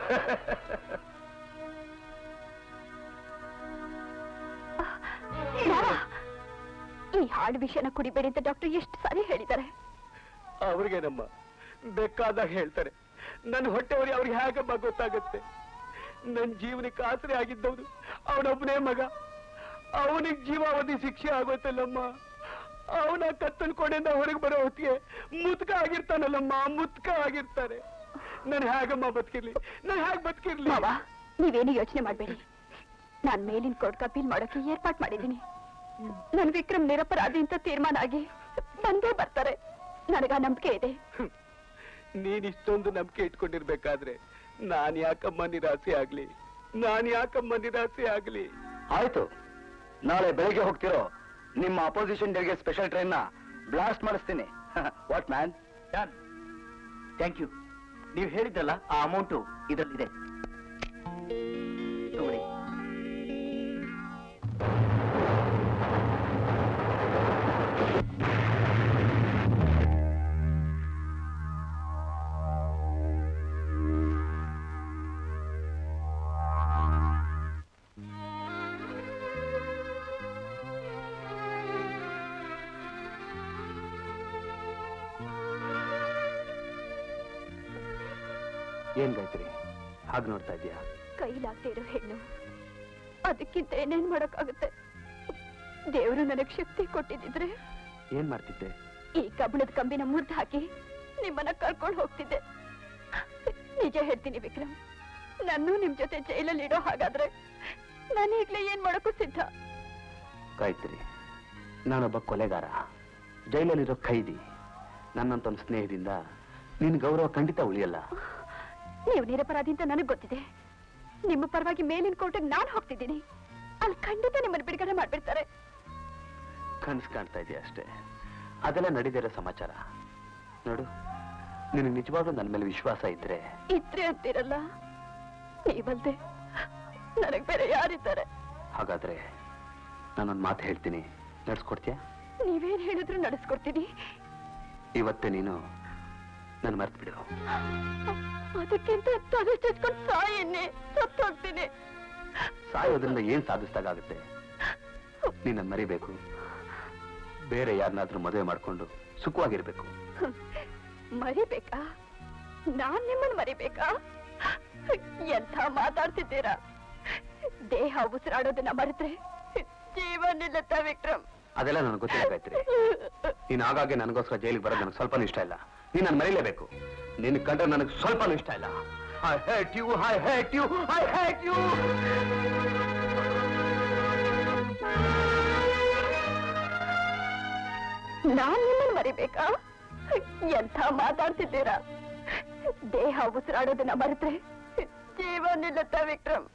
ನಾರಾ, ಈ ಹಾಡು ವಿಷಯನ ಕುಡಿಬೇಡಿ ಅಂತ ಡಾಕ್ಟರ್ ಎಷ್ಟು ಸಾರಿ ಹೇಳಿದ್ದಾರೆ ಅವ್ರಿಗೇನಮ್ಮ ಬೇಕಾದಾಗ ಹೇಳ್ತಾರೆ ನನ್ನ ಹೊಟ್ಟೆವರಿ ಅವ್ರಿಗೆ ಹೇಗಮ್ಮ ಗೊತ್ತಾಗುತ್ತೆ ನನ್ನ ಜೀವನಕ್ಕೆ ಆಸರೆ ಆಗಿದ್ದವನು ಅವನೊಬ್ಬನೇ ಮಗ ಅವನಿಗೆ ಜೀವಾವಧಿ ಶಿಕ್ಷೆ ಆಗೋತಲ್ಲಮ್ಮ ಅವನ ಕತ್ತಲ್ ಕೊಡೆಯಿಂದ ಹೊರಗೆ ಬರೋ ಹೊತ್ತಿಗೆ ಮುತ್ಕ ಆಗಿರ್ತಾನಲ್ಲಮ್ಮ ಮುತ್ಕ ಆಗಿರ್ತಾರೆ ನಾನು ಹೇಗಮ್ಮ ಬದುಕಿರ್ಲಿ ನಾನು ಹೇಗೆ ಬದುಕಿರ್ಲಿ ಮಾವ ನೀವೇನು ಯೋಚನೆ ಮಾಡಬೇಡಿ ನಾನ್ ಮೇಲಿನ ಕೋರ್ಟ್ ಅಪೀಲ್ ಮಾಡೋಕೆ ಏರ್ಪಾಟ್ ಮಾಡಿದ್ದೀನಿ ನನ್ ವಿಕ್ರಮ್ ನಿರಪರಾಧಿ ಅಂತ ತೀರ್ಮಾನ ಆಗಿ ಬಂದೇ ಬರ್ತಾರೆ ನನಗ ನಂಬಿಕೆ ಇದೆ ನೀನ್ ಇಷ್ಟೊಂದು ನಂಬಿಕೆ ಇಟ್ಕೊಂಡಿರ್ಬೇಕಾದ್ರೆ ನಾನ್ ಯಾಕಮ್ಮ ನಿರಾಸೆ ಆಗ್ಲಿ ನಾನ್ ಯಾಕಮ್ಮ ನಿರಾಸೆ ಆಗ್ಲಿ ಆಯ್ತು ನಾಳೆ ಬೆಳಿಗ್ಗೆ ಹೋಗ್ತಿರೋ ನಿಮ್ಮ ಅಪೋಸಿಷನ್ ಡೇಗೆ ಸ್ಪೆಷಲ್ ಟ್ರೈನ್ ನ ಬ್ಲಾಸ್ಟ್ ಮಾಡಿಸ್ತೀನಿ ವಾಟ್ ಮ್ಯಾನ್ ಥ್ಯಾಂಕ್ ಯು ನೀವು ಹೇಳಿದ್ರಲ್ಲ ಆ ಅಮೌಂಟು ಇದರಲ್ಲಿದೆ ನೋಡಿ ಏನ್ ಗಾಯತ್ರಿ ಹಾಗೆ ನೋಡ್ತಾ ಇದೀಯಾ ಕೈಲಾಗದೆ ಇರೋ ಹೆಣ್ಣು ಅದಕ್ಕಿಂತ ಏನೇನ್ ಮಾಡಕ್ಕಾಗುತ್ತೆ ದೇವರು ನನಗ್ ಶಕ್ತಿ ಕೊಟ್ಟಿದ್ರೆ ಏನ್ ಮಾಡ್ತಿದ್ದೆ ಈ ಕಬ್ಬಣದ ಕಂಬಿನ ಮುರಿದು ಹಾಕಿ ನಿಮ್ಮನ್ನ ಕರ್ಕೊಂಡು ಹೋಗ್ತಿದ್ದೆ ನಿಜ ಹೇಳ್ತೀನಿ ವಿಕ್ರಮ್ ನನ್ನೂ ನಿಮ್ ಜೊತೆ ಜೈಲಲ್ಲಿ ಇಡೋ ಹಾಗಾದ್ರೆ ನಾನು ಈಗ್ಲೇ ಏನ್ ಮಾಡಕ್ಕೂ ಸಿದ್ಧ ಗಾಯತ್ರಿ ನಾನೊಬ್ಬ ಕೊಲೆಗಾರ ಜೈಲಲ್ಲಿರೋ ಖೈದಿ ನನ್ನಂತ ಒಂದು ಸ್ನೇಹದಿಂದ ನಿನ್ ಗೌರವ ಖಂಡಿತ ಉಳಿಯಲ್ಲ ನೀವು ನಿರಪರಾಧಿ ಅಂತ ನನಗ್ ಗೊತ್ತಿದೆ ನಿಮ್ಮ ಪರವಾಗಿ ಮೇಲಿನ ಕೋರ್ಟಿಗೆ ನಾನು ಹೋಗ್ತಿದ್ದೀನಿ ಅಲ್ಲಿ ಖಂಡಿತ ನಿಮ್ಮನ್ನ ಬಿಡುಗಡೆ ಮಾಡ್ಬಿಡ್ತಾರೆ ಕನ್ಸ್ ಕಾಣ್ತಾ ಇದೆಯಾ ಅಷ್ಟೇ ಅದೆಲ್ಲ ನಡೀದಿರೋ ಸಮಾಚಾರ ನೋಡು ನಿನಗೆ ನಿಜವಾಗ್ಲೂ ನನ್ನ ಮೇಲೆ ವಿಶ್ವಾಸ ಇದ್ರೆ ಇದ್ರೆ ಅಂತೀರಲ್ಲ ನೀವಲ್ದೆ ನನಗ್ ಬೇರೆ ಯಾರಿದ್ದಾರೆ ಹಾಗಾದ್ರೆ ನಾನೊಂದು ಮಾತು ಹೇಳ್ತೀನಿ ನಡ್ಸ್ಕೊಡ್ತೀಯಾ ನೀವೇನ್ ಹೇಳಿದ್ರು ನಡೆಸ್ಕೊಡ್ತೀನಿ ಇವತ್ತೇ ನೀನು ನನ್ನ ಮರ್ತು ಬಿಡು ಅದಕ್ಕಿಂತ ತಲೆ ಚಚ್ಕೊಂಡು ಸಾಯನ್ನೇ ಸತ್ತು ಹೋಗ್ತೀನಿ ಸಾಯೋದ್ರಿಂದ ಏನ್ ಸಾಧಿಸ್ದಾಗುತ್ತೆ ನೀನ್ ನನ್ ಮರಿಬೇಕು ಬೇರೆ ಯಾರನ್ನಾದ್ರೂ ಮದುವೆ ಮಾಡ್ಕೊಂಡು ಸುಖವಾಗಿರ್ಬೇಕು ಮರಿಬೇಕಾ ನಾನ್ ನಿಮ್ಮನ್ನ ಮರಿಬೇಕಾ ಎಂಥ ಮಾತಾಡ್ತಿದ್ದೀರಾ ದೇಹ ಉಸಿರಾಡೋದನ್ನ ಮರೆತ್ರೆ ಜೀವ ನಿಲ್ಲತ್ತ ವಿಕ್ರಮ್ ಅದೆಲ್ಲ ನನಗೆ ಗೊತ್ತಿಲ್ಲ ಗಾಯತ್ರಿ ನೀನ್ ಆಗಾಗ್ಗೆ ನನಗೋಸ್ಕರ ಜೈಲಿಗೆ ಬರೋದು ನನಗೆ ಸ್ವಲ್ಪನೂ ಇಷ್ಟ ಇಲ್ಲ ನೀನ್ ನಾನು ಮರಿಲೇಬೇಕು ನಿನ್ ಕಂಡ್ರೆ ನನಗೆ ಸ್ವಲ್ಪನೂ ಇಷ್ಟ ಇಲ್ಲ I hate you I hate you I hate you ನಾನ್ ನಿಮ್ಮನ್ನ ಮರಿಬೇಕಾ ಎಂಥ ಮಾತಾಡ್ತಿದ್ದೀರಾ ದೇಹ ಉಸಿರಾಡೋದನ್ನ ಮರೆತ್ರೆ ಜೀವ ನಿಲ್ಲತ್ತ ವಿಕ್ರಮ್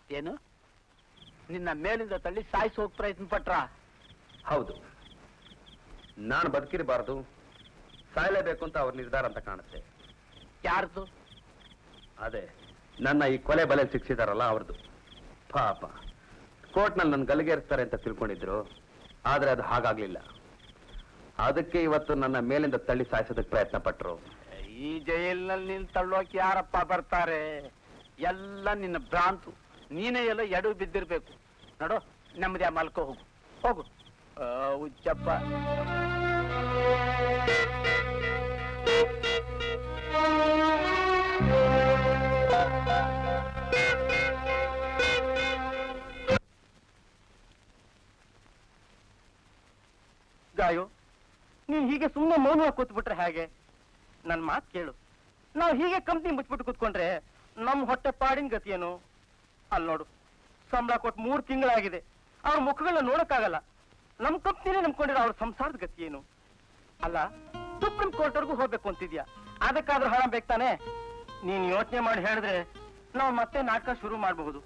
ಏನು ನಿನ್ನ ಮೇಲಿಂದ ತಳ್ಳಿ ಸಾಯಿಸಿ ಹೋಗ್ ಪ್ರಯತ್ನ ಪಟ್ರ ಹೌದು ನಾನು ಬದುಕಿರಬಾರ್ದು ಸಾಯಲೇಬೇಕು ಅಂತ ಅವ್ರ ನಿರ್ಧಾರ ಅಂತ ಕಾಣುತ್ತೆ ಯಾರ್ದು ಅದೇ ನನ್ನ ಈ ಕೊಲೆ ಬಲೆ ಶಿಕ್ಷಿದಾರಲ್ಲ ಅವ್ರದ್ದು ಪಾಪ ಕೋರ್ಟ್ನಲ್ಲಿ ನನ್ನ ಗಲ್ಲಿಗೇರಿಸ್ತಾರೆ ಅಂತ ತಿಳ್ಕೊಂಡಿದ್ರು ಆದ್ರೆ ಅದು ಹಾಗಾಗ್ಲಿಲ್ಲ ಅದಕ್ಕೆ ಇವತ್ತು ನನ್ನ ಮೇಲಿಂದ ತಳ್ಳಿ ಸಾಯಿಸೋದಕ್ಕೆ ಪ್ರಯತ್ನ ಪಟ್ರು ಈ ಜೈಲಿನಲ್ಲಿ ನಿನ್ ತಳ್ಳೋಕೆ ಯಾರಪ್ಪ ಬರ್ತಾರೆ ಎಲ್ಲ ನಿನ್ನ ಭ್ರಾಂತು ನೀನೇ ಎಲ್ಲ ಎಡು ಬಿದ್ದಿರ್ಬೇಕು ನೋಡು ನೆಮ್ಮದಿಯ ಮಲ್ಕೋ ಹೋಗು ಹೋಗು ಆ, ಹುಚ್ಚಪ್ಪ ಗಾಯು ನೀನ್ ಹೀಗೆ ಸುಮ್ಮನೆ ಮೌನವಾಗಿ ಕೂತ್ಬಿಟ್ರೆ ಹೇಗೆ ನನ್ ಮಾತು ಕೇಳು ನಾವು ಹೀಗೆ ಕಂಪ್ನಿ ಮುಚ್ಬಿಟ್ಟು ಕೂತ್ಕೊಂಡ್ರೆ ನಮ್ ಹೊಟ್ಟೆ ಪಾಡಿನ ಗತಿ ಏನು ಅಲ್ಲಿ ನೋಡು ಸಂಬಳ ಕೊಟ್ಟು ಮೂರು ತಿಂಗಳಾಗಿದೆ ಅವ್ರ ಮುಖಗಳನ್ನ ನೋಡಕ್ಕಾಗಲ್ಲ ನಮ್ ಕಂಪ್ನಿನೇ ನಂಬ್ಕೊಂಡಿರೋ ಅವ್ರ ಸಂಸಾರದ ಗತಿ ಏನು ಅಲ್ಲ ಸುಪ್ರೀಂ ಕೋರ್ಟ್ವರೆಗೂ ಹೋಗ್ಬೇಕು ಅಂತಿದ್ಯಾ ಅದಕ್ಕಾದ್ರೂ ಹಣ ಬೇಕಾನೆ ನೀನ್ ಯೋಚನೆ ಮಾಡಿ ಹೇಳಿದ್ರೆ ನಾವು ಮತ್ತೆ ನಾಟಕ ಶುರು ಮಾಡಬಹುದು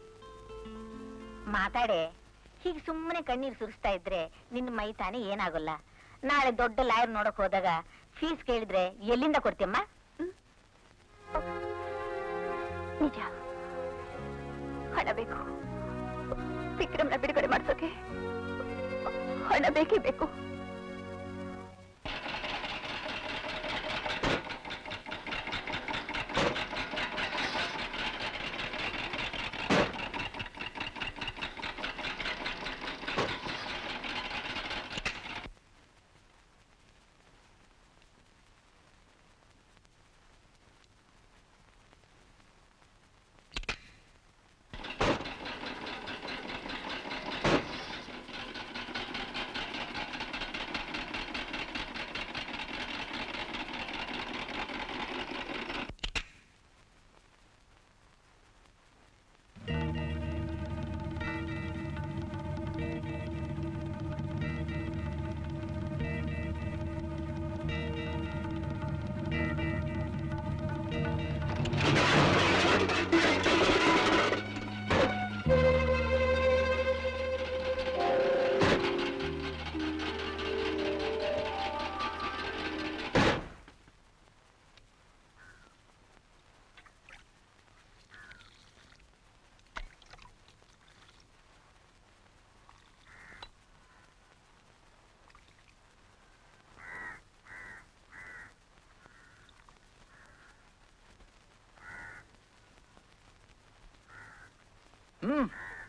ಮಾತಾಡೆ ಹೀಗೆ ಸುಮ್ಮನೆ ಕಣ್ಣೀರು ಸುರಿಸ್ತಾ ಇದ್ರೆ ನಿನ್ನ ಮೈ ತಾನೇ ಏನಾಗಲ್ಲ ನಾಳೆ ದೊಡ್ಡ ಲಾಯರ್ ನೋಡಕ್ ಹೋದಾಗ ಫೀಸ್ ಕೇಳಿದ್ರೆ ಎಲ್ಲಿಂದ ಕೊಡ್ತೀಯಮ್ಮ ನಿಜ ಹಣ ಬೇಕು ವಿಕ್ರಮ್ನ ಬಿಡುಗಡೆ ಮಾಡ್ಸೋಕೆ ಹಣ ಬೇಕೇ ಬೇಕು ಹ್ಮ್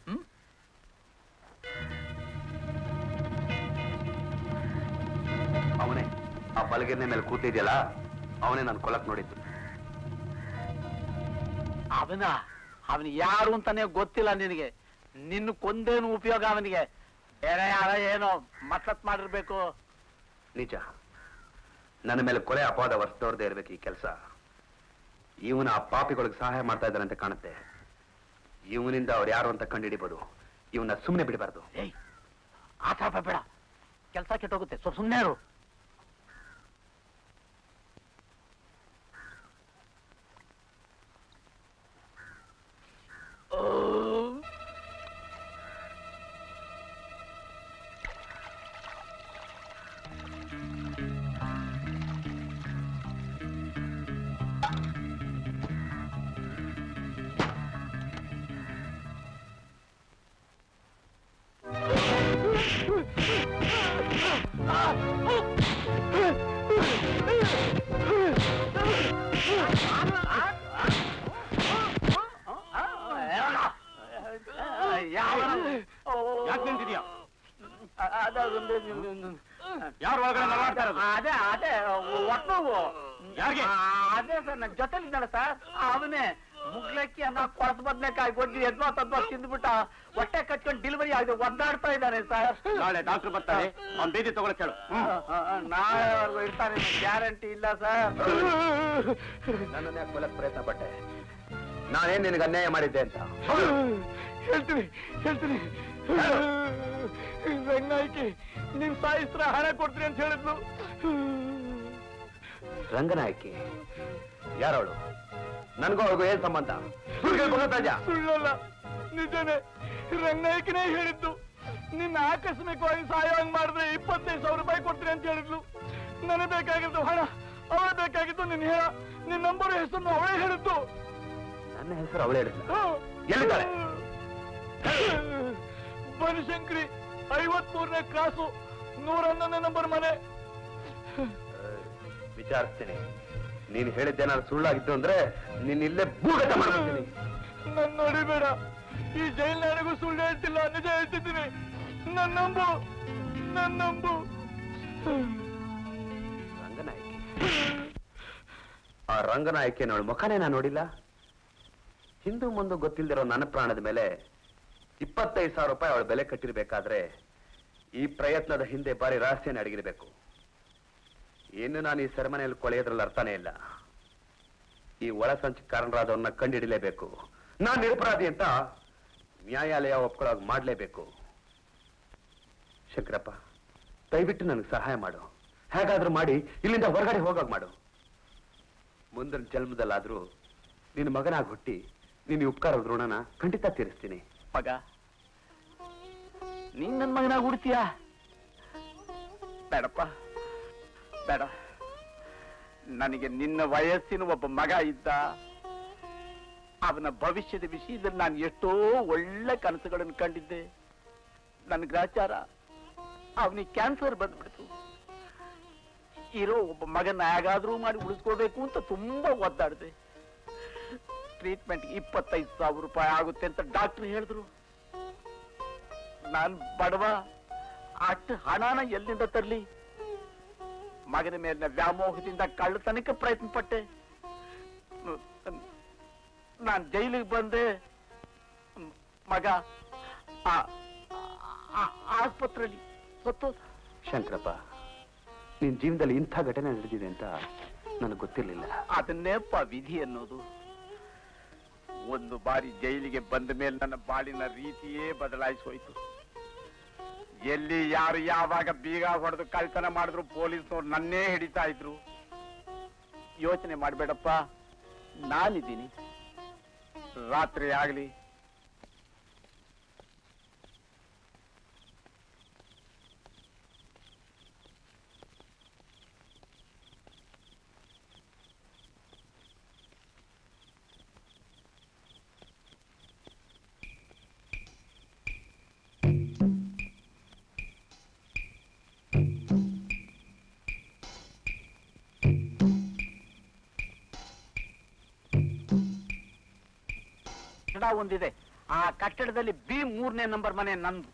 ಅವನೇ ಆ ಬಲಗಿರ್ನೆ ಮೇಲೆ ಕೂತಿದ್ಯಲ್ಲ ಅವನೇ ನಾನು ಕೊಲಕ್ ನೋಡಿದ್ದು ಅವನ ಅವನು ಯಾರು ಅಂತಾನೆ ಗೊತ್ತಿಲ್ಲ ನಿನಗೆ ನಿನ್ನ ಕೊಂದೇನು ಉಪಯೋಗ ಅವನಿಗೆ ಬೇರೆ ಯಾರ ಏನೋ ಮತ್ಲತ್ ಮಾಡಿರ್ಬೇಕು ನಿಜ ನನ್ನ ಮೇಲೆ ಕೊಲೆ ಅಪವಾದ ವರ್ಷದವ್ರದೇ ಇರ್ಬೇಕು ಈ ಕೆಲಸ ಇವನ ಆ ಪಾಪಿಗಳಿಗೆ ಸಹಾಯ ಮಾಡ್ತಾ ಇದ್ದಾನೆ ಅಂತ ಕಾಣುತ್ತೆ ಇವನಿಂದ ಅವ್ರು ಯಾರು ಅಂತ ಕಂಡುಹಿಡಿಬೋದು ಇವನ್ನ ಸುಮ್ಮನೆ ಬಿಡಬಾರ್ದು ಏಯ್ ಆತಾಪ ಬೇಡ ಕೆಲಸ ಕೆಟ್ಟೋಗುತ್ತೆ ಸ್ವಲ್ಪ ಸುಮ್ಮನೆ ಇರು ಯಾಕ್ ನಿಂತಿದ್ಯಾ? ಯಾರು ಯಾರ್ ಒಳಗಡೆ ನಗಾಡ್ತಾ ಇರೋದು? ಅದೇ ಅದೇ ಒಟ್ಟು ಯಾರ್ಗೆ? ಅದೇ ಸರ್ ನನ್ನ ಜೊತೆಲಿ ಇದ್ದಾಳೆ ಸರ್ ಅವನೇ ಮುಗ್ಲಕ್ಕಿ ಅನ್ನ ಕೊಳಸ ಬದ್ನೆಕಾಯಿ ಗೊಜ್ಜು ಎದ್ವಾ ತದ್ವಾ ತಿಂದ್ಬಿಟ್ಟ ಹೊಟ್ಟೆ ಕಟ್ಕೊಂಡು ಡೆಲಿವರಿ ಆಗಿದೆ ಒದ್ದಾಡ್ತಾ ಇದ್ದಾನೆ ಸರ್ ನಾಳೆ ಡಾಕ್ಟರ್ ಬರ್ತಾರೆ ಅವ್ನ್ ಬೇದಿ ತಗೊಳಕ್ ಹೇಳು ನಾಳೆವರೆಗೂ ಇರ್ತಾನೆ ಗ್ಯಾರಂಟಿ ಇಲ್ಲ ಸರ್ ನನ್ನನ್ನೇ ಕೊಲಕ್ ಪ್ರಯತ್ನ ಪಟ್ಟೆ ನಾನೇನ್ ನಿನಗೆ ಅನ್ಯಾಯ ಮಾಡಿದ್ದೆ ಅಂತ ಹೇಳ್ತೀನಿ ಹೇಳ್ತೀನಿ ರಂಗಾಯ್ಕೆ ನಿಮ್ ಸಾಯಿಸ್ರ ಹಣ ಕೊಡ್ತೀನಿ ಅಂತ ಹೇಳಿದ್ಲು ರಂಗನಾಯಕಿ ಯಾರವಳು ನನ್ಗೂ ಅವ್ರಿಗೂ ಏನ್ ಸಂಬಂಧ ಸುಳ್ಳು ಹೇಳ್ಕೊಂಡು ರಾಜ ಸುಳ್ಳಲ್ಲ ನಿಜನೇ ರಂಗನಾಯಕನೇ ಹೇಳಿದ್ದು ನಿನ್ನ ಆಕಸ್ಮಿಕವಾಗಿ ಸಹಾಯ ಮಾಡಿದ್ರೆ ಇಪ್ಪತ್ತೈದು ಸಾವಿರ ರೂಪಾಯಿ ಕೊಡ್ತೀನಿ ಅಂತ ಹೇಳಿದ್ಲು ನನಗೆ ಬೇಕಾಗಿದ್ದು ಹಣ ಅವಳೇ ಬೇಕಾಗಿದ್ದು ನಿನ್ನ ಹೇಳ ನಿನ್ನ ನಂಬರ್ ಹೆಸರನ್ನು ಅವಳೇ ಹೇಳಿದ್ದು ನನ್ನ ಹೆಸರು ಅವಳೇ ಹೇಳಿದ್ಲ ಹ್ಮ್. ಎಲ್ಲಿದ್ದಾಳೆ? ಬನಶಂಕರಿ ಐವತ್ ಮೂರನೇ ಕ್ರಾಸು ನೂರ ಹನ್ನೊಂದನೇ ನಂಬರ್ ಮನೆ ವಿಚಾರಿಸ್ತೀನಿ ನೀನು ಹೇಳಿದ್ದೇನಾದ್ರು ಸುಳ್ಳಾಗಿತ್ತು ಅಂದ್ರೆ ನೀನ್ ಇಲ್ಲೇ ಭೂಗತ ಮಾಡ್ಬಿಡ್ತೀನಿ ನನ್ ನೋಡಿಬೇಡ ಈ ಜೈಲ್ನಾಡಿಗೂ ಸುಳ್ಳು ಹೇಳ್ತಿಲ್ಲ ನಿಜ ಹೇಳ್ತಿದ್ದೀನಿ ನನ್ ನಂಬು ನನ್ ನಂಬು ರಂಗನಾಯಕಿ ಆ ರಂಗನಾಯಕಿ ಅವಳ ಮುಖನೇ ನಾನು ನೋಡಿಲ್ಲ ಹಿಂದೂ ಮುಂದೆ ಗೊತ್ತಿಲ್ದಿರೋ ನನ್ನ ಪ್ರಾಣದ ಮೇಲೆ ಇಪ್ಪತ್ತೈದು ಸಾವಿರ ರೂಪಾಯಿ ಅವಳ ಬೆಲೆ ಕಟ್ಟಿರ್ಬೇಕಾದ್ರೆ ಈ ಪ್ರಯತ್ನದ ಹಿಂದೆ ಬಾರಿ ರಹಸ್ಯನ ಅಡಗಿರ್ಬೇಕು ಇನ್ನು ನಾನು ಈ ಸೆರೆಮನೆಯಲ್ಲಿ ಕೊಳೆಯೋದ್ರಲ್ಲಿ ಅರ್ಥನೇ ಇಲ್ಲ ಈ ಒಳಸಂಚು ಕಾರಣರಾದವನ್ನ ಕಂಡಿಡಿಲೇಬೇಕು ನಾನು ನಿರಪರಾಧಿ ಅಂತ ನ್ಯಾಯಾಲಯ ಒಪ್ಕೊಳ್ಳೋಕೆ ಮಾಡಲೇಬೇಕು ಶಂಕರಪ್ಪ ದಯವಿಟ್ಟು ನನಗೆ ಸಹಾಯ ಮಾಡು ಹೇಗಾದ್ರೂ ಮಾಡಿ ಇಲ್ಲಿಂದ ಹೊರಗಡೆ ಹೋಗೋಗ್ ಮಾಡು ಮುಂದಿನ ಜನ್ಮದಲ್ಲಾದ್ರೂ ನಿನ್ನ ಮಗನಾಗಿ ಹುಟ್ಟಿ ನಿನ್ನ ಈ ಉಪಕಾರದ ಋಣನ ಖಂಡಿತ ತೀರಿಸ್ತೀನಿ ಮಗ ನೀನ್ ನನ್ ಮಗನಾಗ ಹುಡ್ತೀಯ ಬೇಡಪ್ಪ ಬೇಡ ನನಗೆ ನಿನ್ನ ವಯಸ್ಸಿನ ಒಬ್ಬ ಮಗ ಇದ್ದ ಅವನ ಭವಿಷ್ಯದ ವಿಷಯದಲ್ಲಿ ನಾನು ಎಷ್ಟೋ ಒಳ್ಳೆ ಕನಸುಗಳನ್ನು ಕಂಡಿದ್ದೆ ನನ್ನ ಗ್ರಾಚಾರ ಅವನಿಗೆ ಕ್ಯಾನ್ಸರ್ ಬಂದ್ಬಿಡ್ತು ಇರೋ ಒಬ್ಬ ಮಗನ ಹೇಗಾದ್ರೂ ಮಾಡಿ ಉಳಿಸ್ಕೋಬೇಕು ಅಂತ ತುಂಬಾ ಒದ್ದಾಡಿದೆ ಟ್ರೀಟ್ಮೆಂಟ್ ಇಪ್ಪತ್ತೈದು ಸಾವಿರ ರೂಪಾಯಿ ಆಗುತ್ತೆ ಅಂತ ಡಾಕ್ಟರ್ ಹೇಳಿದ್ರು ನಾನ್ ಬಡವ ಅಷ್ಟು ಹಣನ ಎಲ್ಲಿಂದ ತರ್ಲಿ ಮಗನ ಮೇಲಿನ ವ್ಯಾಮೋಹದಿಂದ ಕಳ್ಳತನಕ್ಕೆ ಪ್ರಯತ್ನ ಪಟ್ಟೆ ನಾನ್ ಜೈಲಿಗೆ ಬಂದೆ ಮ್- ಮಗ ಆ- ಆ- ಆಸ್ಪತ್ರೆಯಲ್ಲಿ ಸತ್ತು ಶಂಕರಪ್ಪ ನಿನ್ ಜೀವನದಲ್ಲಿ ಇಂಥ ಘಟನೆ ನಡೆದಿದೆ ಅಂತ ನನಗೆ ಗೊತ್ತಿರಲಿಲ್ಲ ಅದನ್ನೇಪ್ಪ ವಿಧಿ ಅನ್ನೋದು ಒಂದು ಬಾರಿ ಜೈಲಿಗೆ ಬಂದ ಮೇಲೆ ನನ್ನ ಬಾಳಿನ ರೀತಿಯೇ ಬದಲಾಯಿಸೋಯ್ತು ಎಲ್ಲಿ ಯಾರು ಯಾವಾಗ ಬೀಗ ಹೊಡೆದು ಕಳ್ತನ ಮಾಡಿದ್ರು ಪೊಲೀಸ್ನವ್ರು ನನ್ನೇ ಹಿಡಿತಾ ಇದ್ರು ಯೋಚನೆ ಮಾಡಬೇಡಪ್ಪ ನಾನಿದ್ದೀನಿ ರಾತ್ರಿ ಆಗ್ಲಿ ಕಟ್ಟಡ ಒಂದಿದೆ ಆ ಕಟ್ಟಡದಲ್ಲಿ ಬಿ ಮೂರನೇ ನಂಬರ್ ಮನೆ ನಂದು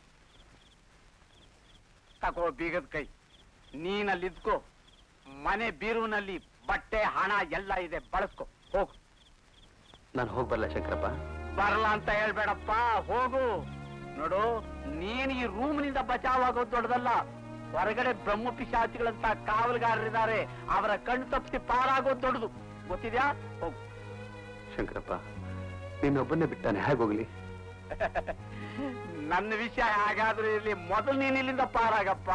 ತಗೋ ಬೀಗದ ಕೈ ನೀನಲ್ಲಿ ಇದ್ಕೋ ಮನೆ ಬೀರುನಲ್ಲಿ ಬಟ್ಟೆ ಹಣ ಎಲ್ಲ ಇದೆ ಬಳಸ್ಕೊ ಹೋಗು ನಾನು ಹೋಗಿ ಬರಲ್ಲ ಶಂಕರಪ್ಪ ಬರಲ್ಲ ಅಂತ ಹೇಳ್ಬೇಡಪ್ಪ ಹೋಗು ನೋಡು ನೀನ್ ಈ ರೂಮ್ನಿಂದ ಬಚಾವಾಗೋದು ದೊಡ್ಡದಲ್ಲ ಹೊರಗಡೆ ಬ್ರಹ್ಮ ಪಿಶಾಚಿಗಳಂತ ಕಾವಲುಗಾರರಿದ್ದಾರೆ ಅವರ ಕಣ್ಣು ತಪ್ಪಿಸಿ ಪಾರಾಗೋದು ದೊಡ್ಡದು ಗೊತ್ತಿದ್ಯಾ ಹೋಗು ಶಂಕರಪ್ಪ ನಿನ್ನೊಬ್ಬನ್ನೇ ಬಿಟ್ಟಾನೆ ಹೇಗೋಗ್ಲಿ ನನ್ನ ವಿಷಯ ಹಾಗಾದ್ರೂ ಇರ್ಲಿ ಮೊದಲು ನೀನ್ ಇಲ್ಲಿಂದ ಪಾರಾಗಪ್ಪ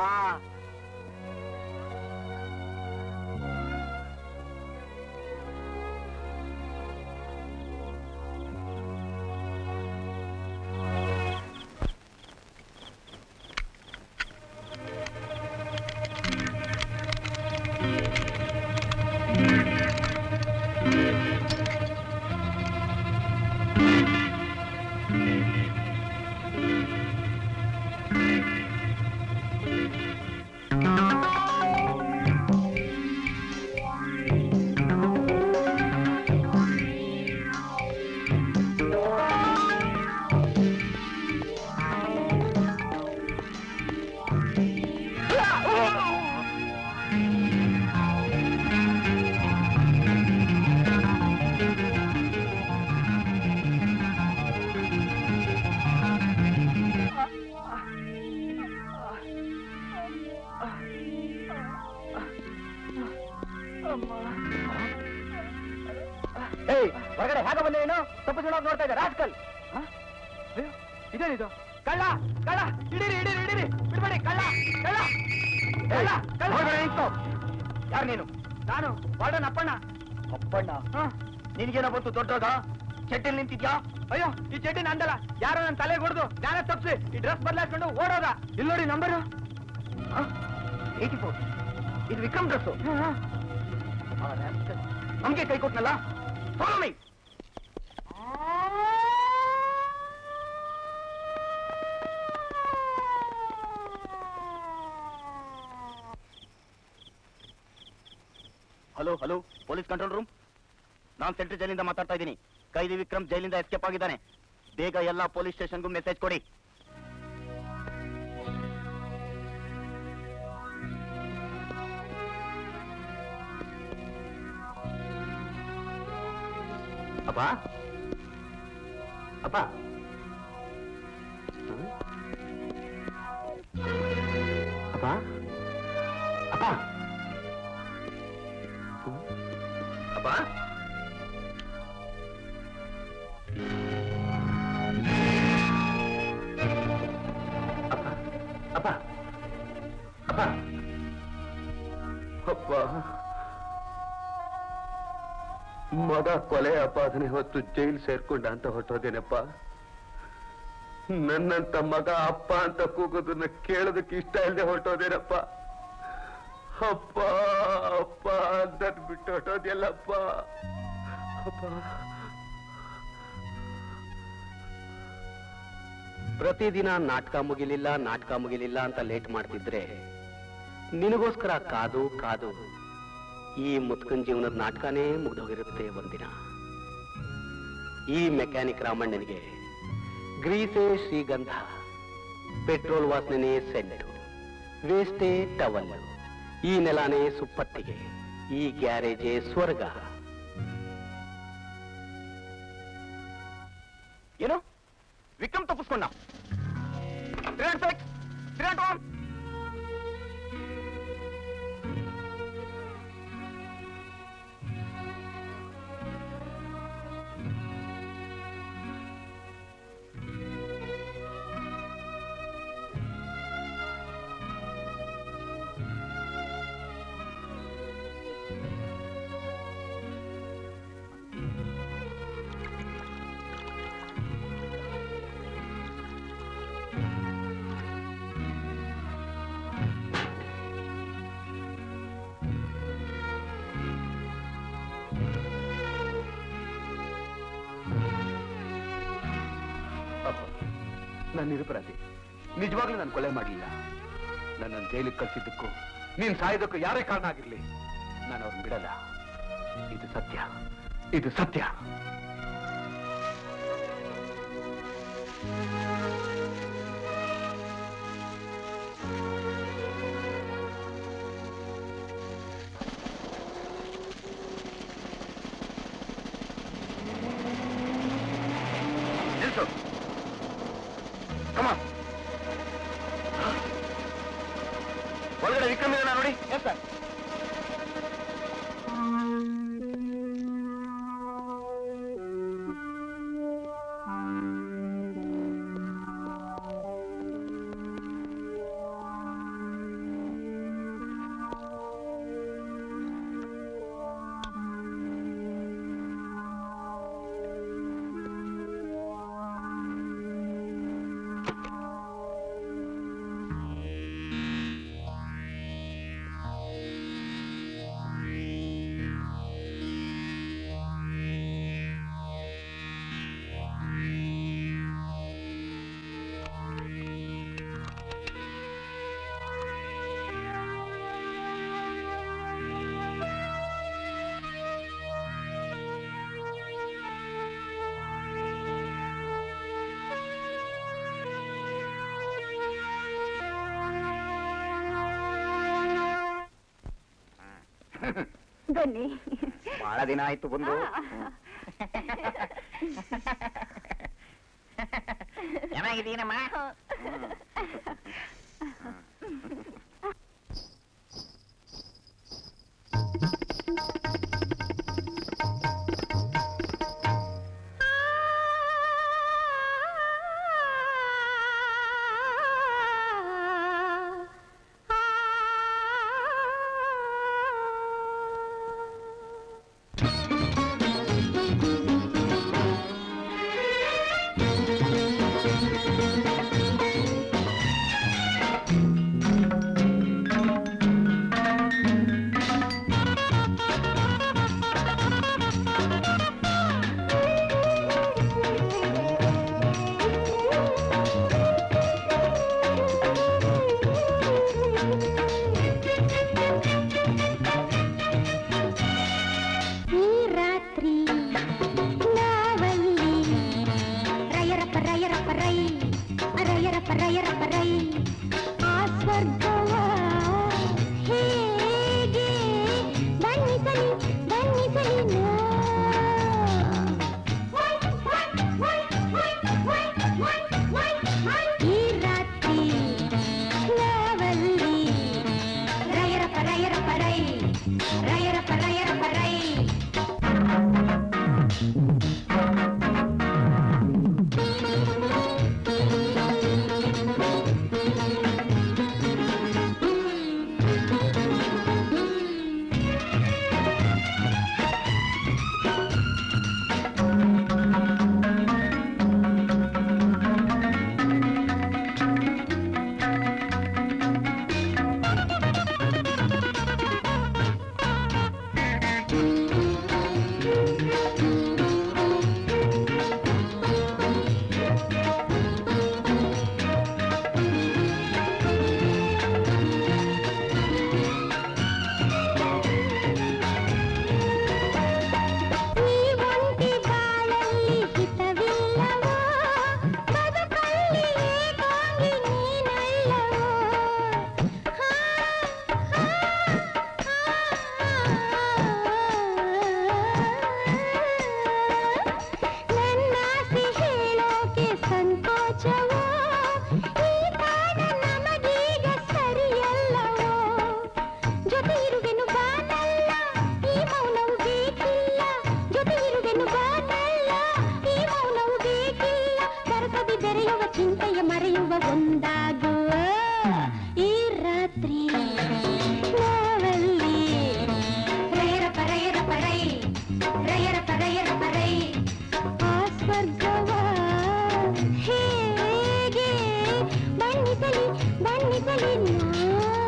ಏಯ್ ಹೊರಗಡೆ ಹೇಗೆ ಬಂದೆ ಏನು ತಪ್ಪಿಸ್ಕೊಂಡು ನೋಡ್ತಾ ಇದ್ದೆ ರಾಜ್ಕಲ್ ಇದೇನಿದು ಕಳ್ಳ ಕಳ್ಳ ಹಿಡೀರಿ ಹಿಡೀರಿ ಹಿಡೀರಿ ಬಿಡ್ಬೇಡಿ ಕಳ್ಳ ಕಳ್ಳ ಕಳ್ಳ ಕಳ್ಳ ಯಾರು ನೀನು ನಾನು ವಾರ್ಡನ್ ಅಪ್ಪಣ್ಣ ಅಪ್ಪಣ್ಣ ನಿನ್ಗೇನೋ ಬಂತು ದೊಡ್ಡದ ಚಡ್ಡಿಲ್ ನಿಂತಿದ್ಯಾ ಅಯ್ಯೋ ಈ ಚಡ್ಡಿ ನಂದಲ್ಲ ಯಾರೋ ನನ್ನ ತಲೆ ಹೊಡೆದು ನಾನೇ ತಪ್ಸಿ ಈ ಡ್ರೆಸ್ ಬದಲಾಯಿಸ್ಕೊಂಡು ಓಡೋದ ಇಲ್ಲಿ ನೋಡಿ ನಂಬರು ಏಯ್ಟಿ ಫೋರ್ ಇದು ವಿಕ್ರಮ್ ಡ್ರೆಸ್ಸು ನಮ್ಗೆ ಕೈ ಕೊಟ್ನಲ್ಲ follow me hello hello police control room ನಾನು ಸೆಂಟ್ರಲ್ ಜೈಲಿಂದ ಮಾತಾಡ್ತಾ ಇದ್ದೀನಿ ಕೈದಿ ವಿಕ್ರಮ್ ಜೈಲಿಂದ ಎಸ್ಕೇಪ್ ಆಗಿದ್ದಾನೆ ಬೇಗ ಎಲ್ಲ ಪೊಲೀಸ್ ಸ್ಟೇಷನ್ಗೂ ಮೆಸೇಜ್ ಕೊಡಿ ಅಪ್ಪ ಅಪ್ಪ ಅಪ್ಪ ಅಪ್ಪ ಅಪ್ಪ ಅಪ್ಪ ಅಪ್ಪ ಅಪ್ಪ ಮಗ ಕೊಲೆ ಅಪಾದನೆ ಹೊತ್ತು ಜೈಲ್ ಸೇರ್ಕೊಂಡ ಅಂತ ಹೊಟ್ಟೋದೇನಪ್ಪ ನನ್ನಂತ ಮಗ ಅಪ್ಪ ಅಂತ ಕೂಗೋದನ್ನ ಕೇಳೋದಕ್ಕೆ ಇಷ್ಟ ಇಲ್ಲದೆ ಹೊರಟೋದೇನಪ್ಪ ಅಪ್ಪ ಅಪ್ಪ ಅಂತ ಬಿಟ್ಟು ಹೊಟ್ಟೋದೆಲ್ಲಪ್ಪ ಅಪ್ಪ ಪ್ರತಿದಿನ ನಾಟಕ ಮುಗಿಲಿಲ್ಲ ನಾಟಕ ಮುಗಿಲಿಲ್ಲ ಅಂತ ಲೇಟ್ ಮಾಡ್ತಿದ್ರೆ ನಿನಗೋಸ್ಕರ ಕಾದು ಕಾದು ಈ ಮುತ್ಕನ್ ಜೀವನದ ನಾಟಕನೇ ಮುಗ್ದೋಗಿರುತ್ತೆ ಒಂದಿನ ಈ ಮೆಕ್ಯಾನಿಕ್ ರಾಮಣ್ಣನಿಗೆ ಗ್ರೀಸೆ ಶ್ರೀಗಂಧ ಪೆಟ್ರೋಲ್ ವಾಸನೆ ಸೆಂಟು ವೇಸ್ಟೇ ಟವಲ್ ಈ ನೆಲಾನೇ ಸುಪ್ಪತ್ತಿಗೆ ಈ ಗ್ಯಾರೇಜೇ ಸ್ವರ್ಗ ಏನು ವಿಕ್ರಮ್ ತಪ್ಪಿಸ್ಕೊಂಡ three naught six three naught one ಅಪ್ಪ ನಾನು ನಿರಪರಾಧಿ ನಿಜವಾಗ್ಲೂ ನಾನು ಕೊಲೆ ಮಾಡಲಿಲ್ಲ ನನ್ನನ್ನು ಜೈಲಿಗೆ ಕಳ್ಸಿದ್ದಕ್ಕೂ ನೀನ್ ಸಾಯೋದಕ್ಕೂ ಯಾರೇ ಕಾರಣ ಆಗಿರ್ಲಿ ನಾನು ಅವ್ರನ್ನ ಬಿಡಲ್ಲ ಇದು ಸತ್ಯ ಇದು ಸತ್ಯ ನಿಲ್ಸು ಕಮ ಒಳಗಡೆ ವಿಕ್ರಮ್ ಇದನ್ನ ನೋಡಿ ಎಸ್ ಸರ್ ಬನ್ನಿ ಬಹಳ ದಿನ ಆಯ್ತು ಬಂದು ಚೆನ್ನಾಗಿದ್ದೀನಮ್ಮ ರಯರಪ್ಪ ರೈ ರಯರಪ್ಪ ರಯರಪ್ಪ ರೈ ಆ ಸ್ವರ್ಗವ ಹೇಗೆ ಬಣ್ಣಿಸಲಿ ಬಣ್ಣಿಸಲಿ ನಾ ಈ ರಾತ್ರಿ ನಾವಲ್ಲಿ ರಯರಪ್ಪ ರಯರಪ್ಪ ರೈ ರಯರಪ್ಪ ರಯರಪ್ಪ ರೈ ಈ ಒಂಟಿ ಬಾಳಲ್ಲಿ ಹಿತವಿಲ್ಲವೋ ಬದುಕಲ್ಲಿ ಏಕಾಂಗಿ ನೀನಲ್ಲವೋ ಹಾ, ಹಾ, ಹಾ. ನನ್ನಾಸೆ ಹೇಳೋಕೆ ಸಂಕೋಚವೋ ಈ ಕಾಡ ನಮಗೀಗ ಸರಿಯಲ್ಲವೋ ಜೊತೆ ಇರುವೆನು ಬಾನಲ್ಲ ಈ ಮೌನವು ಬೇಕಿಲ್ಲ ಜೊತೆ ಇರುವೆನು ಬಾನಲ್ಲ ಈ ಮೌನವು ಬೇಕಿಲ್ಲ ಕರಕದಿ ಬೆರೆಯುವ ಚಿಂತೆಯ ಮರೆಯುವ ಒಂದಾಗುವ ಈ ರಾತ್ರಿ ನಾವಲ್ಲಿ ರಯರ ಪರಯರ ಪರೈ ರಯರ ಪರಯರ ಪರೈ ಆ ಸ್ವರ್ಗವ ಹೇಗೆ ಬಣ್ಣಿಸಲಿ ಬಣ್ಣಿಸಲಿ ನಾ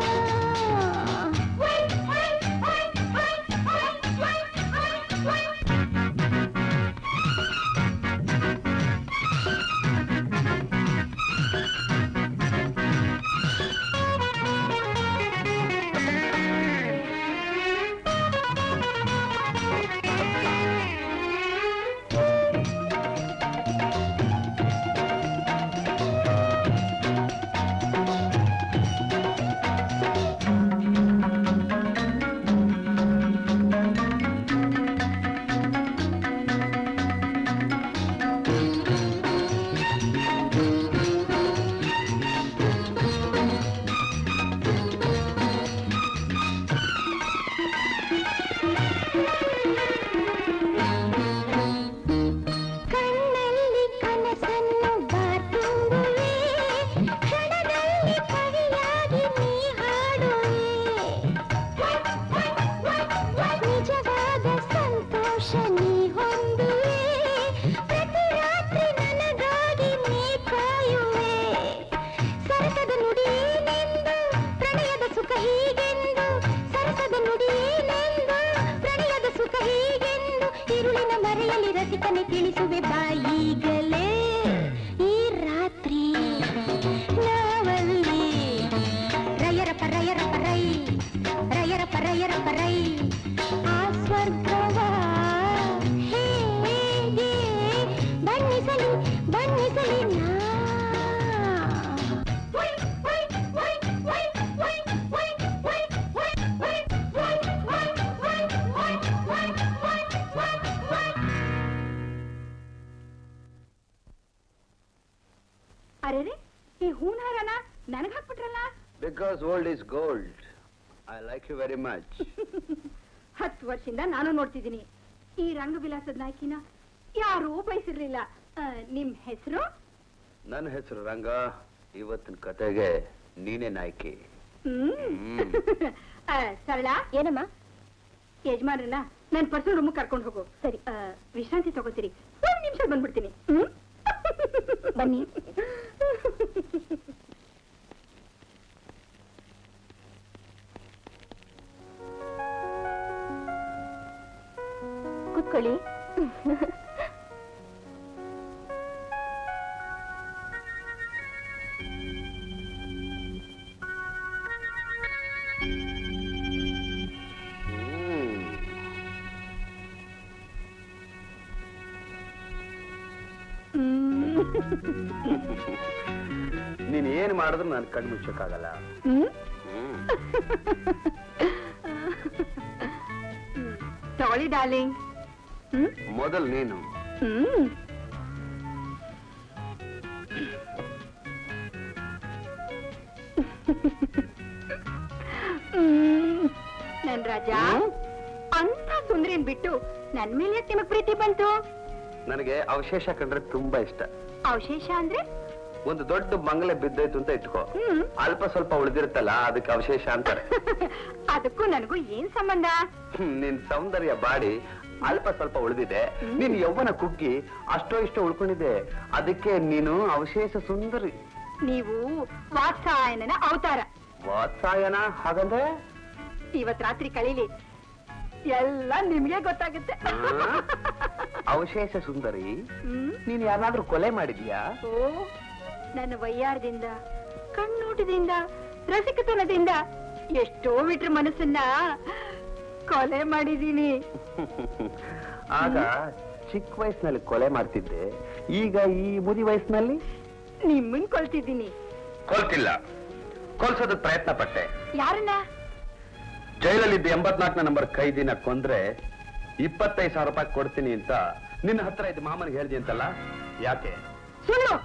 ಕಣ್ಣಲ್ಲಿ ಕನಸನ್ನು ಬಾತುಂಬುವೆ ಕ್ಷಣದಲ್ಲಿ ಕವಿಯಾಗಿ ನೀ ಹಾಡುವೆ ನಿಜವಾದ ಸಂತೋಷ ನೀ ಹೊಂದುವೆ ಪ್ರತಿ ರಾತ್ರಿ ನನಗಾಗಿ ನೀ ಕಾಯುವೆ ಸರಸದ ನುಡಿಯೇನೆಂದು ಪ್ರಣಯದ ಸುಖ ಹೀಗೆಂದು ಸರಸದ ನುಡಿಯೇನೆಂದು ಪ್ರಣಯದ ಸುಖ ಹೀಗೆಂದು ಇರುಳಿನ ಮರೆಯಲ್ಲಿ ರಸಿಕನೆ ತಿಳಿಸುವೆ ಬಾಯಿಗಲೇ ಈ ರಾತ್ರಿ ನಾವಲ್ಲಿ ರಯರ ಪರಯರ ಪರೈ ರಯರ ಪರಯರ ಪರೈ ಆ ಸ್ವರ್ಗವ ಹೇಗೆ ಬಣ್ಣಿಸಲಿ ಬಣ್ಣಿಸಲಿ ನಾ ಅರೆ ಈ ಹೂನಾರನ ನನಗ್ ಹಾಕ್ಬಿಟ್ರಲ್ಲ because old is gold I like you very much ಹತ್ತು ವರ್ಷದಿಂದ ನಾನು ನೋಡ್ತಿದ್ದೀನಿ ಈ ರಂಗವಿಲಾಸದ ನಾಯಕಿನ ಯಾರೂ ಬಯಸಿರ್ಲಿಲ್ಲ ಆ, ನಿಮ್ ಹೆಸರು ನನ್ನ ಹೆಸರು ರಂಗ ಇವತ್ತಿನ ಕತೆಗೆ ನೀನೇ ನಾಯಕಿ ಹ್ಮ್ ಆ, ಸರಳ ಏನಮ್ಮ ಯಜಮಾನ್ರನ್ನ ನನ್ ಪರ್ಸನಲ್ ರೂಮ್ ಕರ್ಕೊಂಡು ಹೋಗು ಸರಿ ಆ, ವಿಶ್ರಾಂತಿ ತಗೋತೀರಿ ಒಂದ್ ನಿಮಿಷ ಬಂದ್ಬಿಡ್ತೀನಿ ಹ್ಮ್ ಬನ್ನಿ ಕೂತ್ಕೊಳ್ಳಿ ಹ್ಮ್. ನೀನ್ ಏನ್ ಮಾಡಿದ್ರು ನಾನು ಕಣ್ಣು ಮುಚ್ಚಕ್ಕಾಗಲ್ಲ ಹ್ಮ್ ಹ್ಮ್. ತಗೊಳ್ಳಿ ಡಾರ್ಲಿಂಗ್ ಹ್ಮ್ ಮೊದಲ್ ನೀನು ಹ್ಮ್ ಹ್ಮ್. ನನ್ ರಾಜ ಅಂತ ಸುಂದ್ರಿನ್ ಬಿಟ್ಟು ನನ್ ಮೇಲೆ ಯಾಕ್ ನಿಮಗ್ ಪ್ರೀತಿ ಬಂತು ನನಗೆ ಅವಶೇಷ ಕಂಡ್ರೆ ತುಂಬಾ ಇಷ್ಟ ಅವಶೇಷ ಅಂದ್ರೆ ಒಂದು ದೊಡ್ಡ ಬಂಗಲೆ ಬಿದ್ದೋಯ್ತು ಅಂತ ಇಟ್ಕೋ ಹ್ಮ್ ಅಲ್ಪ ಸ್ವಲ್ಪ ಉಳಿದಿರುತ್ತಲ್ಲ ಅದಕ್ಕೆ ಅವಶೇಷ ಅಂತಾರೆ ಅದಕ್ಕೂ ನನಗೂ ಏನ್ ಸಂಬಂಧ ಹ್ಮ್, ನಿನ್ ಸೌಂದರ್ಯ ಬಾಡಿ ಅಲ್ಪ ಸ್ವಲ್ಪ ಉಳಿದಿದೆ ನೀನ್ ಯೌವನ ಕುಗ್ಗಿ ಅಷ್ಟೋ ಇಷ್ಟೋ ಉಳ್ಕೊಂಡಿದೆ ಅದಕ್ಕೆ ನೀನು ಅವಶೇಷ ಸುಂದರಿ ನೀವು ವಾತ್ಸಾಯನನ ಅವತಾರ ವಾತ್ಸಾಯನ ಹಾಗಂದ್ರೆ ಇವತ್ ರಾತ್ರಿ ಕಳೀಲಿ ಎಲ್ಲ ನಿಮ್ಗೆ ಗೊತ್ತಾಗುತ್ತೆ ಹಾ? ಅವಶೇಷ ಸುಂದರಿ ಹ್ಮ್ ನೀನ್ ಯಾರನ್ನಾದ್ರೂ ಕೊಲೆ ಮಾಡಿದ್ಯಾ ಓ ನನ್ನ ವಯ್ಯಾರದಿಂದ ಕಣ್ಣೋಟದಿಂದ ರಸಿಕತನದಿಂದ ಎಷ್ಟೋ ಬಿಟ್ರ ಮನಸ್ಸನ್ನ ಕೊಲೆ ಮಾಡಿದೀನಿ ಆಗ ಚಿಕ್ಕ ವಯಸ್ಸಿನಲ್ಲಿ ಕೊಲೆ ಮಾಡ್ತಿದ್ದೆ ಈಗ ಈ ಮುದಿ ವಯಸ್ಸಿನಲ್ಲಿ ನಿಮ್ಮನ್ ಕೊಲ್ತಿದ್ದೀನಿ ಕೊಲ್ತಿಲ್ಲ ಕೊಲ್ಸೋದಕ್ ಪ್ರಯತ್ನ ಪಟ್ಟೆ ಯಾರನ್ನ ಜೈಲಲ್ಲಿದ್ದ ಎಂಬತ್ನಾಲ್ಕನೇ ನಂಬರ್ ಕೈದಿನ ಕೊಂದ್ರೆ ಇಪ್ಪತ್ತೈದು ಸಾವಿರ ರೂಪಾಯಿ ಕೊಡ್ತೀನಿ ಅಂತ ನಿನ್ನ ಹತ್ರ ಇದ್ದ ಮಾಮನಿಗೆ ಹೇಳ್ದಿ ಅಂತಲ್ಲ ಯಾಕೆ ಸುಳ್ಳು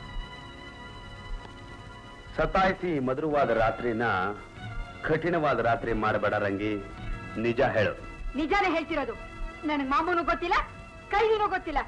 ಸತಾಯಿಸಿ ಈ ಮಧುರವಾದ ರಾತ್ರಿನ ಕಠಿಣವಾದ ರಾತ್ರಿ ಮಾಡಬೇಡ ರಂಗಿ ನಿಜ ಹೇಳು ನಿಜಾನೇ ಹೇಳ್ತಿರೋದು ನನಗ್ ಮಾಮೂನು ಗೊತ್ತಿಲ್ಲ ಕೈದಿನೂ ಗೊತ್ತಿಲ್ಲ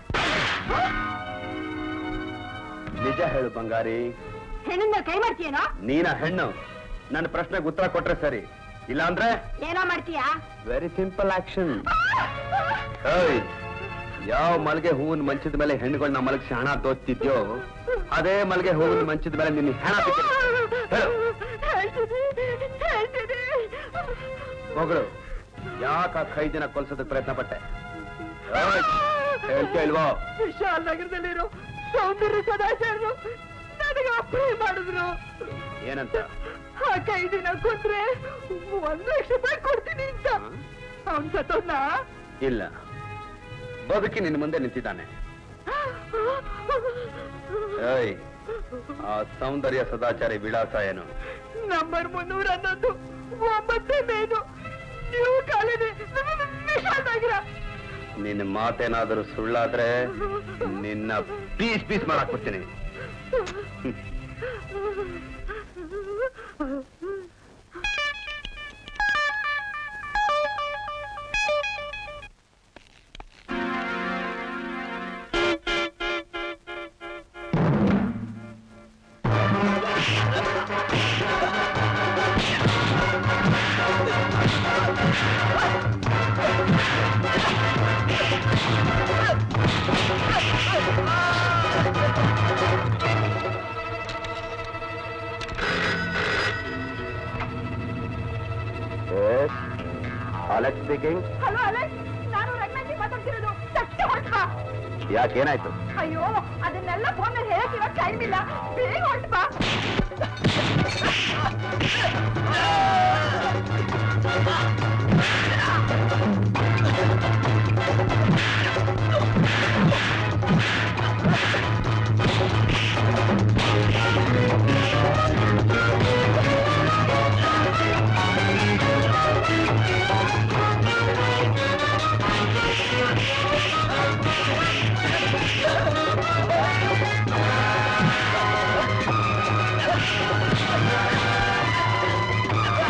ನಿಜ ಹೇಳು ಬಂಗಾರಿ ಹೆಣ್ಣಿನ ಕೈ ಮಾಡ್ತೀಯೇನೋ ನೀನ ಹೆಣ್ಣು ನನ್ನ ಪ್ರಶ್ನೆಗೆ ಉತ್ತರ ಕೊಟ್ರೆ ಸರಿ ಇಲ್ಲಾಂದ್ರೆ ಏನೋ ಮಾಡ್ತೀಯಾ ವೆರಿ ಸಿಂಪಲ್ ಆಕ್ಷನ್ ಏಯ್ ಯಾವ ಮಲ್ಗೆ ಹೂವಿನ ಮಂಚದ ಮೇಲೆ ಹೆಣ್ಣುಗಳನ್ನ ಮಲಗಿಸಿ ಹಣ ತೋಚ್ತಿದ್ಯೋ ಅದೇ ಮಲ್ಗೆ ಹೂವಿನ ಮಂಚದ ಮೇಲೆ ನಿನ್ನ ಹೆಣ ಬಿದ್ದಿದೆ. ಹೇಳು ಮಗಳು ಯಾಕ ಐದು ಜನ ಕೊಲ್ಸೋದಕ್ಕೆ ಪ್ರಯತ್ನ ಪಟ್ಟೆ ಏಯ್, ಹೇಳ್ತೀಯ ಇಲ್ವೋ ವಿಶಾಲ್ ನಗರದಲ್ಲಿರೋ ಸೌಂದರ್ಯ ಸದಾಚಾರರು ನನಗೆ ಅಪ್ಲೈ ಮಾಡಿದ್ರು ಏನಂತ ಆ ಕೈದಿನ ಕೊಂದ್ರೆ ಒಂದ್ ಲಕ್ಷ ರೂಪಾಯಿ ಕೊಡ್ತೀನಿ ಅಂತ ಅವನ್ ಸತ್ತೋದ್ನ ಇಲ್ಲ ಬದುಕಿ ನಿನ್ನ ಮುಂದೆ ನಿಂತಿದ್ದಾನೆ ಏಯ್ ಆ ಸೌಂದರ್ಯ ಸದಾಚಾರಿ ವಿಳಾಸ ಏನು ನಂಬರ್ ಮುನ್ನೂರ ಹನ್ನೊಂದು ಒಂಬತ್ತೇ ಮೇನು ನೀವು ಕಾಲನಿ ವಿಶಾಲ್ ನಗರ ನಿನ್ನ ಮಾತೇನಾದರೂ ಸುಳ್ಳಾದ್ರೆ ನಿನ್ನ ಪೀಸ್ ಪೀಸ್ ಮಾಡಕ್ ಬರ್ತೀನಿ ಅಲೆಕ್ಸ್ ಸ್ಪೀಕಿಂಗ್ ಹಲೋ ಅಲೆಕ್ಸ್ ನಾನು ರಂಗನಾಥಿ ಮಾತಾಡ್ತಿರೋದು ತಟ್ಟೆ ಹೊರಟ ಯಾಕೇನಾಯ್ತು ಅಯ್ಯೋ ಅದನ್ನೆಲ್ಲ ಫೋನ್ ಹೇಳಕ್ ಇವಾಗ ಟೈಮ್ ಇಲ್ಲ ಬೇಗ ಹೊರಟ್ ಬಾ ಆ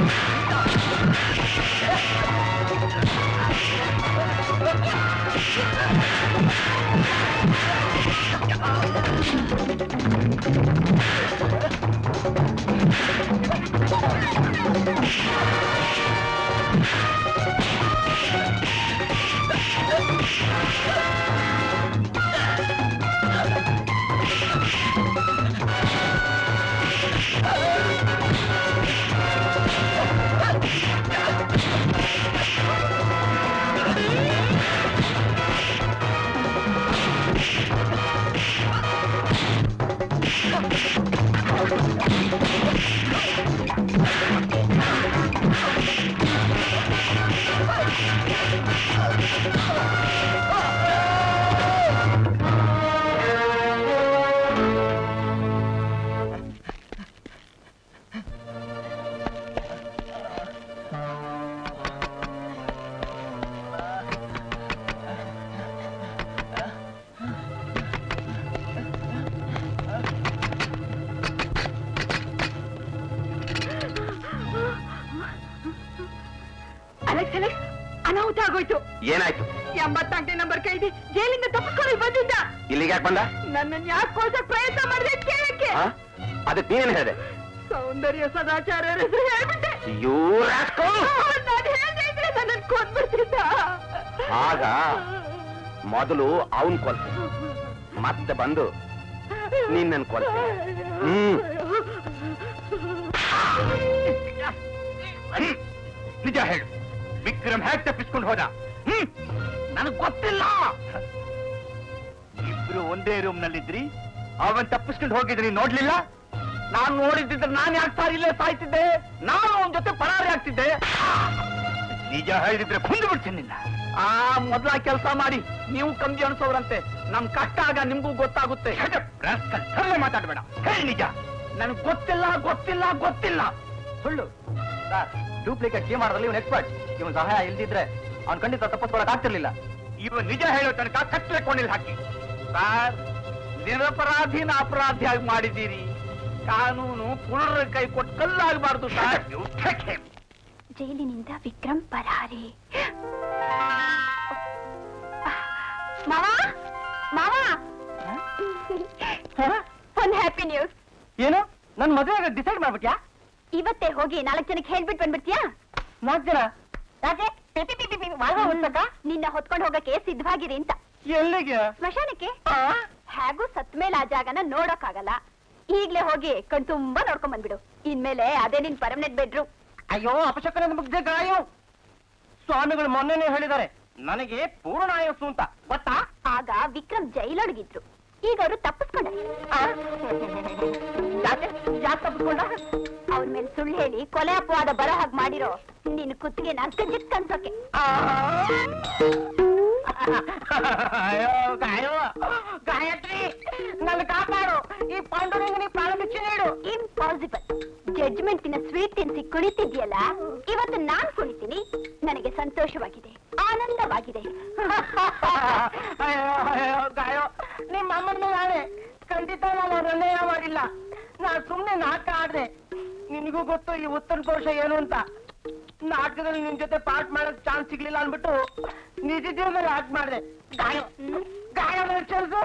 ಏನಾಯ್ತು ಎಂಬತ್ನಾಲ್ಕನೇ ನಂಬರ್ ಕೈದಿ ಜೈಲಿಂದ ತಪ್ಪಿಸ್ಕೊಂಡು ಬಂದಿದ್ದ ಇಲ್ಲಿಗೆ ಯಾಕೆ ಬಂದ ನನ್ನನ್ನು ಯಾಕೆ ಕೋಸಕ್ ಪ್ರಯತ್ನ ಮಾಡಿದೆ ಅಂತ ಕೇಳಕ್ಕೆ ಆ? ಅದಕ್ಕೆ ನೀನೇನು ಹೇಳಿದೆ ಸೌಂದರ್ಯ ಸದಾಚಾರ ಹೆಸರು ಹೇಳ್ಬಿಟ್ಟೆ You rascal! ನಾನು ಹೇಳ್ದೆ ಇದ್ರೆ ನನ್ನನ್ನು ಕೊಂದ್ಬಿಡ್ತಿದ್ದ ಆಗ ಮೊದಲು ಅವನ್ ಕೊಲ್ಸಿ ಮತ್ತೆ ಬಂದು ನೀನ್ ನನ್ ಕೊಲ್ಸಿ ಹ್ಮ್ ಹ್ಮ್. ನಿಜ ಹೇಳು ವಿಕ್ರಮ್ ಹೇಗ್ ತಪ್ಪಿಸ್ಕೊಂಡು ಹೋದ ಹ್ಮ್ ನನಗ್ ಗೊತ್ತಿಲ್ಲ ಇಬ್ರು ಒಂದೇ ರೂಮ್ ನಲ್ಲಿದ್ರಿ ಅವನ್ ತಪ್ಪಿಸ್ಕೊಂಡು ಹೋಗಿದ್ರಿ ನೋಡ್ಲಿಲ್ಲ ನಾನ್ ನೋಡಿದ್ದಿದ್ರೆ ನಾನ್ ಯಾಕೆ ಸಾರ್ ಇಲ್ಲೇ ಸಾಯ್ತಿದ್ದೆ ನಾನು ಅವನ ಜೊತೆ ಪರಾರಿ ಆಗ್ತಿದ್ದೆ ನಿಜ ಹೇಳಿದ್ರೆ ಕುಂದು ಬಿಡ್ತೀನಿ ನಿನ್ನ ಆ ಮೊದ್ಲ ಕೆಲಸ ಮಾಡಿ ನೀವು ಕಮ್ಮಿ ಅನ್ಸೋರಂತೆ ನಮ್ ಕಷ್ಟ ಆಗ ನಿಮ್ಗೂ ಗೊತ್ತಾಗುತ್ತೆ ಸರಳೆ ಮಾತಾಡ್ಬೇಡ ಹೇಳಿ ನಿಜ ನನಗ್ ಗೊತ್ತಿಲ್ಲ ಗೊತ್ತಿಲ್ಲ ಗೊತ್ತಿಲ್ಲ ಸುಳ್ಳು ಸರ್ ಡೂಪ್ಲಿಕೇಟ್ ಗೇಮ್ ಆಡೋದ್ರಲ್ಲಿ ಇವನ್ ಎಕ್ಸ್ಪರ್ಟ್ ಇವನ್ ಸಹಾಯ ಇಲ್ದಿದ್ರೆ ಅವ್ನ್ ಖಂಡಿತ ತಪ್ಪಿಸ್ಕೊಳಕ್ ಆಗ್ತಿರ್ಲಿಲ್ಲ ಇವ ನಿಜ ಹೇಳೋ ತನಕ ಕಟ್ಲೆ ಕೊಂಡಿಲ್ ಹಾಕಿ ಸರ್ ನಿರಪರಾಧಿನ ಅಪರಾಧಿಯಾಗಿ ಮಾಡಿದ್ದೀರಿ ಕಾನೂನು ಪುನರ್ ಕೈ ಕೊಟ್ಟು ಕಲ್ಲಾಗಬಾರ್ದು ಸರ್ ಜೈಲಿನಿಂದ ವಿಕ್ರಮ್ ಪರಾರಿ ಮಾವ ಮಾವ ಒಂದ್ ಹ್ಯಾಪಿ ನ್ಯೂಸ್ ಏನು ನನ್ ಮದುವೆ ಡಿಸೈಡ್ ಮಾಡ್ಬಿಟ್ಯಾ ಇವತ್ತೇ ಹೋಗಿ ನಾಲ್ಕು ಜನಕ್ಕೆ ಹೇಳ್ಬಿಟ್ಟು ಬಂದ್ಬಿಡ್ತೀಯಾ ನಾಲ್ಕು ಜನ ಯಾಕೆ ಪಿಪಿ ಪಿಪಿ ಪಿಪಿ ವಾದ ಹೊಡ್ಬೇಕಾ? ನಿನ್ನ ಹೊತ್ಕೊಂಡು ಹೋಗಕ್ಕೆ ಸಿದ್ಧವಾಗಿರಿ ಅಂತ ಎಲ್ಲಿಗೆ ಸ್ಮಶಾನಕ್ಕೆ ಹೇಗೂ ಸತ್ ಮೇಲೆ ಆ ಜಾಗನ ನೋಡೋಕ್ಕಾಗಲ್ಲ ಈಗ್ಲೇ ಹೋಗಿ ಕಣ್ ತುಂಬಾ ನೋಡ್ಕೊಂಡ್ ಬಂದ್ಬಿಡು ಇನ್ಮೇಲೆ ಅದೇ ನಿನ್ ಪರ್ಮನೆಂಟ್ ಬೆಡ್ರೂಮ್ ಅಯ್ಯೋ ಅಪಶಕನ ಮುಗ್ದೆ ಗಾಯು ಸ್ವಾಮಿಗಳು ಮೊನ್ನೆನೇ ಹೇಳಿದ್ದಾರೆ ನನಗೆ ಪೂರ್ಣ ಆಯಸ್ಸು ಅಂತ ಗೊತ್ತಾ ಆಗ ವಿಕ್ರಮ್ ಜೈಲೊಳಗಿದ್ರು ಈಗ ಅವರು ತಪ್ಪಿಸ್ಕೊಂಡ್ರೆ ಯಾಕೆ ಯಾಕೆ ತಪ್ಪಿಸ್ಕೊಂಡ ಅವ್ರ ಮೇಲೆ ಸುಳ್ಳು ಹೇಳಿ ಕೊಲೆ ಅಪವಾದ ಬರೋ ಹಾಗೆ ಮಾಡಿರೋ ನಿನ್ ಕುತ್ತಿಗೆ ನಾನ್ ಕಜ್ಜಿತ್ ಕನ್ಸೋಕೆ ಅಯ್ಯೋ ಗಾಯೋ ಗಾಯತ್ರಿ ನನ್ನ ಕಾಪಾಡು ಈ ಪಾಂಡುರಂಗನಿ ಪ್ರಾಣ ಬಿಚ್ಚಿ ನೀಡು ಇಂಪಾಸಿಬಲ್ ಜಡ್ಜ್ಮೆಂಟ್ ತಿನ್ನ ಸ್ವೀಟ್ ತಿನ್ಸಿ ಕುಣಿತಿದ್ಯಲ್ಲ ಇವತ್ತು ನಾನ್ ಕುಣಿತೀನಿ ನನಗೆ ಸಂತೋಷವಾಗಿದೆ ಆನಂದವಾಗಿದೆ ಅಯ್ಯೋ ಅಯ್ಯೋ ಗಾಯೋ ನಿಮ್ಮ ಅಮ್ಮನ ಮೇಲೆ ಆಣೆ ಖಂಡಿತ ನಾನು ಅವ್ರ ಅನ್ಯಾಯ ಮಾಡಿಲ್ಲ ನಾ ಸುಮ್ನೆ ನಾಟಕ ಆಡ್ದೆ ನಿನಗೂ ಗೊತ್ತು ಈ ಉತ್ತರ ಪುರುಷ ಏನು ಅಂತ ನಾಟಕದಲ್ಲಿ ನಿನ್ ಜೊತೆ ಪಾಠ ಮಾಡಕ್ ಚಾನ್ಸ್ ಸಿಗ್ಲಿಲ್ಲ ಅನ್ಬಿಟ್ಟು ನಿಜ ಜೀವನದಲ್ಲಿ ಆಕ್ಟ್ ಮಾಡಿದೆ ಗಾಯ ಗಾಯ ಚೆಲ್ಸು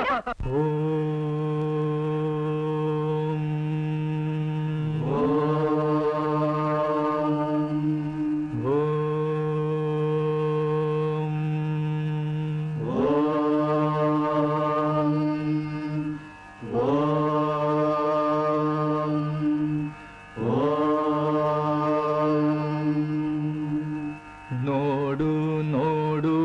ನೋಡು ನೋಡು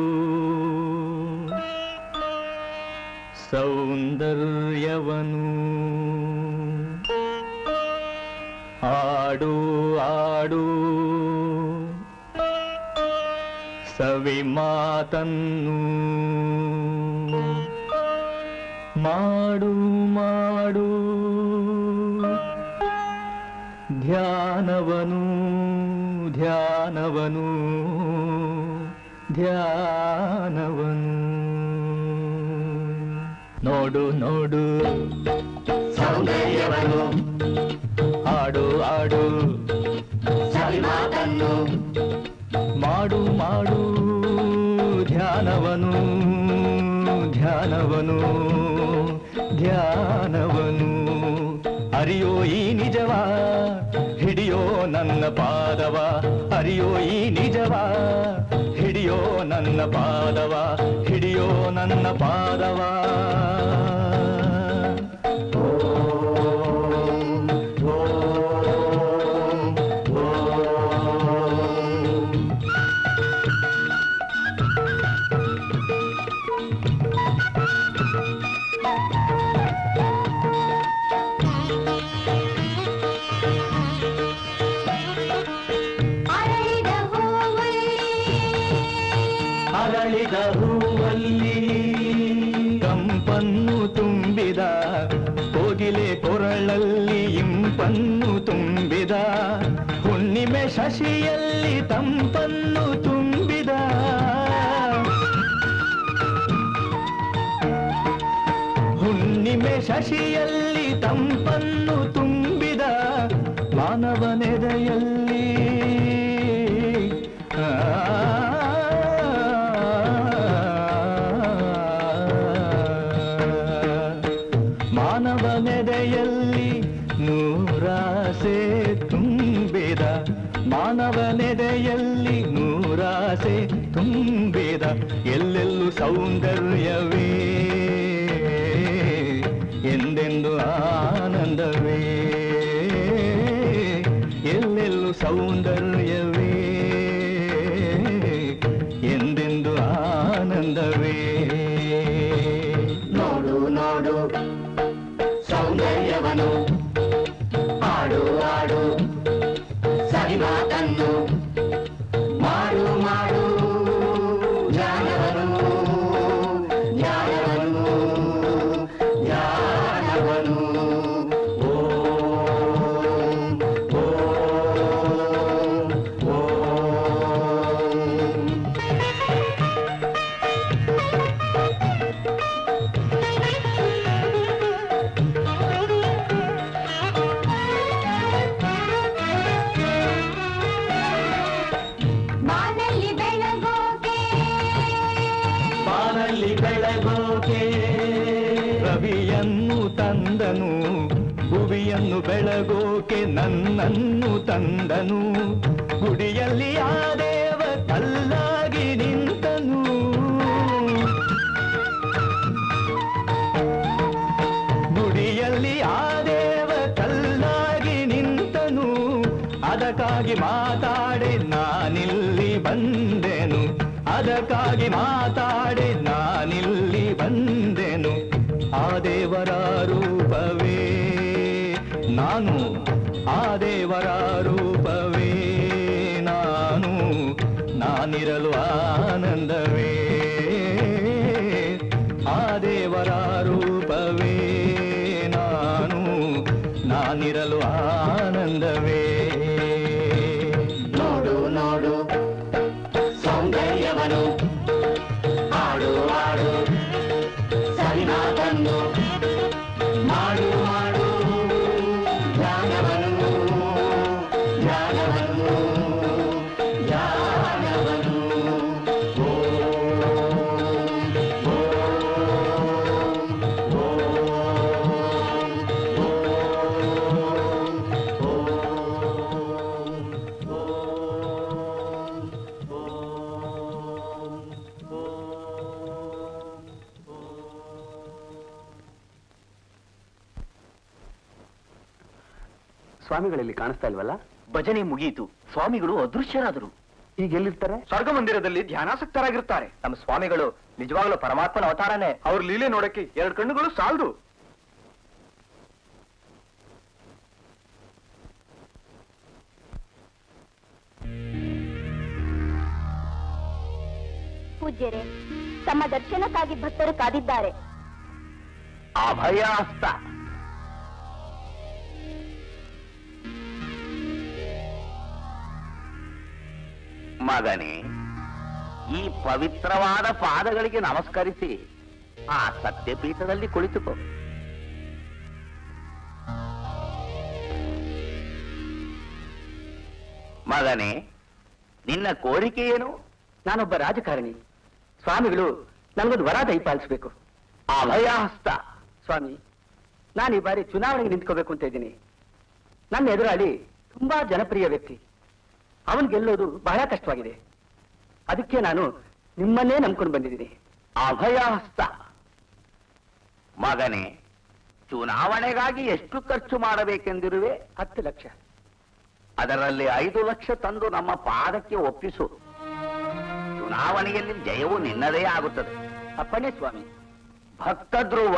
ಸೌಂದರ್ಯವನು ಆಡು ಆಡು ಸವಿ ಮಾತನ್ನು ಮಾಡು ಮಾಡು ಧ್ಯಾನವನು ಧ್ಯಾನವನು ಧ್ಯಾನವನು ನೋಡು ನೋಡು ಸೌಂದರ್ಯವನು ಆಡು ಆಡು ಸವಿ ಮಾತನ್ನು ಮಾಡು ಮಾಡು ಧ್ಯಾನವನು ಧ್ಯಾನವನು ಧ್ಯಾನವನು ಅರಿಯೋ ಈ ನಿಜವ ಹಿಡಿಯೋ ನನ್ನ ಪಾದವ ಅರಿಯೋ ಈ ನಿಜವ ಹಿಡಿಯೋ ನನ್ನ ಪಾದವ ಹಿಡಿಯೋ ನನ್ನ ಪಾದವ ಅರಳಿದ ಹೂವಲ್ಲಿ ಕಂಪನ್ನು ತುಂಬಿದ ಕೋಗಿಲೆ ಕೊರಳಲ್ಲಿ ಇಂಪನ್ನು ತುಂಬಿದ ಹುಣ್ಣಿಮೆ ಶಶಿಯಲ್ಲಿ ತಂಪನ್ನು ತುಂಬಿದ ಹುಣ್ಣಿಮೆ ಶಶಿಯಲ್ಲಿ ತಂಪನ್ನು ತುಂಬಿದ ಮಾನವನೆದೆಯಲ್ಲಿ ಆ ಮಾನವನೆದೆಯಲ್ಲಿ ನೂರಾಸೆ ತುಂಬಿದ ಮಾನವನೆದೆಯಲ್ಲಿ ನೂರಾಸೆ ತುಂಬಿದ ಎಲ್ಲೆಲ್ಲೂ ಸೌಂದರ್ಯವೇ ಎಂದೆಂದು ಆನಂದವೇ ಎಲ್ಲೆಲ್ಲೂ ಸೌಂದರ್ಯವೇ ಎಂದೆಂದು ಆನಂದವೇ ನೋಡು ನೋಡು ಸೌಂದರ್ಯವನು ಆಡು ಆಡು ಸರಿ ಮಾತನ್ನು ಮಾಡು ಮಾಡು ಜ್ಞಾನವನು ಜ್ಞಾನವನು ಜ್ಞಾನವನು ಬಾನಲ್ಲಿ ಬೆಳಗೋಕೆ ಬಾನಲ್ಲಿ ಬೆಳಗೋಕೆ ರವಿಯನ್ನು ತಂದನು ಭುವಿಯನ್ನು ಬೆಳಗೋಕೆ ನನ್ನನ್ನು ತಂದನು ಗುಡಿಯಲ್ಲಿ ಆ ದೇವ ಕಲ್ಲಾಗಿ ನಿಂತನು ಗುಡಿಯಲ್ಲಿ ಆ ದೇವ ಕಲ್ಲಾಗಿ ನಿಂತನು ಅದಕ್ಕಾಗಿ ಮಾತಾಡೆ ನಾನಿಲ್ಲಿ ಬಂದೆನು ಅದಕ್ಕಾಗಿ ಮಾತಾಡೆ ನಾನಿಲ್ಲಿ ಬಂದೆನು ಆ ದೇವರ ರೂಪವೇ ನಾನು ಆ ದೇವರ ರೂಪವೇ ನಾನು ನಾನಿರಲು ಆನಂದವೇ ಆ ದೇವರ ರೂಪವೇ ನಾನು ನಾನಿರಲು ಆನಂದವೇ ನೋಡು ನೋಡು ಸೌಂದರ್ಯವನು ಆಡು ಆಡು ಸರಿ ಮಾತನ್ನು ಮಾಡು ಮಾಡು ಜ್ಞಾನವನು ಜ್ಞಾನವನು ಜ್ಞಾನವನು ಸ್ವಾಮಿಗಳಲ್ಲಿ ಕಾಣಿಸ್ತಾ ಇಲ್ವಲ್ಲ ಭಜನೆ ಮುಗಿಯಿತು ಸ್ವಾಮಿಗಳು ಅದೃಶ್ಯರಾದರು ಈಗ ಎಲ್ಲಿರ್ತಾರೆ ಸ್ವರ್ಗ ಮಂದಿರದಲ್ಲಿ ಧ್ಯಾನಾಸಕ್ತರಾಗಿರ್ತಾರೆ ನಮ್ಮ ಸ್ವಾಮಿಗಳು ನಿಜವಾಗ್ಲೂ ಪರಮಾತ್ಮನ ಅವತಾರನೇ ಅವ್ರ ಲೀಲೆ ನೋಡಕ್ಕೆ ಎರಡು ಕಣ್ಣುಗಳು ಸಾಲದು ಪೂಜ್ಯರೇ ತಮ್ಮ ದರ್ಶನಕ್ಕಾಗಿ ಭಕ್ತರು ಕಾದಿದ್ದಾರೆ ಅಭಯಾಸ್ತ ಮಗನೇ ಈ ಪವಿತ್ರವಾದ ಪಾದಗಳಿಗೆ ನಮಸ್ಕರಿಸಿ ಆ ಸತ್ಯಪೀಠದಲ್ಲಿ ಕುಳಿತುಕೋ ಮಗನೇ ನಿನ್ನ ಕೋರಿಕೆ ಏನು ನಾನೊಬ್ಬ ರಾಜಕಾರಣಿ ಸ್ವಾಮಿಗಳು ನನಗೊಂದು ವರ ದಯಪಾಲಿಸಬೇಕು ಅಭಯಹಸ್ತ ಸ್ವಾಮಿ ನಾನು ಈ ಬಾರಿ ಚುನಾವಣೆಗೆ ನಿಂತ್ಕೋಬೇಕು ಅಂತ ಇದ್ದೀನಿ ನನ್ನ ಎದುರಾಳಿ ತುಂಬಾ ಜನಪ್ರಿಯ ವ್ಯಕ್ತಿ ಅವನ್ ಗೆಲ್ಲೋದು ಬಹಳ ಕಷ್ಟವಾಗಿದೆ ಅದಕ್ಕೆ ನಾನು ನಿಮ್ಮನ್ನೇ ನಂಬ್ಕೊಂಡು ಬಂದಿದ್ದೀನಿ ಅಭಯಹಸ್ತ ಮಗನೇ ಚುನಾವಣೆಗಾಗಿ ಎಷ್ಟು ಖರ್ಚು ಮಾಡಬೇಕೆಂದಿರುವೆ ಹತ್ತು ಲಕ್ಷ ಅದರಲ್ಲಿ ಐದು ಲಕ್ಷ ತಂದು ನಮ್ಮ ಪಾದಕ್ಕೆ ಒಪ್ಪಿಸು ಚುನಾವಣೆಯಲ್ಲಿ ಜಯವು ನಿನ್ನದೇ ಆಗುತ್ತದೆ ಅಪ್ಪಣೆ ಸ್ವಾಮಿ ಭಕ್ತ ಧ್ರುವ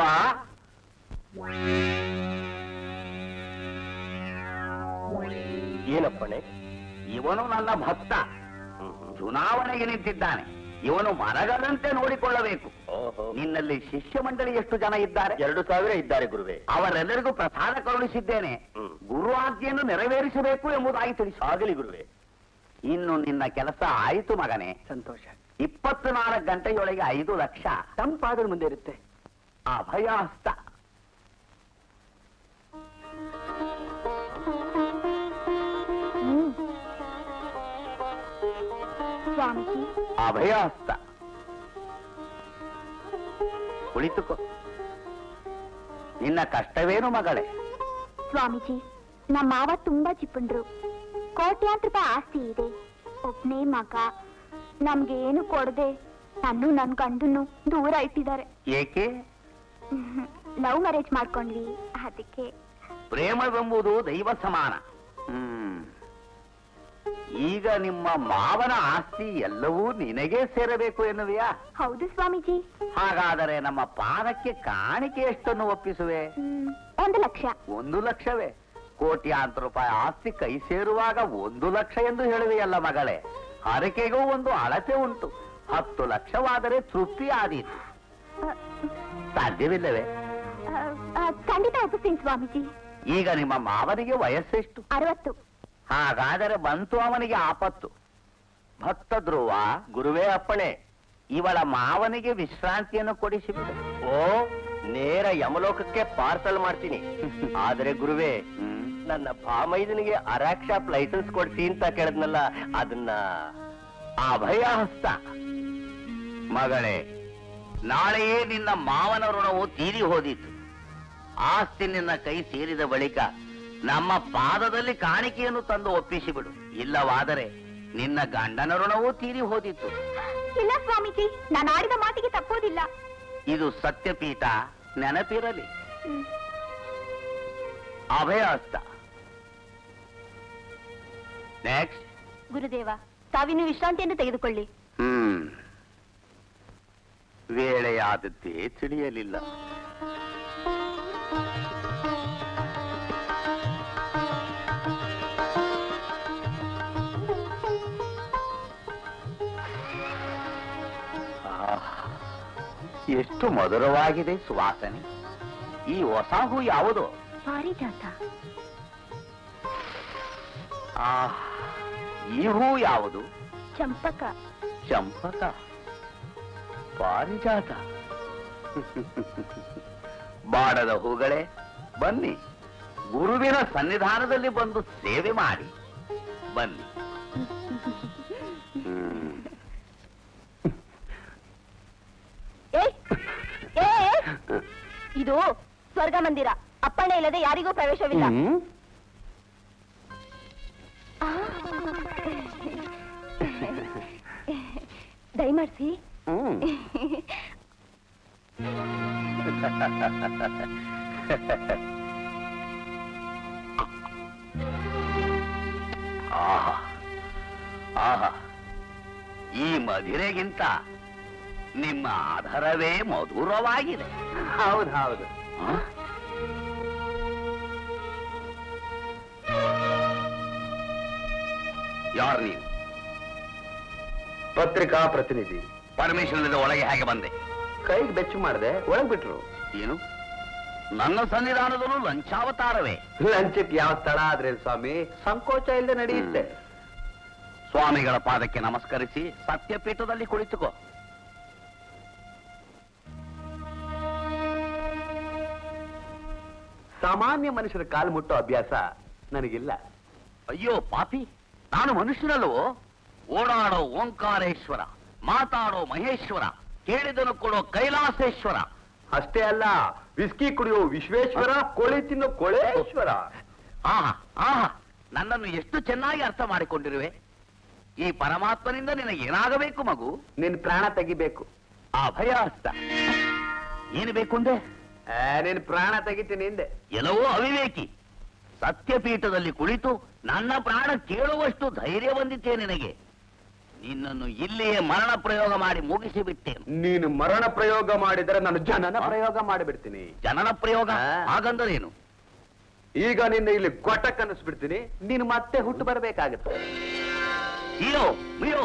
ಏನಪ್ಪಣೆ ಇವನು ನನ್ನ ಭಕ್ತ ಚುನಾವಣೆಗೆ ನಿಂತಿದ್ದಾನೆ ಇವನು ಮರಗದಂತೆ ನೋಡಿಕೊಳ್ಳಬೇಕು ನಿನ್ನಲ್ಲಿ ಶಿಷ್ಯ ಮಂಡಳಿ ಎಷ್ಟು ಜನ ಇದ್ದಾರೆ ಎರಡು ಸಾವಿರ ಇದ್ದಾರೆ ಗುರುವೆ ಅವರೆಲ್ಲರಿಗೂ ಪ್ರಸಾದ ಕರುಣಿಸಿದ್ದೇನೆ ಗುರು ಆಜ್ಞೆಯನ್ನು ನೆರವೇರಿಸಬೇಕು ಎಂಬುದಾಗಿ ತಿಳಿಸು ಆಗಲಿ ಗುರುವೆ ಇನ್ನು ನಿನ್ನ ಕೆಲಸ ಆಯಿತು ಮಗನೇ ಸಂತೋಷ ಇಪ್ಪತ್ನಾಲ್ಕು ಗಂಟೆಯೊಳಗೆ ಐದು ಲಕ್ಷ ತಮ್ಮ ಪಾದದ ಮುಂದೆ ಇರುತ್ತೆ ಅಭಯಹಸ್ತ ಸ್ವಾಮೀಜಿ ಅಭಯಹಸ್ತ ಕುಳಿತುಕೋ ನಿನ್ನ ಕಷ್ಟವೇನು ಮಗಳೇ ಸ್ವಾಮೀಜಿ ನಮ್ಮ ಮಾವ ತುಂಬಾ ಚಿಪ್ಪಂಡ್ರು ಕೋಟ್ಯಾಂತರ ರೂಪಾಯಿ ಆಸ್ತಿ ಇದೆ ಒಬ್ನೇ ಮಗ ನಮ್ಗೆ ಏನು ಕೊಡದೆ ನಾನು ನನ್ ಗಂಡನ್ನು ದೂರ ಇಟ್ಟಿದ್ದಾರೆ ಏಕೆ ಲವ್ ಮ್ಯಾರೇಜ್ ಮಾಡ್ಕೊಂಡ್ವಿ ಅದಕ್ಕೆ ಪ್ರೇಮವೆಂಬುದು ದೈವ ಸಮಾನ ಹ್ಮ್ ಈಗ ನಿಮ್ಮ ಮಾವನ ಆಸ್ತಿ ಎಲ್ಲವೂ ನಿನಗೇ ಸೇರಬೇಕು ಎನ್ನುವೆಯಾ ಹೌದು ಸ್ವಾಮೀಜಿ ಹಾಗಾದರೆ ನಮ್ಮ ಪಾದಕ್ಕೆ ಕಾಣಿಕೆ ಎಷ್ಟನ್ನು ಒಪ್ಪಿಸುವೆ ಹ್ಮ್, ಒಂದು ಲಕ್ಷ ಒಂದು ಲಕ್ಷವೇ ಕೋಟ್ಯಾಂತರ ರೂಪಾಯಿ ಆಸ್ತಿ ಕೈ ಸೇರುವಾಗ ಒಂದು ಲಕ್ಷ ಎಂದು ಹೇಳುವೆಯಲ್ಲ ಮಗಳೇ ಹರಕೆಗೂ ಒಂದು ಅಳತೆ ಉಂಟು ಹತ್ತು ಲಕ್ಷವಾದರೆ ತೃಪ್ತಿ ಆದೀತು ಸಾಧ್ಯವಿಲ್ಲವೇ ಆ, ಆ, ಖಂಡಿತ ಒಪ್ಪಿಸ್ತೀನಿ ಸ್ವಾಮೀಜಿ ಈಗ ನಿಮ್ಮ ಮಾವನಿಗೆ ವಯಸ್ಸೆಷ್ಟು ಅರವತ್ತು ಹಾಗಾದರೆ ಬಂತು ಅವನಿಗೆ ಆಪತ್ತು ಭಕ್ತ ಧ್ರುವ ಗುರುವೇ ಅಪ್ಪಣೆ ಇವಳ ಮಾವನಿಗೆ ವಿಶ್ರಾಂತಿಯನ್ನು ಕೊಡಿಸಿಬಿಡು ಓ ನೇರ ಯಮಲೋಕಕ್ಕೆ ಪಾರ್ಸಲ್ ಮಾಡ್ತೀನಿ ಆದ್ರೆ ಗುರುವೇ ನನ್ನ ಭಾಮೈದನಿಗೆ ಅರಾಕ್ ಶಾಪ್ ಲೈಸೆನ್ಸ್ ಕೊಡ್ಸಿ ಅಂತ ಕೇಳಿದ್ನಲ್ಲ ಅದನ್ನ ಅಭಯ ಹಸ್ತ ಮಗಳೇ ನಾಳೆಯೇ ನಿನ್ನ ಮಾವನ ಋಣವು ತೀರಿ ಹೋದೀತು ಆಸ್ತಿ ನಿನ್ನ ಕೈ ಸೇರಿದ ಬಳಿಕ ನಮ್ಮ ಪಾದದಲ್ಲಿ ಕಾಣಿಕೆಯನ್ನು ತಂದು ಒಪ್ಪಿಸಿಬಿಡು ಇಲ್ಲವಾದರೆ ನಿನ್ನ ಗಂಡನ ಋಣವೂ ತೀರಿ ಹೋದಿತ್ತು ಇಲ್ಲ ಸ್ವಾಮೀಜಿ ನಾನು ಆಡಿದ ಮಾತಿಗೆ ತಪ್ಪೋದಿಲ್ಲ ಇದು ಸತ್ಯಪೀಠ ನೆನಪಿರಲಿ ಹ್ಮ್. ಅಭಯ ಹಸ್ತ ನೆಕ್ಸ್ಟ್ ಗುರುದೇವ ತಾವಿನ್ನು ವಿಶ್ರಾಂತಿಯನ್ನು ತೆಗೆದುಕೊಳ್ಳಿ ಹ್ಮ್ ವೇಳೆಯಾದದ್ದೇ ತಿಳಿಯಲಿಲ್ಲ ಆಹ್, ಎಷ್ಟು ಮಧುರವಾಗಿದೆ ಸುವಾಸನೆ ಈ ಹೊಸ ಹೂ ಯಾವುದು ಪಾರಿಜಾತ ಆಹ್, ಈ ಹೂ ಯಾವುದು ಚಂಪಕ ಚಂಪಕ ಪಾರಿಜಾತ ಬಾಡದ ಹೂಗಳೇ ಬನ್ನಿ ಗುರುವಿನ ಸನ್ನಿಧಾನದಲ್ಲಿ ಬಂದು ಸೇವೆ ಮಾಡಿ ಬನ್ನಿ ಹ್ಮ್. ಏಯ್! ಏ ಇದು ಸ್ವರ್ಗ ಮಂದಿರ ಅಪ್ಪಣೆ ಇಲ್ಲದೆ ಯಾರಿಗೂ ಪ್ರವೇಶವಿಲ್ಲ ಹ್ಮ್. ದಯಮಾಡಿಸಿ ಹ್ಮ್. ಆಹಾ ಆಹಾ ಈ ಮಧಿರೆಗಿಂತ ನಿಮ್ಮ ಆಧಾರವೇ ಮಧುರವಾಗಿದೆ ಹೌದು ಹೌದು ಆ? ಯಾರು ನೀನು ಪತ್ರಿಕಾ ಪ್ರತಿನಿಧಿ ಪರ್ಮಿಷನ್ ಇಲ್ಲದೆ ಒಳಗೆ ಹೇಗೆ ಬಂದೆ ಕೈಗೆ ಬೆಚ್ಚು ಮಾಡಿದೆ ಒಳಗ್ ಬಿಟ್ರು ಏನು ನನ್ನ ಸನ್ನಿಧಾನದಲ್ಲೂ ಲಂಚಾವತಾರವೇ ಲಂಚಕ್ಕೆ ಯಾವ ಸ್ಥಳ ಆದ್ರೆ ಸ್ವಾಮಿ ಸಂಕೋಚ ಇಲ್ಲದೆ ನಡೆಯುತ್ತೆ ಸ್ವಾಮಿಗಳ ಪಾದಕ್ಕೆ ನಮಸ್ಕರಿಸಿ ಸತ್ಯಪೀಠದಲ್ಲಿ ಕುಳಿತುಕೋ ಸಾಮಾನ್ಯ ಮನುಷ್ಯರ ಕಾಲು ಮುಟ್ಟೋ ಅಭ್ಯಾಸ ನನಗಿಲ್ಲ ಅಯ್ಯೋ ಪಾಪಿ ನಾನು ಮನುಷ್ಯನಲ್ಲವೋ ಓಡಾಡೋ ಓಂಕಾರೇಶ್ವರ ಮಾತಾಡೋ ಮಹೇಶ್ವರ ಕೇಳಿದನು ಕೊಡೋ ಕೈಲಾಸೇಶ್ವರ ಅಷ್ಟೇ ಅಲ್ಲ ವಿಸ್ಕಿ ಕುಡಿಯೋ ವಿಶ್ವೇಶ್ವರ ಕೋಳಿ ತಿನ್ನೋ ಕೋಳೇಶ್ವರ ಆಹಾ ಆಹಾ ನನ್ನನ್ನು ಎಷ್ಟು ಚೆನ್ನಾಗಿ ಅರ್ಥ ಮಾಡಿಕೊಂಡಿರುವೆ ಈ ಪರಮಾತ್ಮನಿಂದ ನಿನಗೆ ಏನಾಗಬೇಕು ಮಗು ನಿನ್ ಪ್ರಾಣ ತೆಗಿಬೇಕು ಅಭಯ ಹಸ್ತ ಏನು ಬೇಕು ಅಂದೆ ಆ, ನಿನ್ ಪ್ರಾಣ ತೆಗಿತೀನಿ ಹಿಂದೆ ಎಲ್ಲವೋ ಅವಿವೇಕಿ ಸತ್ಯಪೀಠದಲ್ಲಿ ಕುಳಿತು ನನ್ನ ಪ್ರಾಣ ಕೇಳುವಷ್ಟು ಧೈರ್ಯ ಬಂದಿತ್ತೆ ನಿನಗೆ ನಿನ್ನನ್ನು ಇಲ್ಲಿಯೇ ಮರಣ ಪ್ರಯೋಗ ಮಾಡಿ ಮುಗಿಸಿ ಬಿಟ್ಟೇನು ನೀನು ಮರಣ ಪ್ರಯೋಗ ಮಾಡಿದರೆ ನಾನು ಜನನ ಪ್ರಯೋಗ ಮಾಡಿಬಿಡ್ತೀನಿ ಜನನ ಪ್ರಯೋಗ ಆ. ಹಾಗಂದರೇನು ಈಗ ನಿನ್ನ ಇಲ್ಲಿ ಗೊಟ್ಟಕ್ ಅನ್ನಿಸ್ಬಿಡ್ತೀನಿ ನೀನು ಮತ್ತೆ ಹುಟ್ಟು ಬರಬೇಕಾಗುತ್ತೆ ಇಯೋ ಮುಯೋ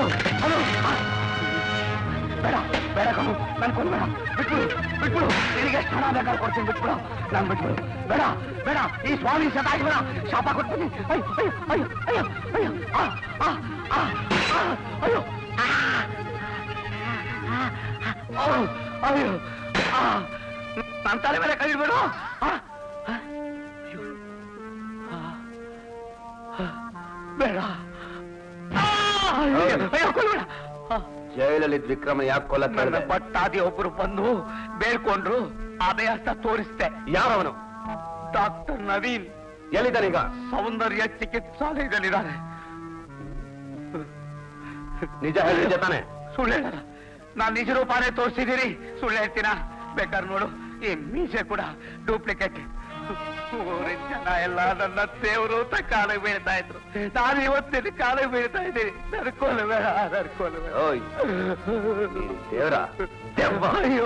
ಹಲೋ ಬೇಡ ಬೇಡ ಕಣು ನನ್ ಕೊಲ್ಬೇಡ ಬಿಟ್ಬಿಡು ಬಿಟ್ಬಿಡು ನಿನಗೆ ಎಷ್ಟು ಹಣ ಬೇಕಾದ್ರೆ ಕೊಡ್ತೀನಿ ಬಿಟ್ಬಿಡು ನಾನು ಬಿಟ್ಬಿಡು ಬೇಡ ಬೇಡ ಈ ಸ್ವಾಮಿ ಸತಾಗಿ ಬೇಡ ಶಾಪ ಕೊಡ್ತೀನಿ ಅಯ್ಯೋ ಅಯ್ಯೋ ಅಯ್ಯೋ ಅಯ್ಯೋ ಅಯ್ಯೋ ಆ, ಆ, ಆ, ಆ, ಅಯ್ಯೋ ಆ, ಆ, ಆ, ಓ, ಅಯ್ಯೋ ಆ, ನನ್ನ ತಲೆ ಮೇಲೆ ಕೈ ಇಡ್ಬೇಡು ಆ, ಆ, ಅಯ್ಯೋ, ಆ, ಆ, ಬೇಡ ಆ, ಅಯ್ಯೋ, ಅಯ್ಯೋ ಕೊಲ್ಬೇಡ ಆ, ಜೈಲಲ್ಲಿ ವಿಕ್ರಮ ಯಾಕೆ ಕೊಲ್ಲಕ್ ನನ್ನ ಕಳ್ದೆ? ಬಟ್ಟಾದಿ ಒಬ್ರು ಬಂದು ಬೇಡ್ಕೊಂಡ್ರು ಅದೇ ಹಸ್ತ ತೋರಿಸ್ದೆ ಯಾರವನು ಡಾಕ್ಟರ್ ನವೀನ್ ಎಲ್ಲಿದ್ದಾನೀಗ ಸೌಂದರ್ಯ ಚಿಕಿತ್ಸಾಲಯದಲ್ಲಿದ್ದಾರೆ ನಿಜ ಹೇಳಿದ್ದೆ ತಾನೆ ಸುಳ್ಳು ಹೇಳಲ್ಲ ನಾನ್ ನಿಜ ರೂಪಾನೇ ತೋರಿಸಿದ್ದೀರಿ ಸುಳ್ಳು ಹೇಳ್ತೀನ ಬೇಕಾದ್ರೆ ನೋಡು ಈ ಮೀಸೆ ಕೂಡ ಡೂಪ್ಲಿಕೇಟ್ ಊರಿನ ಜನ ಎಲ್ಲ ನನ್ನ ದೇವರು ಅಂತ ಕಾಲಿಗೆ ಬೀಳ್ತಾ ಇದ್ರು ನಾನು ಇವತ್ತಿನ ಕಾಲಿಗೆ ಬೀಳ್ತಾ ಇದ್ದೀನಿ ನಡ್ಕೊಳ್ಳು ಬೇಡ ನಡ್ಕೊಳ್ಳು ಬೇಡ ಓಯ್ ನೀನ್ ದೇವ್ರ ದೆವ್ವ, ಅಯ್ಯೋ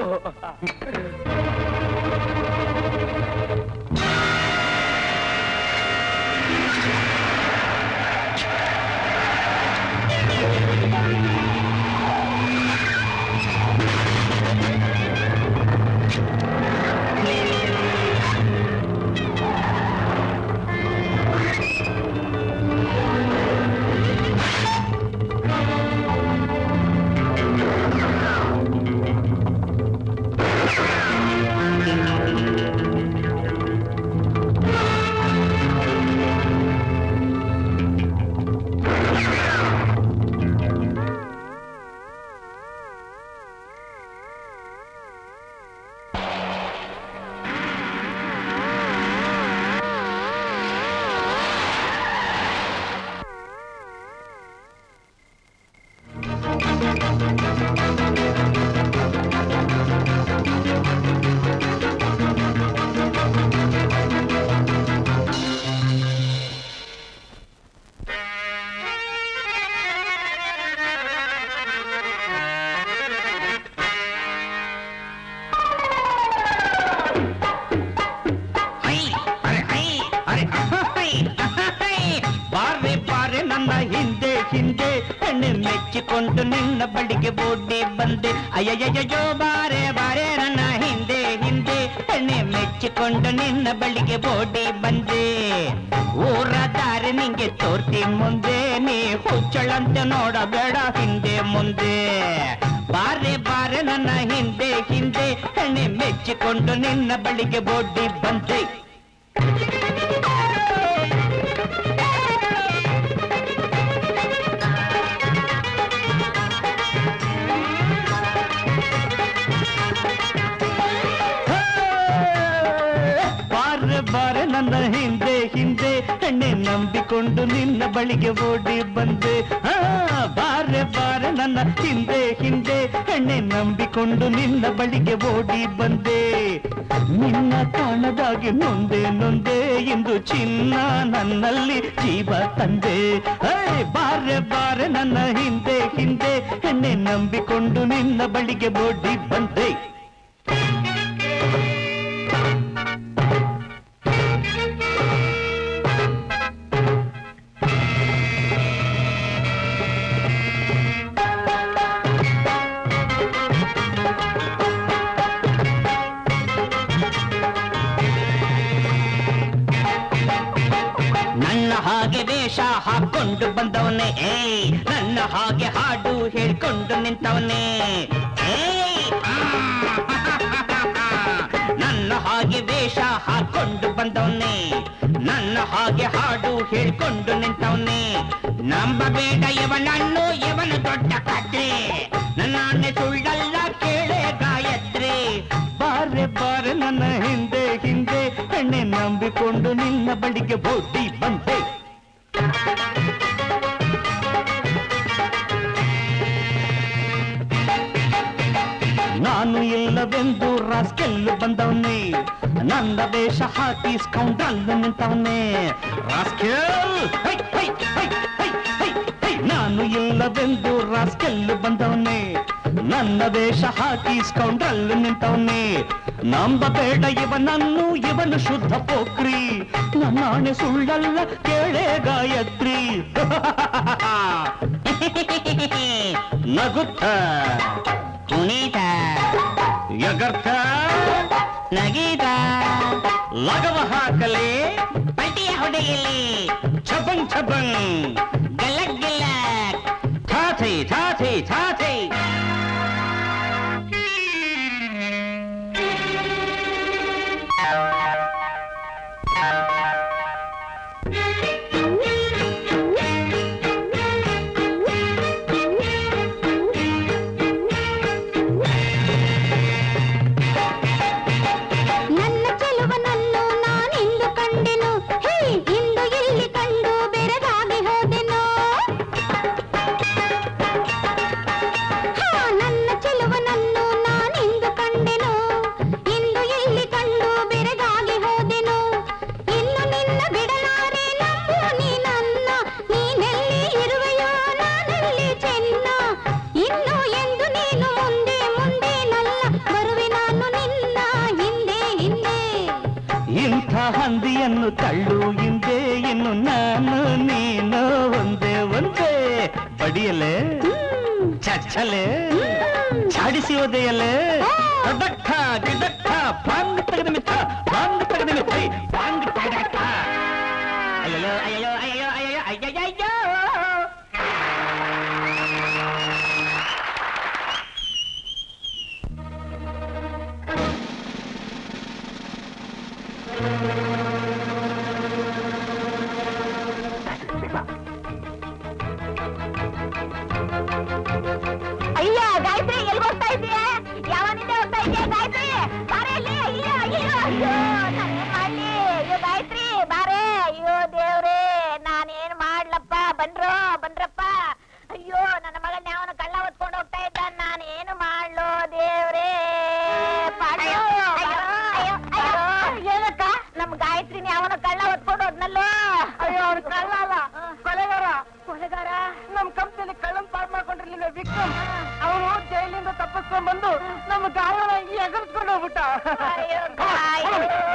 ಬಾರೆ ಬಾರೆ ನನ್ನ ಹಿಂದೆ ಹಿಂದೆ ಹೆಣ್ಣೆ ಮೆಚ್ಚಿಕೊಂಡು ನಿನ್ನ ಬಳಿಗೆ ಓಡಿ ಬಂದೆ ಅಯ್ಯಯ್ಯಯ್ಯೋ ಬಾರೆ ಬಾರೆ ನನ್ನ ಹಿಂದೆ ಹಿಂದೆ ಹೆಣ್ಣೆ ಮೆಚ್ಚಿಕೊಂಡು ನಿನ್ನ ಬಳಿಗೆ ಓಡಿ ಬಂದೆ ಊರ ದಾರಿ ನಿಂಗೆ ತೋರ್ತಿ ಮುಂದೆ ನೀ ಹುಚ್ಚಳಂತೆ ನೋಡಬೇಡ ಹಿಂದೆ ಮುಂದೆ ಬಾರೆ ಬಾರೆ ನನ್ನ ಹಿಂದೆ ಹಿಂದೆ ಹೆಣ್ಣೆ ಮೆಚ್ಚಿಕೊಂಡು ನಿನ್ನ ಬಳಿಗೆ ಓಡಿ ಬಂದೆ ಬಾರೆ ಬಾರೆ ನನ್ನ ಹಿಂದೆ ಹಿಂದೆ ಎಣ್ಣೆ ನಂಬಿಕೊಂಡು ನಿನ್ನ ಬಳಿಗೆ ಓಡಿ ಬಂದೆ ಆ, ಬಾರೆ ಬಾರೆ ನನ್ನ ಹಿಂದೆ ಹಿಂದೆ ಎಣ್ಣೆ ನಂಬಿಕೊಂಡು ನಿನ್ನ ಬಳಿಗೆ ಓಡಿ ಬಂದೆ ನಿನ್ನ ಕಾಣದಾಗಿ ನೊಂದೆ ನೊಂದೆ ಎಂದು ಚಿನ್ನ ನನ್ನಲ್ಲಿ ಜೀವ ತಂದೆ ಏ, ಬಾರೆ ಬಾರೆ ನನ್ನ ಹಿಂದೆ ಹಿಂದೆ ಎಣ್ಣೆ ನಂಬಿಕೊಂಡು ನಿನ್ನ ಬಳಿಗೆ ಓಡಿ ಬಂದೆ ನನ್ನ ಹಾಗೆ ವೇಷ ಹಾಕೊಂಡು ಬಂದವನೇ ಏಯ್ ನನ್ನ ಹಾಗೆ ಹಾಡು ಹೇಳ್ಕೊಂಡು ನಿಂತವನೇ ಏಯ್ ಆ, ನನ್ನ ಹಾಗೆ ವೇಷ ಹಾಕೊಂಡು ಬಂದವನೇ ನನ್ನ ಹಾಗೆ ಹಾಡು ಹೇಳ್ಕೊಂಡು ನಿಂತವನೇ ನಂಬಬೇಡ ಇವನನ್ನು ಇವನು ದೊಡ್ಡ ಕತೆ ನನ್ನಾನೆ ಸುಳ್ಳಲ್ಲ ಕೇಳೆ ಗಾಯತ್ರಿ ಬಾರೆ ಬಾರೆ ನನ್ನ ಹಿಂದೆ ಹಿಂದೆ ಎಣ್ಣೆ ನಂಬಿಕೊಂಡು ನಿನ್ನ ಬಳಿಗೆ ಓಡಿ ಬಂದೆ ನಾನು ಇಲ್ಲವೆಂದು ರಾಸ್ಕೆಲ್ಲು ಬಂದವನೇ ನನ್ನ ವೇಷ ಹಾಕಿ ಸ್ಕೌಂಡ್ರಲ್ಲು ನಿಂತವನೇ ರಾಸ್ಕೆಲ್ ಹೈ, ಹೈ, ಹೈ, ಹೈ, ಹೈ, ಹೈ. ನಾನು ಇಲ್ಲವೆಂದು ರಾಸ್ಕೆಲ್ಲು ಬಂದವನೇ ನನ್ನ ವೇಷ ಹಾಕಿ ಸ್ಕೌಂಡ್ರಲ್ಲು ನಿಂತವನೇ ನಂಬಬೇಡ ಇವನನ್ನು ಇವನು ಶುದ್ಧ ಪೋಕ್ರಿ ನನ್ನಾಣೆ ಸುಳ್ಳಲ್ಲ ಕೇಳೆ ಗಾಯತ್ರಿ ನಗುತ್ತ ಕುಣಿತ ಯಗರ್ಥ ನಗೀತ ಲಗವ ಹಾಕಲಿ ಪಲ್ಟಿಯ ಹೊಡೆಯಲಿ ಛಬಂಗ್ ಛಬಂಗ್ ಗಲಕ್ ಗಲಕ್ ಛಾಥೈ ಛಾಥೈ ಛಾಥೈ ನನ್ನ ಚೆಲುವನನ್ನು ನಾನಿಂದು ಕಂಡೆನು ಹೇ ಇಂದು ಇಲ್ಲಿ ಕಂಡು ಬೆರಗಾಗಿ ಹೋದೆನು ಹಾ, ನನ್ನ ಚೆಲುವನನ್ನು ನಾನಿಂದು ಕಂಡೆನು ಇಂದು ಇಲ್ಲಿ ಕಂಡು ಬೆರಗಾಗಿ ಹೋದೆನು ಇನ್ನು ನಿನ್ನ ಬಿಡಲಾರೆ ನಂಬು ನೀ ನನ್ನ ನೀನೆಲ್ಲಿ ಇರುವೆಯೋ ನಾನೆಲ್ಲಿ ಚೆನ್ನ ಇನ್ನು ಎಂದು ನೀನು ಮುಂದೆ ಮುಂದೆ ನಲ್ಲ ಬರುವೆ ನಾನು ನಿನ್ನ ಹಿಂದೆ ಹಿಂದೆ ಇಂಥ ಹಂದಿಯನ್ನು ತಳ್ಳು ಹಿಂದೆ ಇನ್ನು ನಾನು ನೀನು ಒಂದೇ ಒಂದೇ ಬಡಿಯಲೆ ಚಚ್ಚಲೆ ಚಾಡಿಸಿ ಒದೆಯಲೆ ದೊಡ್ಡಕ್ಕ ಗಿಡಕ್ಕ ಬಾಂಗ್ ತೆಗೆದ ಮಿತ್ತ ಬಾಂಗ್ ತೆಗೆದ ಮಿತ್ತ ಬಾಂಗ್ ತೆಗೆದ ಅಯ್ಯೋ ಅಯ್ಯೋ ಅಯ್ಯೋ ಅಯ್ಯೋ ಅಯ್ಯೋ ಅಯ್ಯೋ ಅಯ್ಯ ಗಾಯತ್ರಿ ಎಲ್ಲಿ ಹೋಗ್ತಾ ಇದೀಯ ಯಾವನಿಂದ ಹೋಗ್ತಾ ಇದೀಯ ಗಾಯತ್ರಿ ಬಾರೆ ಇಲ್ಲಿ ಅಯ್ಯೋ ಅಯ್ಯೋ ಅಯ್ಯೋ ನಾನೇನ್ ಮಾಡ್ಲಿ ಅಯ್ಯೋ ಗಾಯತ್ರಿ ಬಾರೆ ಅಯ್ಯೋ ದೇವ್ರೇ ನಾನೇನ್ ಮಾಡ್ಲಪ್ಪ ಬನ್ರೋ ಬನ್ರಪ್ಪ ಅಯ್ಯೋ ನನ್ನ ಮಗನ್ ಯಾವನ ಕಳ್ಳ ಹೊತ್ಕೊಂಡು ಹೋಗ್ತಾ ಇದ್ದ ನಾನೇನು ಮಾಡ್ಲೋ ದೇವ್ರೇ ಪಾಡ್ಯೋ, ಬಾರೋ, ಏನಕ್ಕ ನಮ್ ಗಾಯತ್ರಿನ ಯಾವನ ಕಳ್ಳ ಹೊತ್ಕೊಂಡು ಹೋದ್ನಲ್ಲೋ ಅಯ್ಯೋ ಅವ್ನು ಕಳ್ಳ ಅಲ್ಲ ಕೊಲೆಗಾರ ಕೊಲೆಗಾರ ನಮ್ ಕಂಪ್ನಿಯಲ್ಲಿ ಕಳ್ಳನ್ ಪಾರ್ ಮಾಡ್ಕೊಂಡಿರ್ಲಿಲ್ಲ ವಿಕ್ರಮ್ ಅವನು ಜೈಲಿಂದ ತಪ್ಪಿಸ್ಕೊಂಡ್ ಬಂದು ನಮ್ಮ ಗಾಯನ ಎಗರ್ಸ್ಕೊಂಡು ಹೋಗ್ಬಿಟ್ಟ ಅಯ್ಯೋ, ಗಾಯ.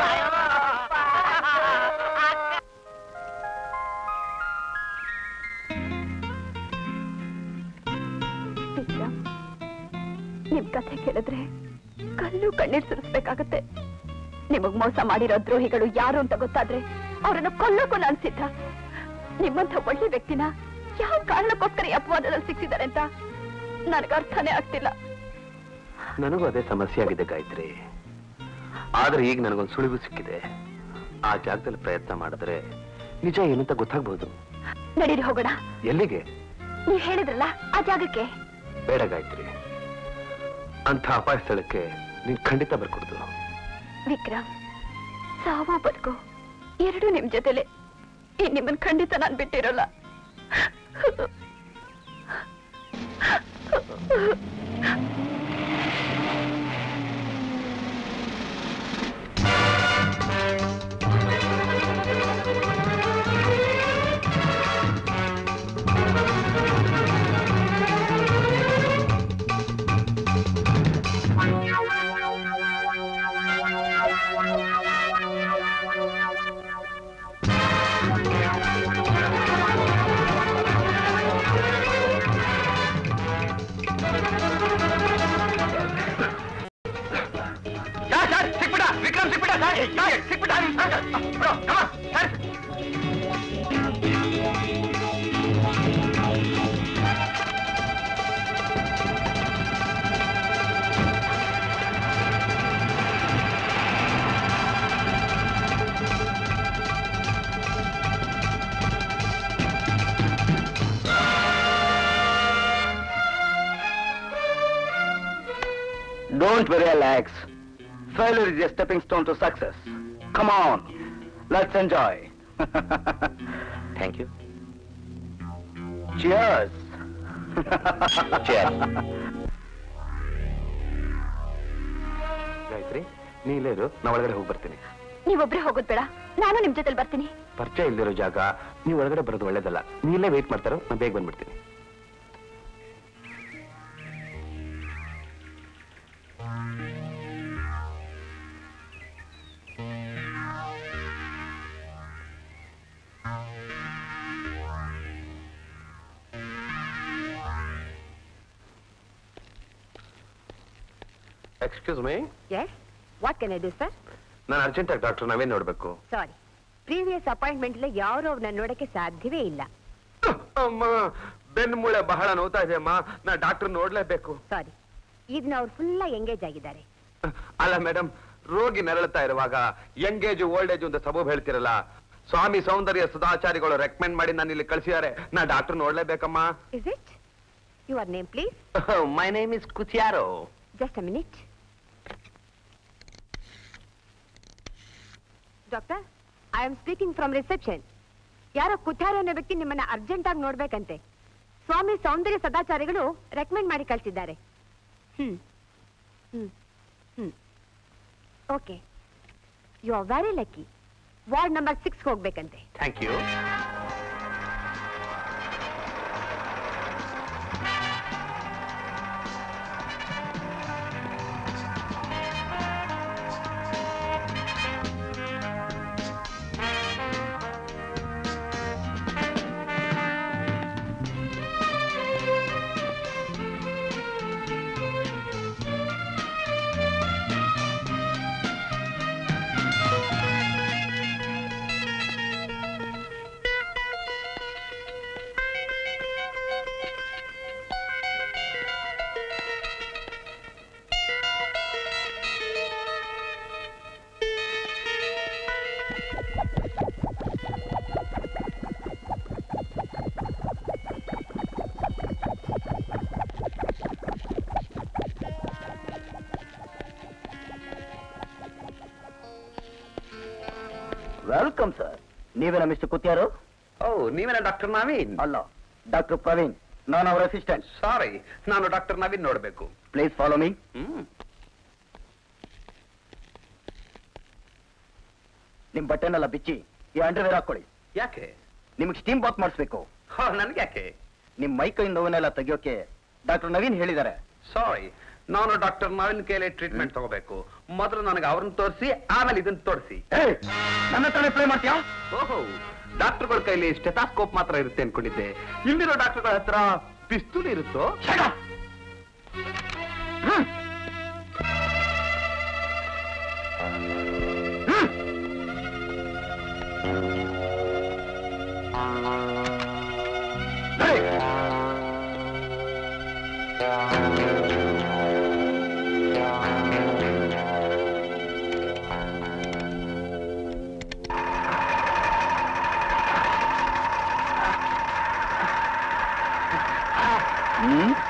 ವಿಕ್ರಮ್ ನಿಮ್ ಕಥೆ ಕೇಳಿದ್ರೆ ಕಲ್ಲು ಕಣ್ಣೀರ್ ಸುರಿಸ್ಬೇಕಾಗತ್ತೆ ನಿಮಗ್ ಮೋಸ ಮಾಡಿರೋ ದ್ರೋಹಿಗಳು ಯಾರು ಅಂತ ಗೊತ್ತಾದ್ರೆ ಅವರನ್ನು ಕೊಲ್ಲೋಕು ನಾನ್ ಸಿದ್ಧ ನಿಮ್ಮಂಥ ಒಳ್ಳೆ ವ್ಯಕ್ತಿನ ಯಾವ ಕಾರಣಕ್ಕೋಸ್ಕರ ಈ ಅಪವಾದದಲ್ಲಿ ಸಿಕ್ಕಿದ್ದಾರೆ ಅಂತ ನನಗೆ ಅರ್ಥನೇ ಆಗ್ತಿಲ್ಲ ನನಗೂ ಅದೇ ಸಮಸ್ಯೆ ಆಗಿದೆ ಗಾಯತ್ರಿ ಆದ್ರೆ ಈಗ ನನಗೊಂದು ಸುಳಿವು ಸಿಕ್ಕಿದೆ ಆ ಜಾಗದಲ್ಲಿ ಪ್ರಯತ್ನ ಮಾಡಿದ್ರೆ ನಿಜ ಏನಂತ ಗೊತ್ತಾಗ್ಬೋದು ನಡೀರಿ ಹೋಗೋಣ ಎಲ್ಲಿಗೆ ನೀವ್ ಹೇಳಿದ್ರಲ್ಲ ಆ ಜಾಗಕ್ಕೆ ಬೇಡ ಗಾಯತ್ರಿ ಅಂತ ಅಪಾಯ ಸ್ಥಳಕ್ಕೆ ನೀನ್ ಖಂಡಿತ ಬರ್ಕೊಡ್ದು ವಿಕ್ರಮ್ ಸಾವು ಬದುಕು ಎರಡು ನಿಮ್ ಜೊತೆಲೆ ಈ ನಿಮ್ಮನ್ ಖಂಡಿತ ನಾನ್ ಬಿಟ್ಟಿರೋಲ್ಲ ಸರ್ ಸರ್ ಸಿಕ್ಬಿಡ ವಿಕ್ರಮ್ ಸಿಕ್ಬಿಡ ಸರ್ ಸರ್ ಸಿಕ್ಬಿಡ ಸರ್, ಸರ್, ಬಿಡು, come on, sir. Don't worry, Alex. Failure is a stepping stone to success. Come on, let's enjoy. Thank you Cheers. Cheers. Gayatri ನೀ ಇಲ್ಲೇ ಇರು ನಾ ಒಳಗಡೆ ಹೋಗಿ ಬರ್ತೀನಿ ನೀವೊಬ್ರೇ ಹೋಗೋದ್ ಬೇಡ ನಾನು ನಿಮ್ ಜೊತೆಲಿ ಬರ್ತೀನಿ ಪರಿಚಯ ಇಲ್ದಿರೋ ಜಾಗ ನೀವು ಒಳಗಡೆ ಬರೋದು ಒಳ್ಳೇದಲ್ಲ ನೀ ಇಲ್ಲೇ ವೇಟ್ ಮಾಡ್ತಾರೋ ನಾನು ಬೇಗ ಬಂದ್ಬಿಡ್ತೀನಿ excuse me yes what can I do sir ನಾನು ಅರ್ಜೆಂಟಾಗಿ ಡಾಕ್ಟರ್ ನಾವೇ ನೋಡ್ಬೇಕು ಸಾರಿ ಪ್ರೀವಿಯಸ್ ಅಪಾಯಿಂಟ್ಮೆಂಟ್ ಯಾರು ಅವ್ರನ್ನ ನೋಡಕ್ಕೆ ಸಾಧ್ಯವೇ ಇಲ್ಲ ಅಮ್ಮ ಬೆನ್ನು ಮೂಳೆ ಬಹಳ ನೋವ್ತಾ ಇದೆ ಅಮ್ಮ ನಾ ಡಾಕ್ಟರ್ ನೋಡ್ಲೇಬೇಕು ಸಾರಿ ಇದನ್ನ ಅವ್ರು ಫುಲ್ಲ ಎಂಗೇಜ್ ಆಗಿದ್ದಾರೆ ಅಲ್ಲ ಮೇಡಮ್ ರೋಗಿ ನರಳುತ್ತಾ ಇರುವಾಗ ಯಂಗೇಜ್ ಓಲ್ಡ್ ಏಜ್ ಅಂತ ಸಬೂಬ್ ಹೇಳ್ತಿರಲ್ಲ ಸ್ವಾಮಿ ಸೌಂದರ್ಯ ಸದಾಚಾರಿಗಳು ರೆಕಮೆಂಡ್ ಮಾಡಿ ನಾನು ಇಲ್ಲಿ ಕಳಿಸಿದ್ದಾರೆ ನಾ ಡಾಕ್ಟರ್ ನೋಡ್ಲೇಬೇಕಮ್ಮ is it your name please my name is ಕುಚಿಯಾರೋ just a minute doctor I am speaking from reception ಯಾರೋ ಕುಠಾರಿ ಅನ್ನೋ ವ್ಯಕ್ತಿ ನಿಮ್ಮನ್ನ ಅರ್ಜೆಂಟ್ ಆಗಿ ನೋಡ್ಬೇಕಂತೆ ಸ್ವಾಮಿ ಸೌಂದರ್ಯ ಸದಾಚಾರಿಗಳು ರೆಕಮೆಂಡ್ ಮಾಡಿ ಕಳ್ಸಿದ್ದಾರೆ ಹ್ಮ್ ಹ್ಮ್ ಹ್ಮ್ okay you are very lucky ward number six ಹೋಗ್ಬೇಕಂತೆ ಥ್ಯಾಂಕ್ ಯು ವೆಲ್ಕಮ್ ಸರ್ ನೀವೇನ ಮಿಸ್ಟರ್ ಕುತ್ಯಾರು ಓ ನೀವೇನ ಡಾಕ್ಟರ್ ನವೀನ್ ಅಲ್ಲ ಡಾಕ್ಟರ್ ಪ್ರವೀಣ್ ನಾನು ಅವರ ಅಸಿಸ್ಟೆಂಟ್ ಸಾರಿ ನಾನು ಡಾಕ್ಟರ್ ನವೀನ್ ನೋಡ್ಬೇಕು ಪ್ಲೀಸ್ ಫಾಲೋ ಮೀ ಹ್ಮ್ ನಿಮ್ ಬಟ್ಟೆನೆಲ್ಲ ಬಿಚ್ಚಿ ಈ ಅಂಡರ್ವೇರ್ ಹಾಕೊಳ್ಳಿ ಯಾಕೆ ನಿಮ್ಗೆ ಸ್ಟೀಮ್ ಬಾತ್ ಮಾಡಿಸ್ಬೇಕು ಹೋ ನನ್ಗೆ ಯಾಕೆ ನಿಮ್ ಮೈ ಕೈ ನೋವನ್ನೆಲ್ಲ ತೆಗಿಯೋಕೆ ಡಾಕ್ಟರ್ ನವೀನ್ ಹೇಳಿದ್ದಾರೆ ಸಾರಿ ನಾನು ಡಾಕ್ಟರ್ ನವೀನ್ ಕೈಲಿ ಟ್ರೀಟ್ಮೆಂಟ್ ತಗೋಬೇಕು ಮೊದಲು ನನಗೆ ಅವ್ರನ್ನ ತೋರಿಸಿ ಆಮೇಲೆ ಇದನ್ನ ತೋರಿಸಿ ನನ್ನ ಹತ್ರನೇ ಪ್ಲೇ ಮಾಡ್ತೀಯಾ ಓಹೋ ಡಾಕ್ಟರ್ಗಳ ಕೈಲಿ ಸ್ಟೆಥಾಸ್ಕೋಪ್ ಮಾತ್ರ ಇರುತ್ತೆ ಅನ್ಕೊಂಡಿದ್ದೆ ಇಲ್ಲಿರೋ ಡಾಕ್ಟರ್ಗಳ ಹತ್ರ ಪಿಸ್ತೂಲ್ ಇರುತ್ತೋ ಹ್ಮ್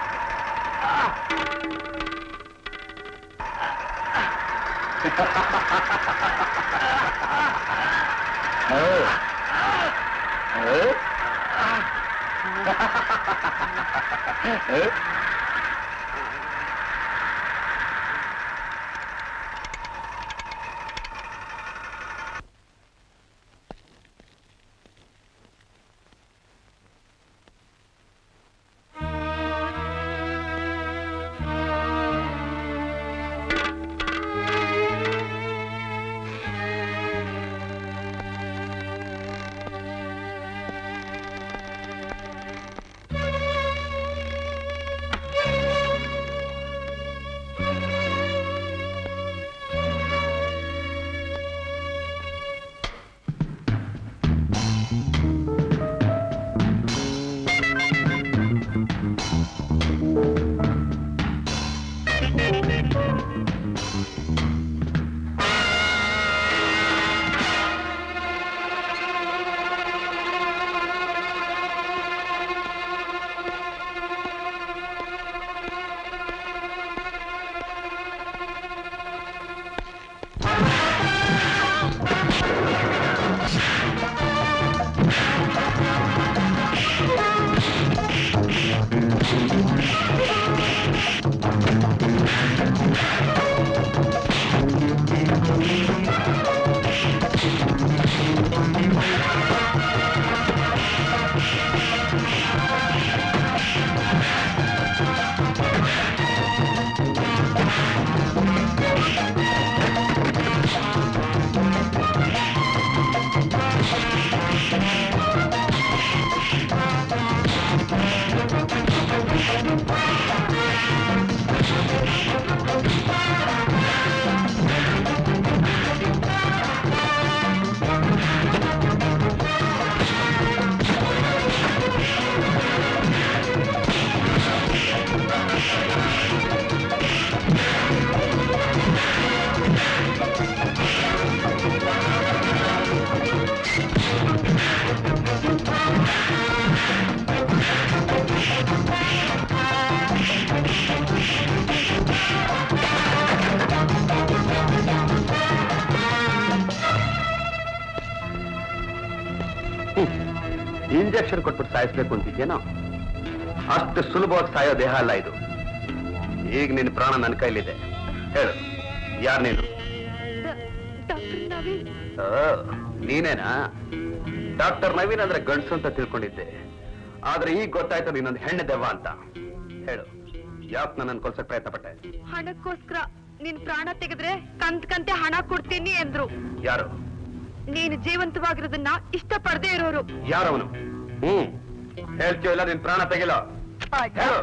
ಇಂಜೆಕ್ಷನ್ ಕೊಟ್ಬಿಟ್ಟು ಸಾಯಿಸ್ಬೇಕು ಅಂತಿದ್ಯೇನೋ ಅಷ್ಟು ಸುಲಭವಾಗಿ ಸಾಯೋ ದೇಹ ಅಲ್ಲ ಇದು ಈಗ ನಿನ್ನ ಪ್ರಾಣ ನನ್ನ ಕೈಲಿದೆ ಹೇಳು ಯಾರು ನೀನು ಡಾಕ್ಟರ್ ನವೀನ್ ಓ, ನೀನೇನಾ ಡಾಕ್ಟರ್ ನವೀನ್ ಅಂದ್ರೆ ಗಂಡಸು ಅಂತ ತಿಳ್ಕೊಂಡಿದ್ದೆ ಆದ್ರೆ ಈಗ ಗೊತ್ತಾಯ್ತು ನೀನೊಂದು ಹೆಣ್ಣು ದೆವ್ವ ಅಂತ ಹೇಳು ಯಾಕೆ ನನ್ನನ್ನು ಕೊಲ್ಸಕ್ ಪ್ರಯತ್ನ ಪಟ್ಟೆ ಹಣಕ್ಕೋಸ್ಕರ ನಿನ್ ಪ್ರಾಣ ತೆಗೆದ್ರೆ ಕಂತ್ ಕಂತೆ ಹಣ ಕೊಡ್ತೀನಿ ಎಂದ್ರು ಯಾರು ನೀನು ಜೀವಂತವಾಗಿರೋದನ್ನ ಇಷ್ಟಪಡದೆ ಇರೋರು ಯಾರವನು ಹ್ಮ್ ಹೇಳ್ತೀವಲ್ಲ ನಿನ್ ಪ್ರಾಣ ತೆಗಿಲ್ಲ ಹೇಳು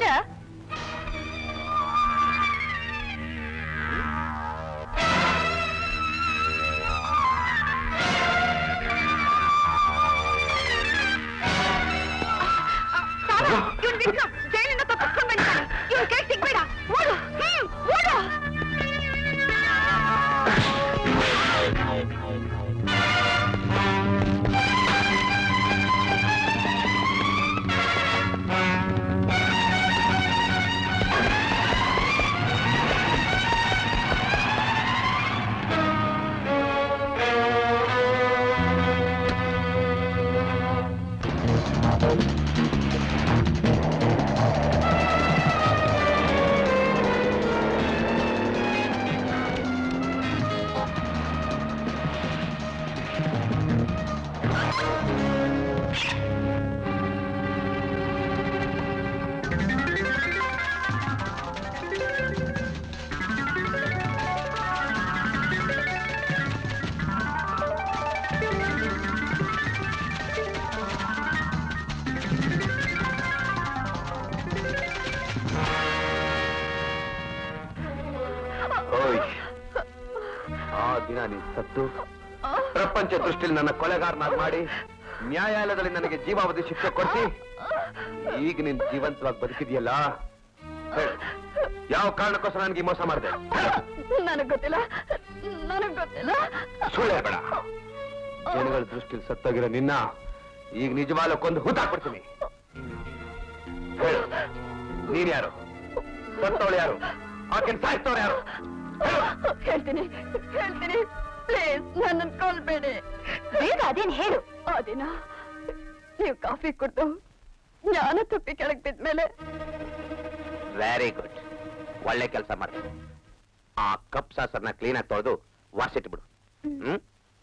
ಇವ್ನು ವಿಕ್ರಮ್ ಜೈಲಿಂದ ತಪ್ಪಿಸ್ಕೊಂಡ್ ಬಂದಿದ್ದಾನೆ ಇವ್ನ ಕೈ ಸಿಗ್ಬೇಡ ಓಡು ಹ್ಮ್ ಓಡು ಓಯ್ ಆ ದಿನ ನೀನ್ ಸತ್ತು ಪ್ರಪಂಚ ದೃಷ್ಟಿಯಲ್ಲಿ ನನ್ನ ಕೊಲೆಗಾರನಾಗಿ ಮಾಡಿ ನ್ಯಾಯಾಲಯದಲ್ಲಿ ನನಗೆ ಜೀವಾವಧಿ ಶಿಕ್ಷೆ ಕೊಡ್ತಿ ಈಗ ನೀನ್ ಜೀವಂತವಾಗಿ ಬದುಕಿದೆಯಲ್ಲ ಹೇಳು, ಯಾವ ಕಾರಣಕ್ಕೋಸ್ಕರ ನನಗೆ ಈ ಮೋಸ ಮಾಡಿದೆ ನನಗ್ ಗೊತ್ತಿಲ್ಲ ನನಗ್ ಗೊತ್ತಿಲ್ಲ ಸುಳ್ಳು ಹೇಳ್ಬೇಡ ಜನಗಳ ದೃಷ್ಟಿಯಲ್ಲಿ ಸತ್ತೋಗಿರೋ ನಿನ್ನ ಈಗ ನಿಜವಾಗ್ಲೂ ಕೊಂದು ಹೂತಾಕ್ಬಿಡ್ತೀನಿ ಹೇಳು ನೀನ್ ಯಾರು ಸತ್ತವಳು ಯಾರು ಆಕೆನ್ ಸಾಯಿಸ್ತವ್ರು ಯಾರು ಹೇಳ್ತೀನಿ ಹೇಳ್ತೀನಿ ಪ್ಲೀಸ್ ನನ್ನನ್ನು ಕೊಲ್ಬೇಡಿ ಬೇಗ ಅದೇನ್ ಹೇಳು ಆ ದಿನ ನೀವು ಕಾಫಿ ಕುಡ್ದು ಜ್ಞಾನ ತುಪ್ಪಿ ಕೆಳಗ್ ಬಿದ್ಮೇಲೆ ವೆರಿ ಗುಡ್ ಒಳ್ಳೆ ಕೆಲಸ ಮಾಡ್ತೀನಿ ಆ ಕಪ್ ಸಾಸರ್ನ ಕ್ಲೀನ್ ಆಗಿ ತೊಳೆದು ವಾಸಿಟ್ಬಿಡು ಹ್ಮ್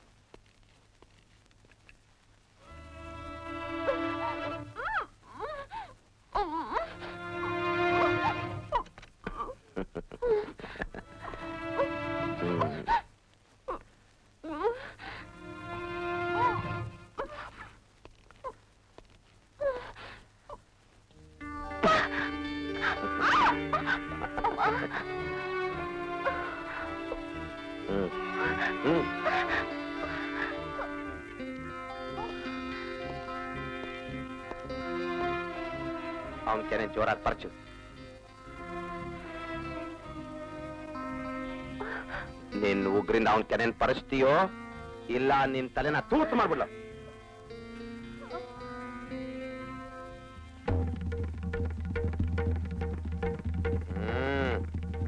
ಹ್ಮ್ ಹ್ಮ್ ಅವನ್ ಕೆನೆ ಜೋರಾಗಿ ಪರ್ಚು ನಿನ್ ಉಗ್ರಿಂದ ಅವನ್ ಕೆನೆನ್ ಪರಸ್ತೀಯೋ ಇಲ್ಲ ನಿನ್ ತಲೆನ ತೂತು ಮಾಡ್ಬಿಡ್ಲ ಹ್ಮ್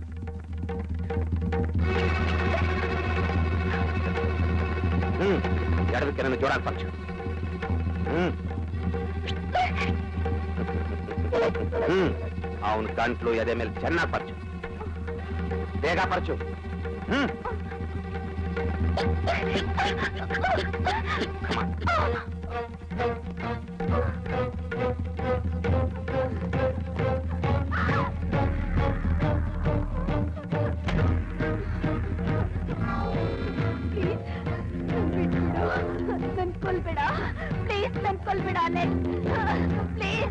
ಹ್ಮ್ ಎಡದ ಕೆನೆನ ಜೋರಾಗಿ ಪರ್ಚು ಹ್ಮ್ ಹ್ಮ್ ಅವನ ಗಂಟ್ಲು ಎದೆ ಮೇಲೆ ಚೆನ್ನಾಗಿ ಪರ್ಚು ಬೇಗ ಪರ್ಚು ಹ್ಮ್ ನನ್ ಕೊಲ್ಬೇಡ ಪ್ಲೀಸ್ ನನ್ ಕೊಲ್ಬೇಡ ಪ್ಲೀಸ್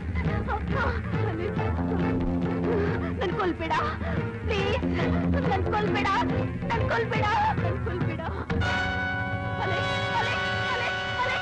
ನನ್ ಕೊಲ್ಬೇಡ ಪ್ಲೀಸ್ ನನ್ ಕೊಲ್ಬೇಡ ನನ್ ಕೊಲ್ಬೇಡ ನನ್ ಕೊಲ್ಬೇಡ ಅಲೆ, ಅಲೆ, ಅಲೆ, ಅಲೆ.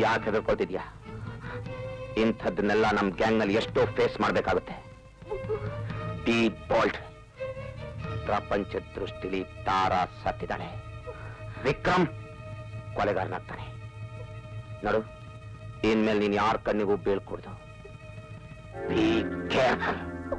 ಯಾಕೆ ಹೆದರ್ಕೊಳ್ತಿದ್ಯಾ ಇಂಥದ್ದನ್ನೆಲ್ಲ ನಮ್ ಗ್ಯಾಂಗ್ ನಲ್ಲಿ ಎಷ್ಟೋ ಫೇಸ್ ಮಾಡ್ಬೇಕಾಗುತ್ತೆ ಬಿ ಬೋಲ್ಡ್ ಪ್ರಪಂಚ ದೃಷ್ಟಿಲಿ ತಾರಾ ಸತ್ತಿದ್ದಾಳೆ ವಿಕ್ರಮ್ ಕೊಲೆಗಾರನಾಗ್ತಾನೆ ನೋಡು ಇನ್ಮೇಲೆ ನೀನ್ ಯಾರ ಕಣ್ಣಿಗೂ ಬೀಳ್ಕೊಡ್ದು ಬಿ ಕೇರ್ಫುಲ್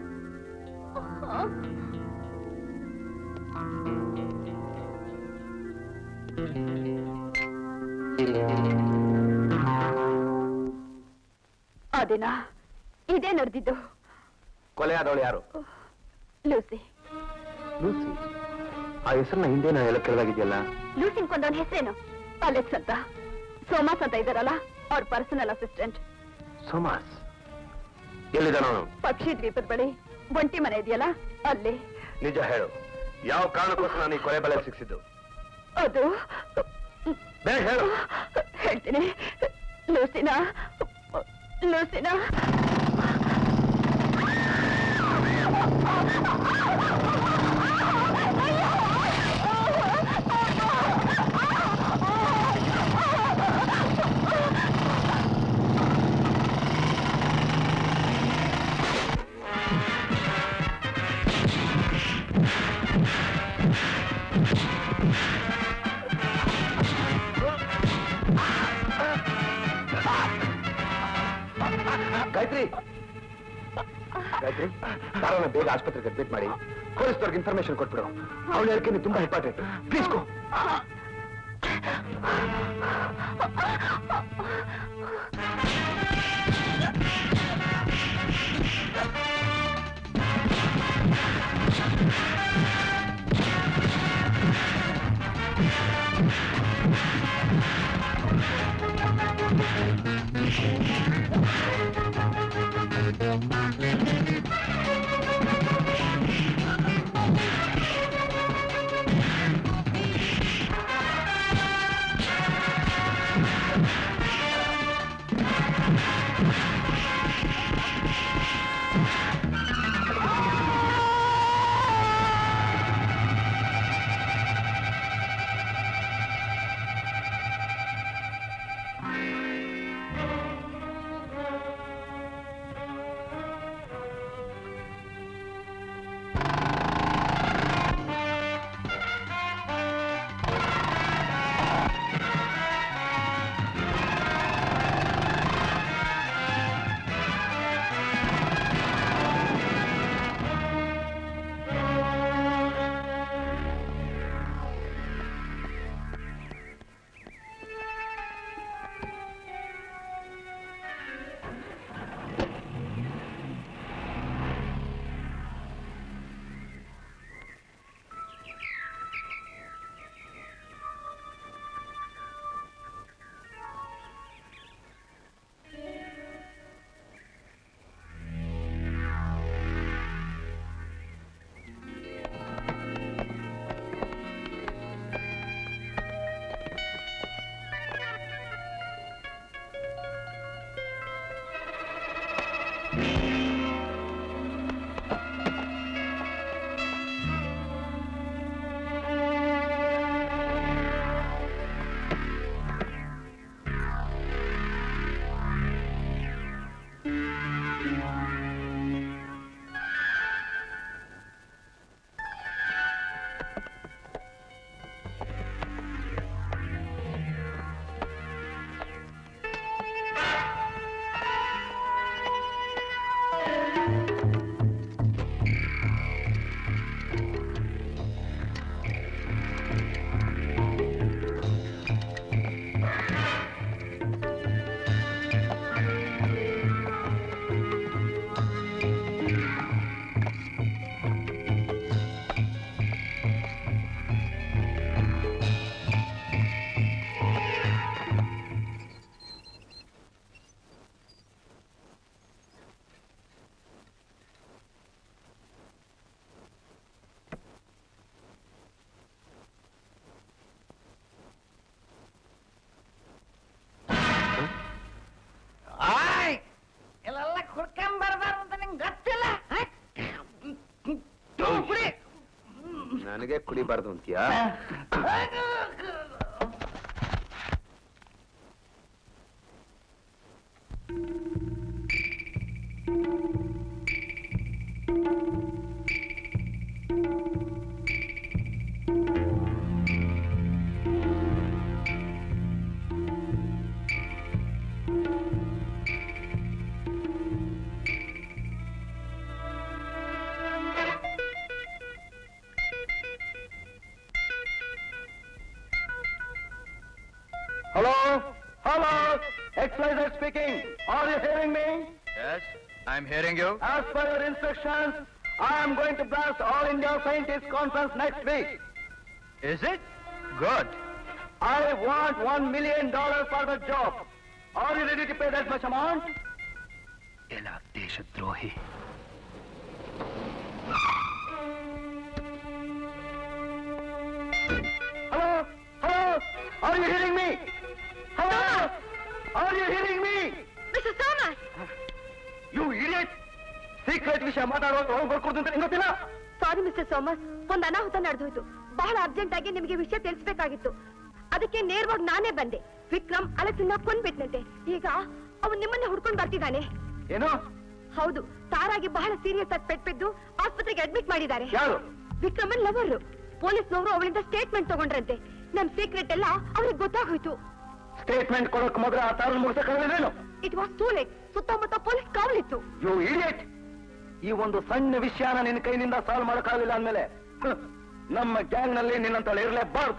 ಆ ದಿನ ಇದೇ ನಡೆದಿದ್ದು ಕೊಲೆ ಆದವಳು ಯಾರು ಲೂಸಿ ಲೂಸಿ ಆ ಹೆಸರನ್ನ ಹಿಂದೆ ನಾ ಎಲ್ಲ ಕೇಳದಾಗಿದೆಯಲ್ಲ ಲೂಸಿನ್ ಕೊಂದವನ್ ಹೆಸರೇನು ಅಲೆಕ್ಸ್ ಅಂತ ಸೋಮಾಸ್ ಅಂತ ಇದಾರಲ್ಲ ಅವ್ರ ಪರ್ಸನಲ್ ಅಸಿಸ್ಟೆಂಟ್ ಸೋಮಾಸ್ ಎಲ್ಲಿದ್ದಾನ ಅವನು ಪಕ್ಷಿ ದ್ವೀಪದ ಬಳಿ ಒಂಟಿ ಮನೆ ಇದೆಯಲ್ಲ ಅಲ್ಲಿ ನಿಜ ಹೇಳು ಯಾವ ಕಾರಣಕ್ಕೋಸ್ಕರ ನಾನು ಈ ಕೊಲೆ ಬಲೆ ಸಿಕ್ಸಿದ್ದು ಅದು ಬೇಗ ಹೇಳು ಹೇಳ್ತೀನಿ ಲೂಸಿನ ಲೂಸಿನ ಗಾಯತ್ರಿ ಗಾಯತ್ರಿ ತಾರನ ಬೇಗ ಆಸ್ಪತ್ರೆಗೆ ಅಡ್ಮಿಟ್ ಮಾಡಿ ಪೊಲೀಸ್ನವ್ರಿಗೆ ಇನ್ಫಾರ್ಮೇಶನ್ ಕೊಟ್ಬಿಡು ಅವಳ ಹೇಳಿಕೆ ತುಂಬಾ ಇಂಪಾರ್ಟೆಂಟ್ ಪ್ಲೀಸ್ ಗೋ ಆಯ್ ಇಲ್ಲೆಲ್ಲ ಕುಡ್ಕೊಂಬರ್ಬಾರ್ದು ಅಂತ ನಿಂಗೆ ಗೊತ್ತಿಲ್ಲ ಆ? ತೂ, ಕುಡಿ. ನನಗೆ ಕುಡಿಬಾರ್ದು ಅಂತೀಯಾ Hello, XYZ speaking. Are you hearing me? Yes, I'm hearing you. As per your instructions, I am going to blast All India Scientist Conference next week. Is it? Good. I want one million dollars for the job. Are you ready to pay that much amount? ಎಲ್ಲ ದೇಶದ್ರೋಹಿ Hello? Hello? Are you hearing me? Hello? Are you hearing me? Mister Thomas You idiot! Secret ವಿಷಯ ಮಾತಾಡುವಾಗ ಹೋಗಿ ಬರ್ಕೊಡ್ದು ಅಂತ ನಿಂಗೆ ಗೊತ್ತಿಲ್ಲ ಸಾರಿ mister ಸೋಮಸ್ ಒಂದು ಅನಾಹುತ ನಡೆದೋಯ್ತು ಬಹಳ ಅರ್ಜೆಂಟ್ ಆಗಿ ನಿಮಗೆ ವಿಷಯ ತಿಳಿಸ್ಬೇಕಾಗಿತ್ತು ಅದಕ್ಕೆ ನೇರವಾಗಿ ನಾನೇ ಬಂದೆ ವಿಕ್ರಮ್ ಅಲಕ್ಕಿನ ಕೊಂಡ್ಬಿಟ್ನಂತೆ ಈಗ ಅವನು ನಿಮ್ಮನ್ನ ಹುಡ್ಕೊಂಡು ಬರ್ತಿದ್ದಾನೆ ಏನು ಹೌದು ತಾರಾಗಿ ಬಹಳ ಸೀರಿಯಸ್ ಆಗಿ ಪೆಟ್ಬಿದ್ದು ಆಸ್ಪತ್ರೆಗೆ ಅಡ್ಮಿಟ್ ಮಾಡಿದ್ದಾರೆ ಯಾರು ವಿಕ್ರಮನ್ ಲವರ್ ಪೊಲೀಸ್ನವರು ಅವಳಿಂದ ಸ್ಟೇಟ್ಮೆಂಟ್ ತಗೊಂಡ್ರಂತೆ ನಮ್ ಸೀಕ್ರೆಟ್ ಎಲ್ಲ ಅವ್ರಿಗೆ ಗೊತ್ತಾಗೋಯ್ತು ಸ್ಟೇಟ್ಮೆಂಟ್ ಕೊಡೋಕ್ ಮೊದಲು ಆ ತಾರನ್ನು ಮುಗಿಸಕ್ಕಾಗಲಿಲ್ಲೇನು ಇಟ್ ವಾಸ್ ಟೂ ಲೇಟ್ ಸುತ್ತಮುತ್ತ ಪೊಲೀಸ್ ಕಾವಲಿತ್ತು ಯು ಇಡಿಯಟ್ ಈ ಒಂದು ಸಣ್ಣ ವಿಷಯನ ನಿನ್ನ ಕೈನಿಂದ ಸಾಲ್ವ್ ಮಾಡಕ್ಕಾಗಲಿಲ್ಲ ಅಂದ್ಮೇಲೆ ಹ್ಮ್, ನಮ್ಮ ಗ್ಯಾಂಗ್ ನಲ್ಲಿ ನಿನ್ನಂತಳು ಇರಲೇಬಾರ್ದು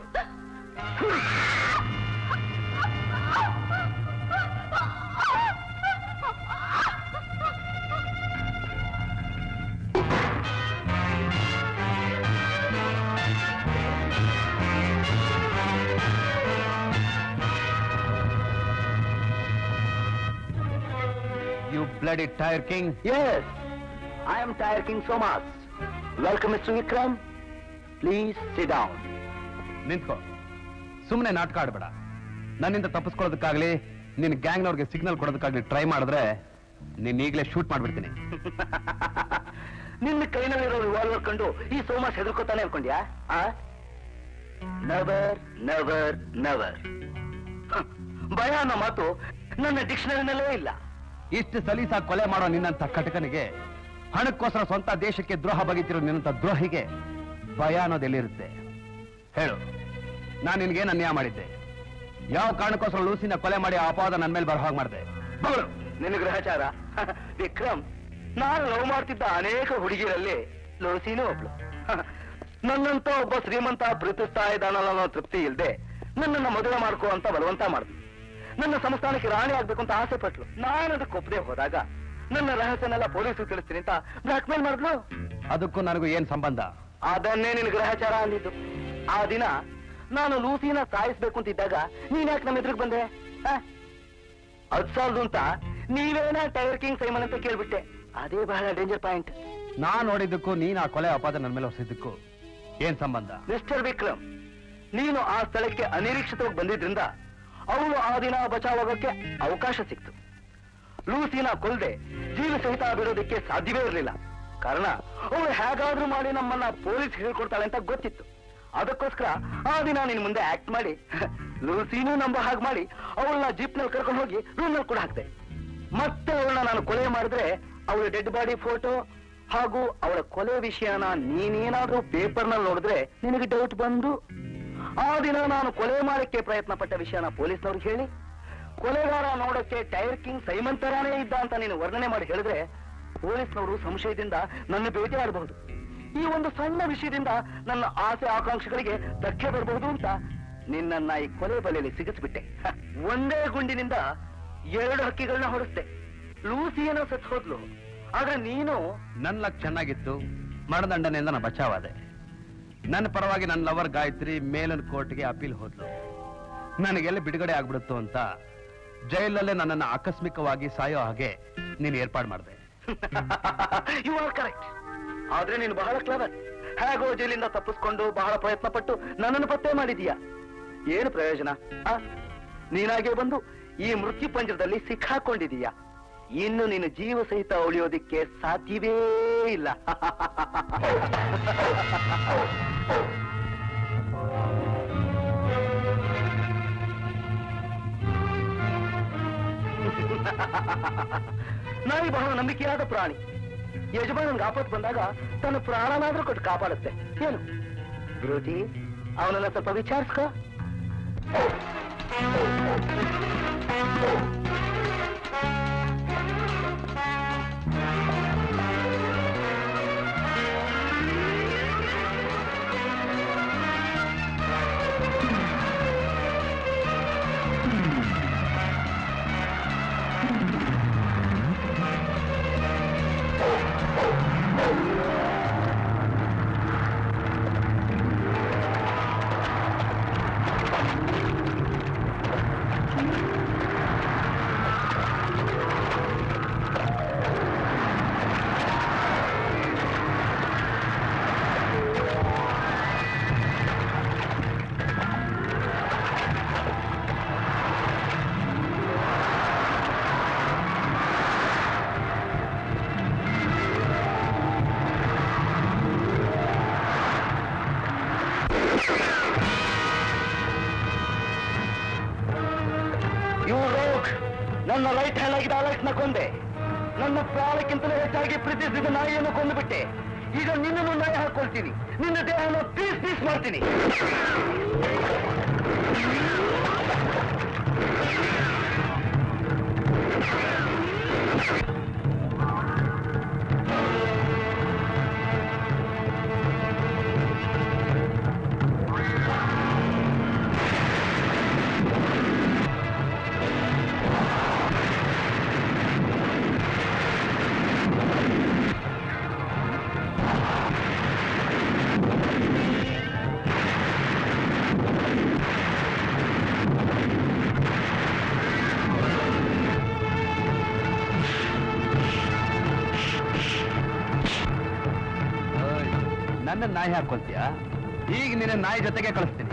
you bloody tyre king yes I am tyre king ಸೋಮಾಸ್ welcome mister Vikram please sit down ನಿಂತ್ಕೋ ಸುಮ್ಮನೆ ನಾಟಕ ಆಡ್ಬೇಡ ನನ್ನಿಂದ ತಪ್ಪಿಸ್ಕೊಳ್ಳೋದಕ್ಕಾಗ್ಲಿ ನಿನ್ ಗ್ಯಾಂಗ್ನವ್ರಿಗೆ ಸಿಗ್ನಲ್ ಕೊಡೋದಕ್ಕಾಗ್ಲಿ ಟ್ರೈ ಮಾಡಿದ್ರೆ ನೀನ್ ಈಗಲೇ ಶೂಟ್ ಮಾಡ್ಬಿಡ್ತೀನಿ ನಿನ್ನ ಕೈನಲ್ಲಿರೋ ರಿವಾಲ್ವರ್ ಕಂಡು ಈ ಸೋಮಾಸ್ ಹೆದರ್ಕೋತಾನೆ ಅನ್ಕೊಂಡ್ಯಾ ನೆವರ್ ನೆವರ್ ನೆವರ್ ಭಯ ಅನ್ನೋ ಮಾತು ನನ್ನ ಡಿಕ್ಷನರಿನಲ್ಲೇ ಇಲ್ಲ ಇಷ್ಟು ಸಲೀಸಾಗಿ ಕೊಲೆ ಮಾಡೋ ನಿನ್ನಂತ ಕಟಕನಿಗೆ ಹಣಕ್ಕೋಸ್ಕರ ಸ್ವಂತ ದೇಶಕ್ಕೆ ದ್ರೋಹ ಬಗೆತಿರೋ ನಿನ್ನಂತ ದ್ರೋಹಿಗೆ ಭಯ ಅನ್ನೋದೆಲ್ಲಿರುತ್ತೆ ಹೇಳು ನಾನು ನಿನ್ಗೇನು ಅನ್ಯಾಯ ಮಾಡಿದ್ದೆ ಯಾವ ಕಾರಣಕ್ಕೋಸ್ಕರ ಲೂಸಿನ ಕೊಲೆ ಮಾಡಿ ಆ ಅಪವಾದ ನನ್ನ ಮೇಲೆ ಬರೋ ಹಾಗೆ ಮಾಡಿದೆ ಬಗಳು ನಿನ್ನ ಗ್ರಹಚಾರ ವಿಕ್ರಮ್ ನಾನು ಲವ್ ಮಾಡ್ತಿದ್ದ ಅನೇಕ ಹುಡುಗಿರಲ್ಲಿ ಲೋಸಿನೂ ಒಬ್ಳು ನನ್ನಂತ ಒಬ್ಬ ಶ್ರೀಮಂತ ಪ್ರೀತಿಸ್ತಾ ಇದ್ದಾನಲ್ಲ ಅನ್ನೋ ತೃಪ್ತಿ ಇಲ್ದೆ ನನ್ನನ್ನ ಮದುವೆ ಮಾಡ್ಕೋ ಅಂತ ಬಲವಂತ ಮಾಡಿದ್ಲು ನನ್ನ ಸಂಸ್ಥಾನಕ್ಕೆ ರಾಣಿ ಆಗ್ಬೇಕು ಅಂತ ಆಸೆ ಪಟ್ಲು ನಾನು ಅದಕ್ಕೆ ಒಪ್ಪದೆ ಹೋದಾಗ ನನ್ನ ರಹಸ್ಯನೆಲ್ಲ ಪೊಲೀಸರು ತಿಳಿಸ್ತೀನಿ ಅಂತ ಬ್ಲಾಕ್ ಮೇಲ್ ಮಾಡಿದ್ಲು ಅದಕ್ಕೂ ನನಗೂ ಏನ್ ಸಂಬಂಧ ಅದನ್ನೇ ನಿನ್ ಗ್ರಹಚಾರ ಅಂದಿದ್ದು ಆ ದಿನ ನಾನು ಲೂಸಿನ ಸಾಯಿಸ್ಬೇಕು ಅಂತಿದ್ದಾಗ ನೀನ್ ಯಾಕೆ ನಮ್ಮ ಎದುರಿಗೆ ಬಂದೆ ಆ? ಅದ್ ಸಾಲದು ಅಂತ ನೀವೇನ ಟೈರ್ ಕಿಂಗ್ ಸೈಮನ್ ಅಂತ ಕೇಳ್ಬಿಟ್ಟೆ ಅದೇ ಬಹಳ ಡೇಂಜರ್ ಪಾಯಿಂಟ್ ನಾನ್ ನೋಡಿದ್ದಕ್ಕೂ ನೀನ್ ಆ ಕೊಲೆ ಅಪವಾದ ನನ್ನ ಮೇಲೆ ಹೊರಿಸಿದ್ದಕ್ಕೂ ಏನ್ ಸಂಬಂಧ ಮಿಸ್ಟರ್ ವಿಕ್ರಮ್ ನೀನು ಆ ಸ್ಥಳಕ್ಕೆ ಅನಿರೀಕ್ಷಿತವಾಗಿ ಬಂದಿದ್ರಿಂದ ಅವಳು ಆ ದಿನ ಬಚಾವಾಗೋಕೆ ಅವಕಾಶ ಸಿಕ್ತು ಲೂಸಿನ ಕೊಲ್ದೆ ಜೀವ ಸಹಿತ ಬಿಡೋದಕ್ಕೆ ಸಾಧ್ಯವೇ ಇರಲಿಲ್ಲ ಕಾರಣ ಅವಳು ಹೇಗಾದ್ರೂ ಮಾಡಿ ನಮ್ಮನ್ನ ಪೊಲೀಸ್ ಹೇಳ್ಕೊಡ್ತಾಳೆ ಅಂತ ಗೊತ್ತಿತ್ತು ಅದಕ್ಕೋಸ್ಕರ ಆ ದಿನ ನಿನ್ ಮುಂದೆ ಆಕ್ಟ್ ಮಾಡಿ ಲೂಸಿನೂ ನಂಬ ಹಾಗೆ ಮಾಡಿ ಅವಳನ್ನ ಜೀಪ್ ನಲ್ಲಿ ಕರ್ಕೊಂಡು ಹೋಗಿ ರೂಮ್ ನಲ್ಲಿ ಕೂಡ ಹಾಕ್ದೆ ಮತ್ತೆ ಅವಳನ್ನ ನಾನು ಕೊಲೆ ಮಾಡಿದ್ರೆ ಅವಳ ಡೆಡ್ ಬಾಡಿ ಫೋಟೋ ಹಾಗೂ ಅವಳ ಕೊಲೆ ವಿಷಯನ ನೀನೇನಾದ್ರೂ ಪೇಪರ್ ನಲ್ಲಿ ನೋಡಿದ್ರೆ ನಿನಗೆ ಡೌಟ್ ಬಂದು ಆ ದಿನ ನಾನು ಕೊಲೆ ಮಾಡಕ್ಕೆ ಪ್ರಯತ್ನ ಪಟ್ಟ ವಿಷಯನ ಪೊಲೀಸ್ನವ್ರಿಗೆ ಹೇಳಿ ಕೊಲೆಗಾರ ನೋಡಕ್ಕೆ ಟೈರ್ ಕಿಂಗ್ ಸೈಮನ್ ತರಾನೇ ಇದ್ದ ಅಂತ ನೀನು ವರ್ಣನೆ ಮಾಡಿ ಹೇಳಿದ್ರೆ ಪೊಲೀಸ್ನವರು ಸಂಶಯದಿಂದ ನನ್ನ ಭೇಟಿ ಆಡಬಹುದು ಈ ಒಂದು ಸಣ್ಣ ವಿಷಯದಿಂದ ನನ್ನ ಆಸೆ ಆಕಾಂಕ್ಷೆಗಳಿಗೆ ಧಕ್ಕೆ ಬರಬಹುದು ಅಂತ ನಿನ್ನನ್ನ ಈ ಕೊಲೆ ಬಲೆಯಲ್ಲಿ ಸಿಗಿಸ್ಬಿಟ್ಟೆ ಹ, ಒಂದೇ ಗುಂಡಿನಿಂದ ಎರಡು ಹಕ್ಕಿಗಳನ್ನ ಹೊಡೆಸ್ದೆ ಲೂಸಿಯೇನೋ ಸತ್ ಹೋದ್ಲು ಆದ್ರೆ ನೀನು ನನ್ನ ಲಕ್ ಚೆನ್ನಾಗಿತ್ತು ಮರಣದಂಡನೆಯಿಂದ ನಾನು ಬಚಾವಾದೆ ನನ್ನ ಪರವಾಗಿ ನನ್ನ ಲವರ್ ಗಾಯತ್ರಿ ಮೇಲನ್ ಕೋರ್ಟ್ಗೆ ಅಪೀಲ್ ಹೋದ್ಲು ನನಗೆಲ್ಲ ಬಿಡುಗಡೆ ಆಗ್ಬಿಡುತ್ತು ಅಂತ ಜೈಲಲ್ಲೇ ನನ್ನನ್ನು ಆಕಸ್ಮಿಕವಾಗಿ ಸಾಯೋ ಹಾಗೆ ನೀನು ಏರ್ಪಾಡು ಮಾಡಿದೆ ಯು ಆರ್ ಕರೆಕ್ಟ್ ಆದ್ರೆ ನೀನು ಬಹಳ ಕ್ಲವರ್ ಹೇಗೋ ಜೈಲಿಂದ ತಪ್ಪಿಸ್ಕೊಂಡು ಬಹಳ ಪ್ರಯತ್ನ ಪಟ್ಟು ನನ್ನನ್ನು ಪತ್ತೆ ಮಾಡಿದೀಯ ಏನು ಪ್ರಯೋಜನ ಆ? ನೀನಾಗೆ ಬಂದು ಈ ಮೃತ್ಯು ಪಂಜರದಲ್ಲಿ ಸಿಕ್ಕಾಕೊಂಡಿದೀಯ ಇನ್ನು ನೀನು ಜೀವ ಸಹಿತ ಉಳಿಯೋದಿಕ್ಕೆ ಸಾಧ್ಯವೇ ಇಲ್ಲ ನಾಯಿ ಬಹಳ ನಂಬಿಕೆಯಾದ ಪ್ರಾಣಿ ಯಜಮಾನನ್ಗೆ ಆಪತ್ತು ಬಂದಾಗ ತನ್ನ ಪ್ರಾಣನಾದ್ರೂ ಕೊಟ್ಟು ಕಾಪಾಡುತ್ತೆ ಏನು ಗುರುಜಿ ಅವನನ್ನ ಸ್ವಲ್ಪ ವಿಚಾರಿಸ್ಕೋ ಯು ರೋಗ್ ನನ್ನ ರೈಟ್ ಹ್ಯಾಂಡ್ ಆಗಿದ್ದ ಅಲೆಕ್ಸ್ನ ಕೊಂದೆ ನನ್ನ ಪ್ರಾಣಕ್ಕಿಂತಲೂ ಹೆಚ್ಚಾಗಿ ಪ್ರೀತಿಸಿದ ನಾಯಿಯನ್ನು ಕೊಂದುಬಿಟ್ಟೆ ಈಗ ನಿನ್ನನ್ನು ನಾಯಿ ಹಾಕೊಳ್ತೀನಿ ನಿನ್ನ ದೇಹನ ಪೀಸ್ ಪೀಸ್ ಮಾಡ್ತೀನಿ ನನ್ನ ನಾಯಿ ಹಾಕೊಳ್ತೀಯ ಈಗ ನಿನ್ನ ನಾಯಿ ಜೊತೆಗೆ ಕಳಿಸ್ತೀನಿ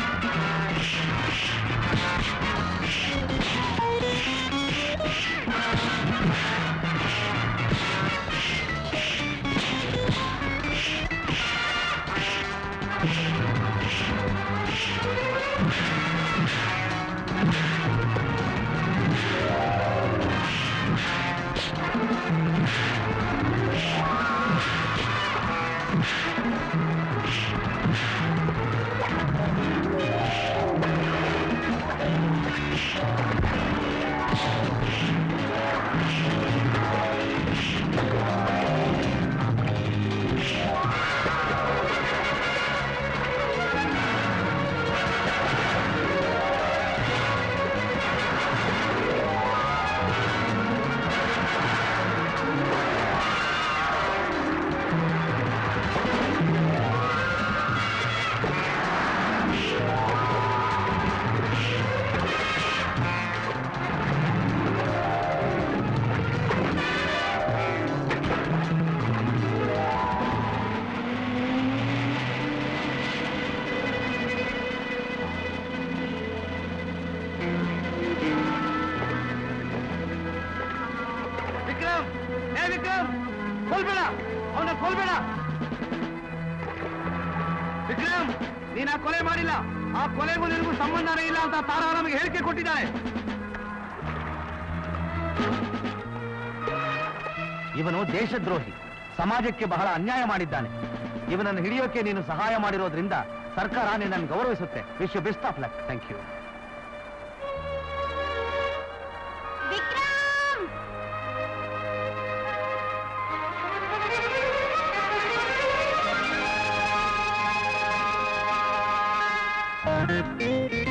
ವಿಕ್ರಮ್ ಏ ವಿಕ್ರಮ್ ಕೊಲ್ಬೇಡ ಅವನ ಕೊಲ್ಬೇಡ ವಿಕ್ರಮ್ ನೀನ್ ಆ ಕೊಲೆ ಮಾಡಿಲ್ಲ ಆ ಕೊಲೆಗೂ ನಿನಗೂ ಸಂಬಂಧನೇ ಇಲ್ಲ ಅಂತ ತಾರಾ ನಮಗೆ ಹೇಳಿಕೆ ಕೊಟ್ಟಿದ್ದಾರೆ ಇವನು ದೇಶದ್ರೋಹಿ ಸಮಾಜಕ್ಕೆ ಬಹಳ ಅನ್ಯಾಯ ಮಾಡಿದ್ದಾನೆ ಇವನನ್ನು ಹಿಡಿಯೋಕೆ ನೀನು ಸಹಾಯ ಮಾಡಿರೋದ್ರಿಂದ ಸರ್ಕಾರ ನಿನ್ನನ್ನು ಗೌರವಿಸುತ್ತೆ wish you best of luck thank you Vikram Thank you.